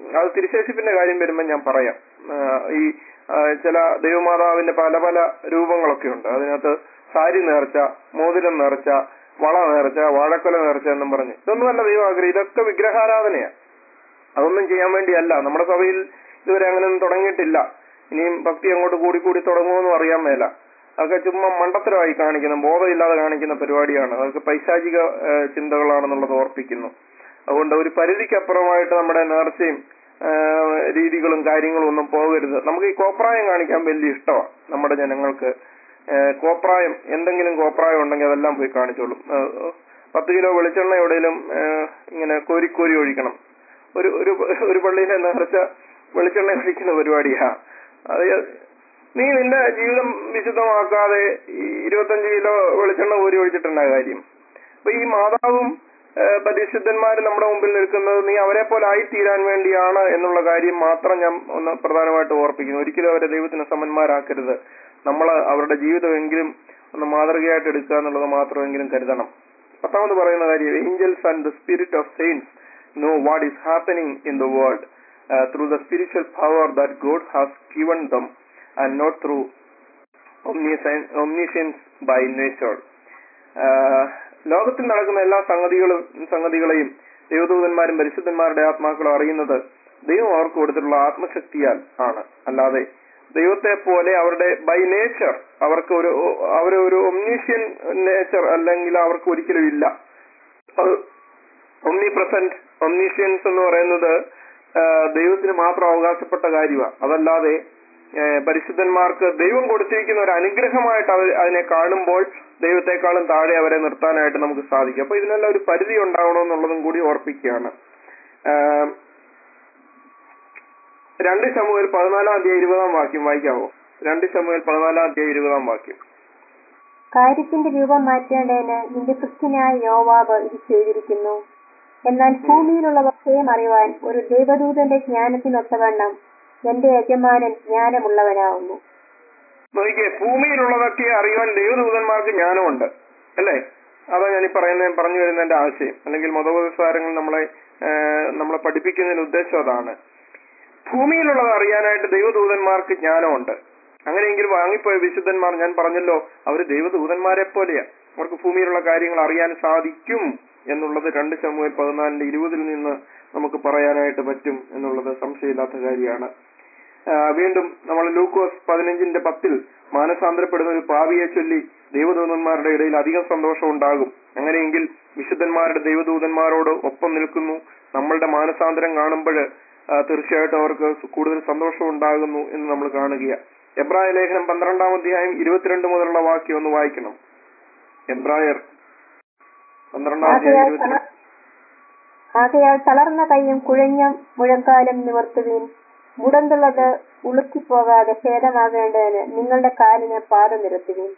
അത് തിരുശേഷിപ്പിന്റെ കാര്യം വരുമ്പോൾ ഞാൻ പറയാം ആ, ഈ ആ, ചില ദൈവമാതാവിന്റെ പല പല രൂപങ്ങളൊക്കെ ഉണ്ട് അതിനകത്ത് സാരി നേർച്ച മോതിരം നേർച്ച വള നേർച്ച വാഴക്കൊല നേർച്ച എന്നും പറഞ്ഞ് ഇതൊന്നുമല്ല ദൈവം ആഗ്രഹം ഇതൊക്കെ വിഗ്രഹാരാധനയാണ് അതൊന്നും ചെയ്യാൻ വേണ്ടിയല്ല നമ്മുടെ സഭയിൽ ഇതുവരെ അങ്ങനെയൊന്നും തുടങ്ങിയിട്ടില്ല ഇനിയും ഭക്തി അങ്ങോട്ട് കൂടി കൂടി തുടങ്ങുമെന്നും അറിയാൻ മേല അതൊക്കെ ചുമ്മാ മണ്ടത്തരമായി കാണിക്കുന്ന ബോധമില്ലാതെ കാണിക്കുന്ന പരിപാടിയാണ് അതൊക്കെ പൈശാചിക ഏഹ്, ചിന്തകളാണെന്നുള്ളത് ഓർപ്പിക്കുന്നു അതുകൊണ്ട് ഒരു പരിധിക്കപ്പുറമായിട്ട് നമ്മുടെ നേർച്ചയും ഏഹ്, രീതികളും കാര്യങ്ങളും ഒന്നും പോകരുത് നമുക്ക് ഈ കോപ്രായം കാണിക്കാൻ വലിയ ഇഷ്ടമാണ് നമ്മുടെ ജനങ്ങൾക്ക് ഏഹ്, കോപ്രായം എന്തെങ്കിലും കോപ്രായം ഉണ്ടെങ്കിൽ അതെല്ലാം പോയി കാണിച്ചോളും ഏഹ്, പത്ത് കിലോ വെളിച്ചെണ്ണ എവിടെയെങ്കിലും ഏഹ്, ഇങ്ങനെ കോരി കോരി ഒഴിക്കണം ഒരു ഒരു ഒരു പള്ളിയിലെ നേർച്ച വെളിച്ചെണ്ണ ഒഴിക്കുന്ന പരിപാടിയാ അത് നീ നിന്റെ ജീവിതം വിശുദ്ധമാക്കാതെ ഈ ഇരുപത്തഞ്ച് കിലോ വെളിച്ചെണ്ണ കോരി ഒഴിച്ചിട്ടുണ്ടായ കാര്യം അപ്പൊ ഈ മാതാവും ഏഹ്, പരിശുദ്ധന്മാരും നമ്മുടെ മുമ്പിൽ നിൽക്കുന്നത് നീ അവരെ പോലെ ആയിത്തീരാൻ വേണ്ടിയാണ് എന്നുള്ള കാര്യം മാത്രം ഞാൻ ഒന്ന് പ്രധാനമായിട്ട് ഓർപ്പിക്കുന്നു ഒരിക്കലും അവരെ ദൈവത്തിന് സമന്മാരാക്കരുത് നമ്മൾ അവരുടെ ജീവിതമെങ്കിലും ഒന്ന് മാതൃകയായിട്ട് എടുക്കുക എന്നുള്ളത് മാത്രമെങ്കിലും കരുതണം പത്താമത് പറയുന്ന കാര്യം angels and the spirit of saints know what is happening in the world through the spiritual power that God has given them and not through omniscience by nature ലോകത്തിൽ നടക്കുന്ന എല്ലാ സംഗതികളും സംഗതികളെയും ദൈവദൂതന്മാരും പരിശുദ്ധന്മാരുടെ ആത്മാക്കളും അറിയുന്നത് ദൈവം അവർക്ക് കൊടുത്തിട്ടുള്ള ആത്മശക്തിയാൽ ആണ് അല്ലാതെ ദൈവത്തെ പോലെ അവരുടെ ബൈ നേച്ചർ അവർക്ക് ഒരു അവര് ഒരു ഒംനീഷ്യൻ നേച്ചർ അല്ലെങ്കിൽ അവർക്ക് ഒരിക്കലും ഇല്ല ഒംനി പ്രസന്റ് ഒംനീഷ്യൻസ് എന്ന് പറയുന്നത് ആ, ദൈവത്തിന് മാത്രം അവകാശപ്പെട്ട കാര്യമാണ് അതല്ലാതെ ഏ, പരിശുദ്ധന്മാർക്ക് ദൈവം കൊടുത്തിരിക്കുന്ന ഒരു അനുഗ്രഹമായിട്ട് അവർ അതിനെ കാണുമ്പോൾ ദൈവത്തെക്കാളും താഴെ അവരെ നിർത്താനായിട്ട് നമുക്ക് സാധിക്കും അപ്പൊ ഇതിനെല്ലാം ഒരു പരിധി ഉണ്ടാവണമെന്നുള്ളതും കൂടി ഓർപ്പിക്കുകയാണ് ആ, രണ്ട് ശമുവേൽ പതിനാലാം അധ്യായം ഇരുപതാം വാക്യം വായിക്കാവോ രണ്ട് ശമുവേൽ പതിനാലാം അധ്യായം ഇരുപതാം വാക്യം കാര്യത്തിന്റെ രൂപം മാറ്റേണ്ടതിന് നിന്റെ കൃത്യനായ യോവാബ് ഇത് ചെയ്തിരിക്കുന്നു എന്നാൽ ഭൂമിയിലുള്ളവർക്കെയും അറിവാൻ ഒരു ദൈവദൂതന്റെ ജ്ഞാനത്തിനൊത്തവണ്ണം എന്റെ യജമാനൻ ജ്ഞാനമുള്ളവനാവുന്നു നോക്കിയേ ഭൂമിയിലുള്ളതൊക്കെ അറിയുവാൻ ദൈവദൂതന്മാർക്ക് ജ്ഞാനമുണ്ട് അല്ലേ അതാ ഞാൻ ഈ പറയുന്ന പറഞ്ഞു വരുന്നതിന്റെ ആശയം അല്ലെങ്കിൽ മതോപസാരങ്ങൾ നമ്മളെ ആ, നമ്മളെ പഠിപ്പിക്കുന്നതിന് ഉദ്ദേശം അതാണ് ഭൂമിയിലുള്ളത് അറിയാനായിട്ട് ദൈവദൂതന്മാർക്ക് ജ്ഞാനമുണ്ട് അങ്ങനെയെങ്കിൽ വാങ്ങിപ്പോയ വിശുദ്ധന്മാർ ഞാൻ പറഞ്ഞല്ലോ അവര് ദൈവദൂതന്മാരെ പോലെയാ അവർക്ക് ഭൂമിയിലുള്ള കാര്യങ്ങൾ അറിയാൻ സാധിക്കും എന്നുള്ളത് രണ്ട് ശമുവേൽ പതിനാലിന്റെ ഇരുപതിൽ നിന്ന് നമുക്ക് പറയാനായിട്ട് പറ്റും എന്നുള്ളത് സംശയമില്ലാത്ത കാര്യമാണ് ആ, വീണ്ടും നമ്മൾ ലൂക്കോസ് പതിനഞ്ചിന്റെ പത്തിൽ മാനസാന്തരപ്പെടുന്ന ഒരു പാവിയെ ചൊല്ലി ദൈവദൂതന്മാരുടെ ഇടയിൽ അധികം സന്തോഷം ഉണ്ടാകും അങ്ങനെയെങ്കിൽ വിശുദ്ധന്മാരുടെ ദൈവദൂതന്മാരോട് ഒപ്പം നിൽക്കുന്നു നമ്മളുടെ മാനസാന്തരം കാണുമ്പോൾ തീർച്ചയായിട്ടും അവർക്ക് കൂടുതൽ സന്തോഷം ഉണ്ടാകുന്നു എന്ന് നമ്മൾ കാണുക എബ്രായ ലേഖനം പന്ത്രണ്ടാം അധ്യായം ഇരുപത്തിരണ്ട് മുതലുള്ള വാക്യം ഒന്ന് വായിക്കണം എബ്രായർ പന്ത്രണ്ടാം അധ്യായം ആകയാൽ ഇരുപത്തിരണ്ട് തള- ആകയാൽ തളർന്ന കൈയും കുഴഞ്ഞ മുഴങ്കാലും നിവർത്തുകയും മുടന്തുള്ളത് ഉളുക്കിപ്പോകാതെ ഭേദമാകേണ്ടതിന് നിങ്ങളുടെ കാലിന് പാത നിരത്തുകയും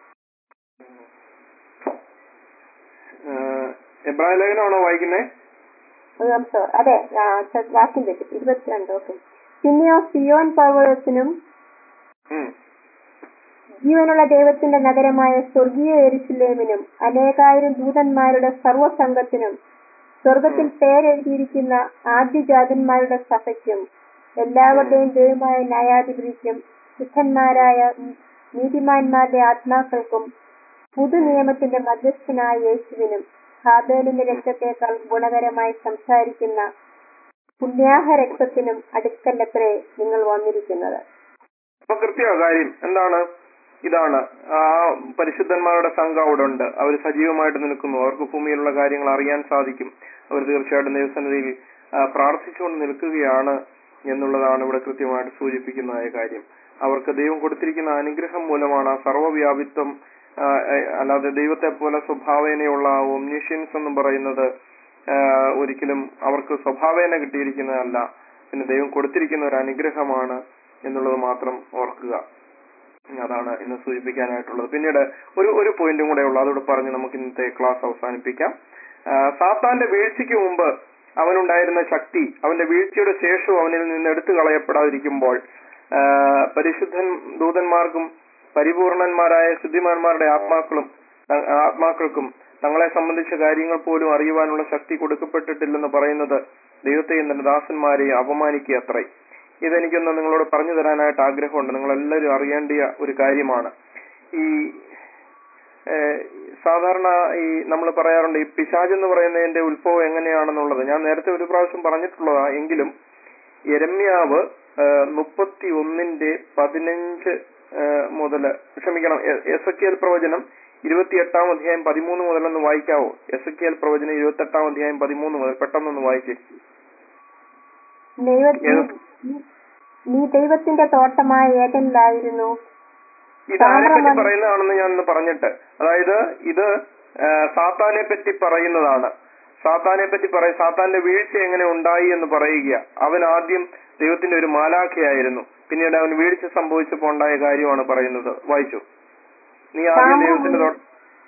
ഏഹ്, എബ്രായ ലേഖനമാണോ വായിക്കുന്നേ ഒരു നിമിഷം. അതെ ആ, ച- വാക്യം തെറ്റി ഇരുപത്തിരണ്ട് ഓക്കെ പിന്നെയോ സിയോൻ പർവ്വതത്തിനും ഉം. ജീവനുള്ള ദൈവത്തിന്റെ നഗരമായ സ്വർഗീയ എരിശിലേമിനും അനേകായിരം ദൂതന്മാരുടെ സർവസംഘത്തിനും സ്വർഗത്തിൽ പേരെഴുതിയിരിക്കുന്ന ആദ്യജാതന്മാരുടെ സഭയ്ക്കും എല്ലാവരുടെയും ദൈവമായ ന്യായാധിപതിക്കും ശുദ്ധന്മാരായ നീതിമാന്മാരുടെ ആത്മാക്കൾക്കും പുതു നിയമത്തിന്റെ മധ്യസ്ഥനായ യേശുവിനും ഹാബേലിന്റെ രക്തത്തെക്കാൾ ഗുണകരമായി സംസാരിക്കുന്ന പുണ്യാഹ രക്തത്തിനും അടുക്കല്ലത്രേ നിങ്ങൾ വന്നിരിക്കുന്നത് അപ്പൊ കൃത്യ കാര്യം എന്താണ് ഇതാണ് ആ പരിശുദ്ധന്മാരുടെ സംഘം അവിടെ ഉണ്ട് അവർ സജീവമായിട്ട് നിൽക്കുന്നു അവർക്ക് ഭൂമിയിലുള്ള കാര്യങ്ങൾ അറിയാൻ സാധിക്കും അവർ തീർച്ചയായിട്ടും ദൈവസന്നിധിയിൽ ആ, പ്രാർത്ഥിച്ചുകൊണ്ട് നിൽക്കുകയാണ് എന്നുള്ളതാണ് ഇവിടെ കൃത്യമായിട്ട് സൂചിപ്പിക്കുന്നതായ കാര്യം അവർക്ക് ദൈവം കൊടുത്തിരിക്കുന്ന അനുഗ്രഹം മൂലമാണ് ആ സർവ്വവ്യാപിത്വം ആ, ഏ- അല്ലാതെ ദൈവത്തെ പോലെ സ്വഭാവേനയുള്ള ഒമ്നീഷ്യൻസ് എന്ന് പറയുന്നത് ആ, ഒരിക്കലും അവർക്ക് സ്വഭാവേന കിട്ടിയിരിക്കുന്നതല്ല പിന്നെ ദൈവം കൊടുത്തിരിക്കുന്ന ഒരു അനുഗ്രഹമാണ് എന്നുള്ളത് മാത്രം ഓർക്കുക അതാണ് ഇന്ന് സൂചിപ്പിക്കാനായിട്ടുള്ളത് പിന്നീട് ഒരു ഒരു പോയിന്റും കൂടെ ഉള്ളു അതോട് പറഞ്ഞ് നമുക്ക് ഇന്നത്തെ ക്ലാസ് അവസാനിപ്പിക്കാം ആ, സാത്താന്റെ വീഴ്ചയ്ക്ക് മുമ്പ് അവനുണ്ടായിരുന്ന ശക്തി അവന്റെ വീഴ്ചയുടെ ശേഷവും അവനിൽ നിന്ന് എടുത്തു കളയപ്പെടാതിരിക്കുമ്പോൾ ആ, പരിശുദ്ധൻ ദൂതന്മാർക്കും പരിപൂർണന്മാരായ ശുദ്ധിമാന്മാരുടെ ആത്മാക്കളും ആ, ആത്മാക്കൾക്കും തങ്ങളെ സംബന്ധിച്ച കാര്യങ്ങൾ പോലും അറിയുവാനുള്ള ശക്തി കൊടുക്കപ്പെട്ടിട്ടില്ലെന്ന് പറയുന്നത് ദൈവത്തെയും തന്റെ ദാസന്മാരെയും അപമാനിക്കുക അത്രേ ഇതെനിക്കൊന്ന് നിങ്ങളോട് പറഞ്ഞു തരാനായിട്ട് ആഗ്രഹമുണ്ട് നിങ്ങൾ എല്ലാവരും അറിയേണ്ടിയ ഒരു കാര്യമാണ് ഈ ഏഹ്, സാധാരണ ഈ നമ്മൾ പറയാറുണ്ട് ഈ പിശാജ് എന്ന് പറയുന്നതിന്റെ ഉത്ഭവം എങ്ങനെയാണെന്നുള്ളത് ഞാൻ നേരത്തെ ഒരു പ്രാവശ്യം പറഞ്ഞിട്ടുള്ളതാ എങ്കിലും യരമ്യാവ് മുപ്പത്തി ഒന്നിന്റെ പതിനഞ്ച് മുതൽ ക്ഷമിക്കണം എസ് എ പ്രവചനം ഇരുപത്തിയെട്ടാം അധ്യായം പതിമൂന്ന് മുതലൊന്ന് വായിക്കാവോ എസ് എ പ്രവചനം ഇരുപത്തെട്ടാം അധ്യായം പതിമൂന്ന് മുതൽ പെട്ടെന്നൊന്ന് വായിച്ചേ ദൈവ- ഏത്? നീ- നീ ദൈവത്തിന്റെ തോട്ടമായ ഏകനിലായിരുന്നു ഇത് ആരെ പറ്റി സാമ്രാജ്യം- പറയുന്നതാണെന്ന് ഞാൻ ഒന്ന് പറഞ്ഞിട്ട് അതായത് ഇത് ആ, സാത്താനെ പറ്റി പറയുന്നതാണ് സാത്താനെ പറ്റി പറയ സാത്താന്റെ വീഴ്ച എങ്ങനെ ഉണ്ടായി എന്ന് പറയുക അവൻ ആദ്യം ദൈവത്തിന്റെ ഒരു മാലാഖയായിരുന്നു പിന്നീട് അവൻ വീഴ്ച സംഭവിച്ചപ്പോൾ ഉണ്ടായ കാര്യമാണ് പറയുന്നത് വായിച്ചു നീ ആദ്യം സാമ്രാജ്യം- ദൈവത്തിന്റെ തോ-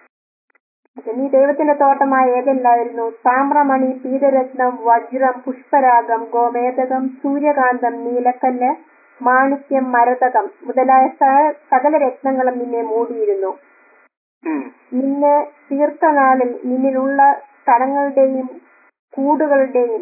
നീ ദൈവത്തിന്റെ തോട്ടമായ ഏകനിലായിരുന്നു താമ്രമണി പീതരത്നം വജ്രം പുഷ്പരാഗം ഗോമേതകം സൂര്യകാന്തം നീലക്കല്ല് മാണിക്യം മരതകം മുതലായ സ- സകല രത്നങ്ങളും നിന്നെ മൂടിയിരുന്നു ഉം. നിന്നെ തീർത്ത നാളിൽ നിന്നിലുള്ള സ്ഥലങ്ങളുടെയും കൂടുകളുടെയും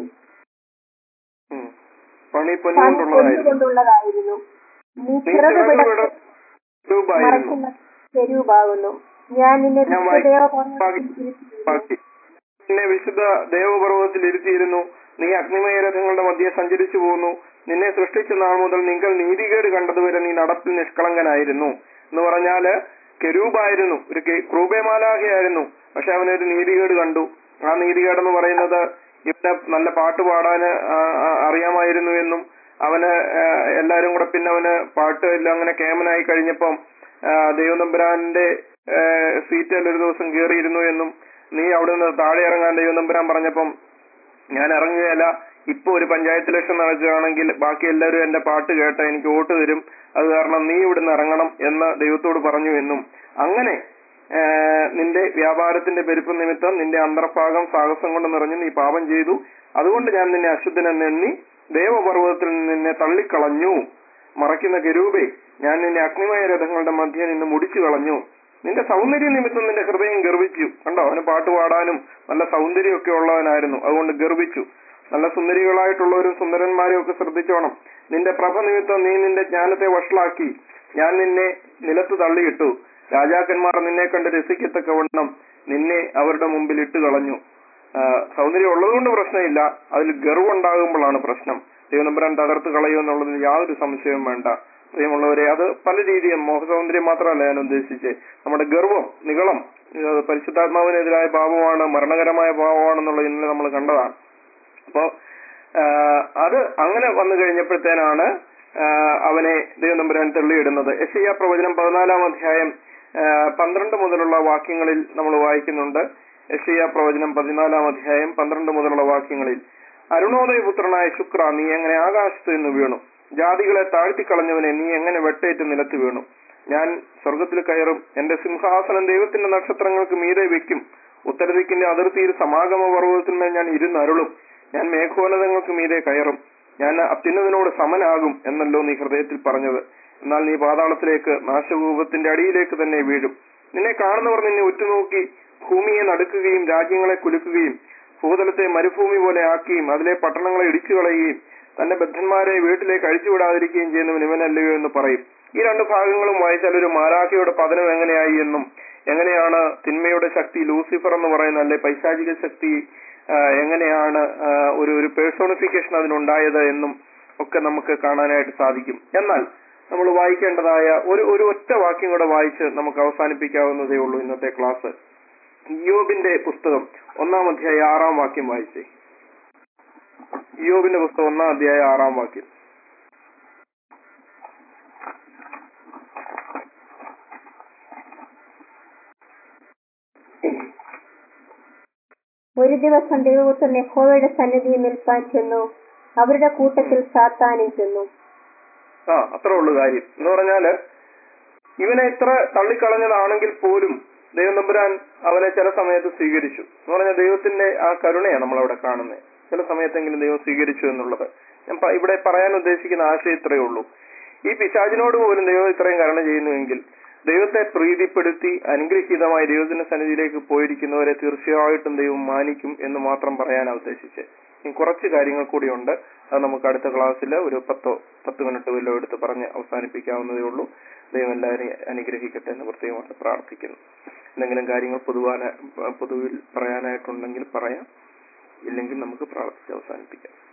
ഉം. പണി പണി പൊന്നുകൊണ്ടുള്ളതായിരുന്നു കൊണ്ടുള്ളതായിരുന്നു നീ നീ ചിറക് ചിറക് വിടർത്തി വിട- രൂപായിരുന്നു മറയ്ക്കുന്ന സ്വരൂപാകുന്നു ഞാൻ നിന്നെ ഞാൻ വിശുദ്ധദേവഭവനത്തിൽ ബാക്കി നിന്നെ വിശുദ്ധ ദേവപർവ്വതത്തിൽ ഇരുത്തിയിരുന്നു നീ അഗ്നിമയ രഥങ്ങളുടെ മധ്യെ സഞ്ചരിച്ചു പോന്നു നിന്നെ സൃഷ്ടിച്ച നാൾ മുതൽ നിങ്ങൾ നീതികേട് കണ്ടതുവരെ നീ നടപ്പിൽ നിഷ്കളങ്കനായിരുന്നു എന്ന് പറഞ്ഞാല് കെരൂപായിരുന്നു ഒരു കെ- ക്രൂബേമാലാഹയായിരുന്നു പക്ഷെ അവനൊരു നീതികേട് കണ്ടു ആ നീതികേട് എന്ന് പറയുന്നത് ഇവന് നല്ല പാട്ട് പാടാന് ആ, ആ, അറിയാമായിരുന്നു എന്നും അവന് ആ, എല്ലാരും കൂടെ പിന്നെ അവന് പാട്ട് എല്ലാം അങ്ങനെ കേമനായി കഴിഞ്ഞപ്പം ആ, ദൈവനമ്പുരാന്റെ സീറ്റിൽ ഒരു ദിവസം കയറിയിരുന്നു എന്നും നീ അവിടെ നിന്ന് താഴെ ഇറങ്ങാൻ ദൈവനമ്പുരാൻ പറഞ്ഞപ്പം ഞാൻ ഇറങ്ങുകയല്ല ഇപ്പൊ ഒരു പഞ്ചായത്ത് ഇലക്ഷൻ നടക്കുകയാണെങ്കിൽ ബാക്കി എല്ലാവരും എന്റെ പാട്ട് കേട്ട എനിക്ക് വോട്ട് തരും അത് കാരണം നീ ഇവിടുന്ന് ഇറങ്ങണം എന്ന് ദൈവത്തോട് പറഞ്ഞു എന്നും അങ്ങനെ ആ, നിന്റെ വ്യാപാരത്തിന്റെ പെരുപ്പ് നിമിത്തം നിന്റെ അന്തർഭാഗം സാഹസം കൊണ്ട് നിറഞ്ഞു നീ പാപം ചെയ്തു അതുകൊണ്ട് ഞാൻ നിന്നെ അശുദ്ധനെന്ന് എണ്ണി ദേവപർവ്വതത്തിൽ നിന്ന് നിന്നെ തള്ളിക്കളഞ്ഞു മറയ്ക്കുന്ന കെരൂപേ ഞാൻ നിന്നെ അഗ്നിമയ രഥങ്ങളുടെ മധ്യ നിന്ന് മുടിച്ചു കളഞ്ഞു നിന്റെ സൗന്ദര്യ നിമിത്തം നിന്റെ ഹൃദയം ഗർവിച്ചു കണ്ടോ അവന് പാട്ട് പാടാനും നല്ല സൗന്ദര്യമൊക്കെ ഉള്ളവനായിരുന്നു അതുകൊണ്ട് ഗർവിച്ചു നല്ല സുന്ദരികളായിട്ടുള്ളവരും സുന്ദരന്മാരും ഒക്കെ ശ്രദ്ധിച്ചോണം നിന്റെ പ്രഭ നിമിത്തം നീ നിന്റെ ജ്ഞാനത്തെ വഷളാക്കി ഞാൻ നിന്നെ നിലത്ത് തള്ളിയിട്ടു രാജാക്കന്മാർ നിന്നെ കണ്ട് രസിക്കത്തക്കവണ്ണം നിന്നെ അവരുടെ മുമ്പിൽ ഇട്ട് കളഞ്ഞു ആ, സൗന്ദര്യം ഉള്ളതുകൊണ്ട് പ്രശ്നമില്ല അതിൽ ഗർവുണ്ടാകുമ്പോഴാണ് പ്രശ്നം ദൈവനമ്പരാൻ തകർത്ത് കളയൂ എന്നുള്ളതിന് യാതൊരു സംശയവും വേണ്ട പ്രിയമുള്ളവരെ അത് പല രീതിയും മോഹസൗന്ദര്യം മാത്രമല്ല ഞാൻ ഉദ്ദേശിച്ചത് നമ്മുടെ ഗർവം നികളം ഇത് പരിശുദ്ധാത്മാവിനെതിരായ പാപമാണ് മരണകരമായ പാപമാണെന്നുള്ളത് ഇന്നലെ നമ്മൾ കണ്ടതാണ് അപ്പോ ആ, അത് അങ്ങനെ വന്നു കഴിഞ്ഞപ്പോഴത്തേനാണ് ആ, അവനെ ദൈവനമ്പുരാൻ തള്ളിയിടുന്നത് യശയ്യ പ്രവചനം പതിനാലാം അധ്യായം ആ, പന്ത്രണ്ട് മുതലുള്ള വാക്യങ്ങളിൽ നമ്മൾ വായിക്കുന്നുണ്ട് യശയ്യ പ്രവചനം പതിനാലാം അധ്യായം പന്ത്രണ്ട് മുതലുള്ള വാക്യങ്ങളിൽ അരുണോദയപുത്രനായ ശുക്ര നീ എങ്ങനെ ആകാശത്ത് നിന്ന് വീണു ജാതികളെ താഴ്ത്തിക്കളഞ്ഞവനെ നീ എങ്ങനെ വെട്ടേറ്റ് നിലത്ത് വീണു ഞാൻ സ്വർഗത്തിൽ കയറും എന്റെ സിംഹാസനം ദൈവത്തിന്റെ നക്ഷത്രങ്ങൾക്ക് മീതെ വെക്കും ഉത്തരദിക്കിന്റെ അതിർത്തിയിൽ സമാഗമ പർവ്വതത്തിന്മേൽ ഞാൻ ഇരുന്നരുളും ഞാൻ മേഘോന്നതങ്ങൾക്ക് മീതെ കയറും ഞാൻ അത്യുന്നതിനോട് സമനാകും എന്നല്ലോ നീ ഹൃദയത്തിൽ പറഞ്ഞത് എന്നാൽ നീ പാതാളത്തിലേക്ക് നാശകൂപത്തിന്റെ അടിയിലേക്ക് തന്നെ വീഴും നിന്നെ കാണുന്നവർ നിന്നെ ഉറ്റുനോക്കി ഭൂമിയെ നടുക്കുകയും രാജ്യങ്ങളെ കുലുക്കുകയും ഭൂതലത്തെ മരുഭൂമി പോലെ ആക്കുകയും അതിലെ പട്ടണങ്ങളെ ഇടിച്ചു കളയുകയും തന്റെ ബദ്ധന്മാരെ വീട്ടിലേക്ക് അഴിച്ചുവിടാതിരിക്കുകയും ചെയ്യുന്നവൻ ഇവനല്ലയോ എന്ന് പറയും ഈ രണ്ട് ഭാഗങ്ങളും വായിച്ചാൽ ഒരു മാലാഖയുടെ പതനം എങ്ങനെയായി എന്നും എങ്ങനെയാണ് തിന്മയുടെ ശക്തി ലൂസിഫർ എന്ന് പറയുന്ന അല്ലെ പൈശാചിക ശക്തി ആ, എങ്ങനെയാണ് ആ, ഒരു ഒരു പേഴ്സോണിഫിക്കേഷൻ അതിനുണ്ടായത് എന്നും ഒക്കെ നമുക്ക് കാണാനായിട്ട് സാധിക്കും എന്നാൽ നമ്മൾ വായിക്കേണ്ടതായ ഒരു ഒരു ഒറ്റ വാക്യം കൂടെ വായിച്ച് നമുക്ക് അവസാനിപ്പിക്കാവുന്നതേ ഉള്ളൂ ഇന്നത്തെ ക്ലാസ് യോബിന്റെ പുസ്തകം ഒന്നാം അധ്യായ ആറാം വാക്യം വായിച്ചേ യോബിന്റെ പുസ്തകം ഒന്നാം അധ്യായ ആറാം വാക്യം ഒരു ദിവസം ദൈവപുത്രൻ യഹോവയുടെ സന്നിധിയിൽ നിൽപ്പാൻ ചെന്നു അവരുടെ കൂട്ടത്തിൽ സാത്താനും ചെന്നു ആ അത്രേ ഉള്ളു കാര്യം എന്ന് പറഞ്ഞാല് ഇവനെ ഇത്ര തള്ളിക്കളഞ്ഞതാണെങ്കിൽ പോലും ദൈവം തമ്പുരാൻ അവനെ ചില സമയത്ത് സ്വീകരിച്ചു എന്ന് പറഞ്ഞാൽ ദൈവത്തിന്റെ ആ കരുണയാണ് നമ്മളവിടെ കാണുന്നത് ചില സമയത്തെങ്കിലും ദൈവം സ്വീകരിച്ചു എന്നുള്ളത് ഞാൻ പ- ഇവിടെ പറയാൻ ഉദ്ദേശിക്കുന്ന ആശയം ഇത്രയേ ഉള്ളൂ ഈ പിശാചിനോട് പോലും ദൈവം ഇത്രയും കരുണ ചെയ്യുന്നുവെങ്കിൽ ദൈവത്തെ പ്രീതിപ്പെടുത്തി അനുഗ്രഹീതമായി ദൈവത്തിന്റെ സന്നിധിയിലേക്ക് പോയിരിക്കുന്നവരെ തീർച്ചയായിട്ടും ദൈവം മാനിക്കും എന്ന് മാത്രം പറയാനാ ഉദ്ദേശിച്ചത് ഇനി കുറച്ച് കാര്യങ്ങൾ കൂടിയുണ്ട് അത് നമുക്ക് അടുത്ത ക്ലാസ്സിൽ ഒരു പത്തോ പത്ത് മിനിറ്റ് വല്ലോ എടുത്ത് പറഞ്ഞ് അവസാനിപ്പിക്കാവുന്നതേ ഉള്ളൂ ദൈവം എല്ലാവരെയും അനുഗ്രഹിക്കട്ടെ എന്ന് പ്രത്യേകമായിട്ട് പ്രാർത്ഥിക്കുന്നു എന്തെങ്കിലും കാര്യങ്ങൾ പൊതുവാന പൊതുവിൽ പറയാനായിട്ടുണ്ടെങ്കിൽ പറയാം ഇല്ലെങ്കിൽ നമുക്ക് പ്രാർത്ഥിച്ച് അവസാനിപ്പിക്കാം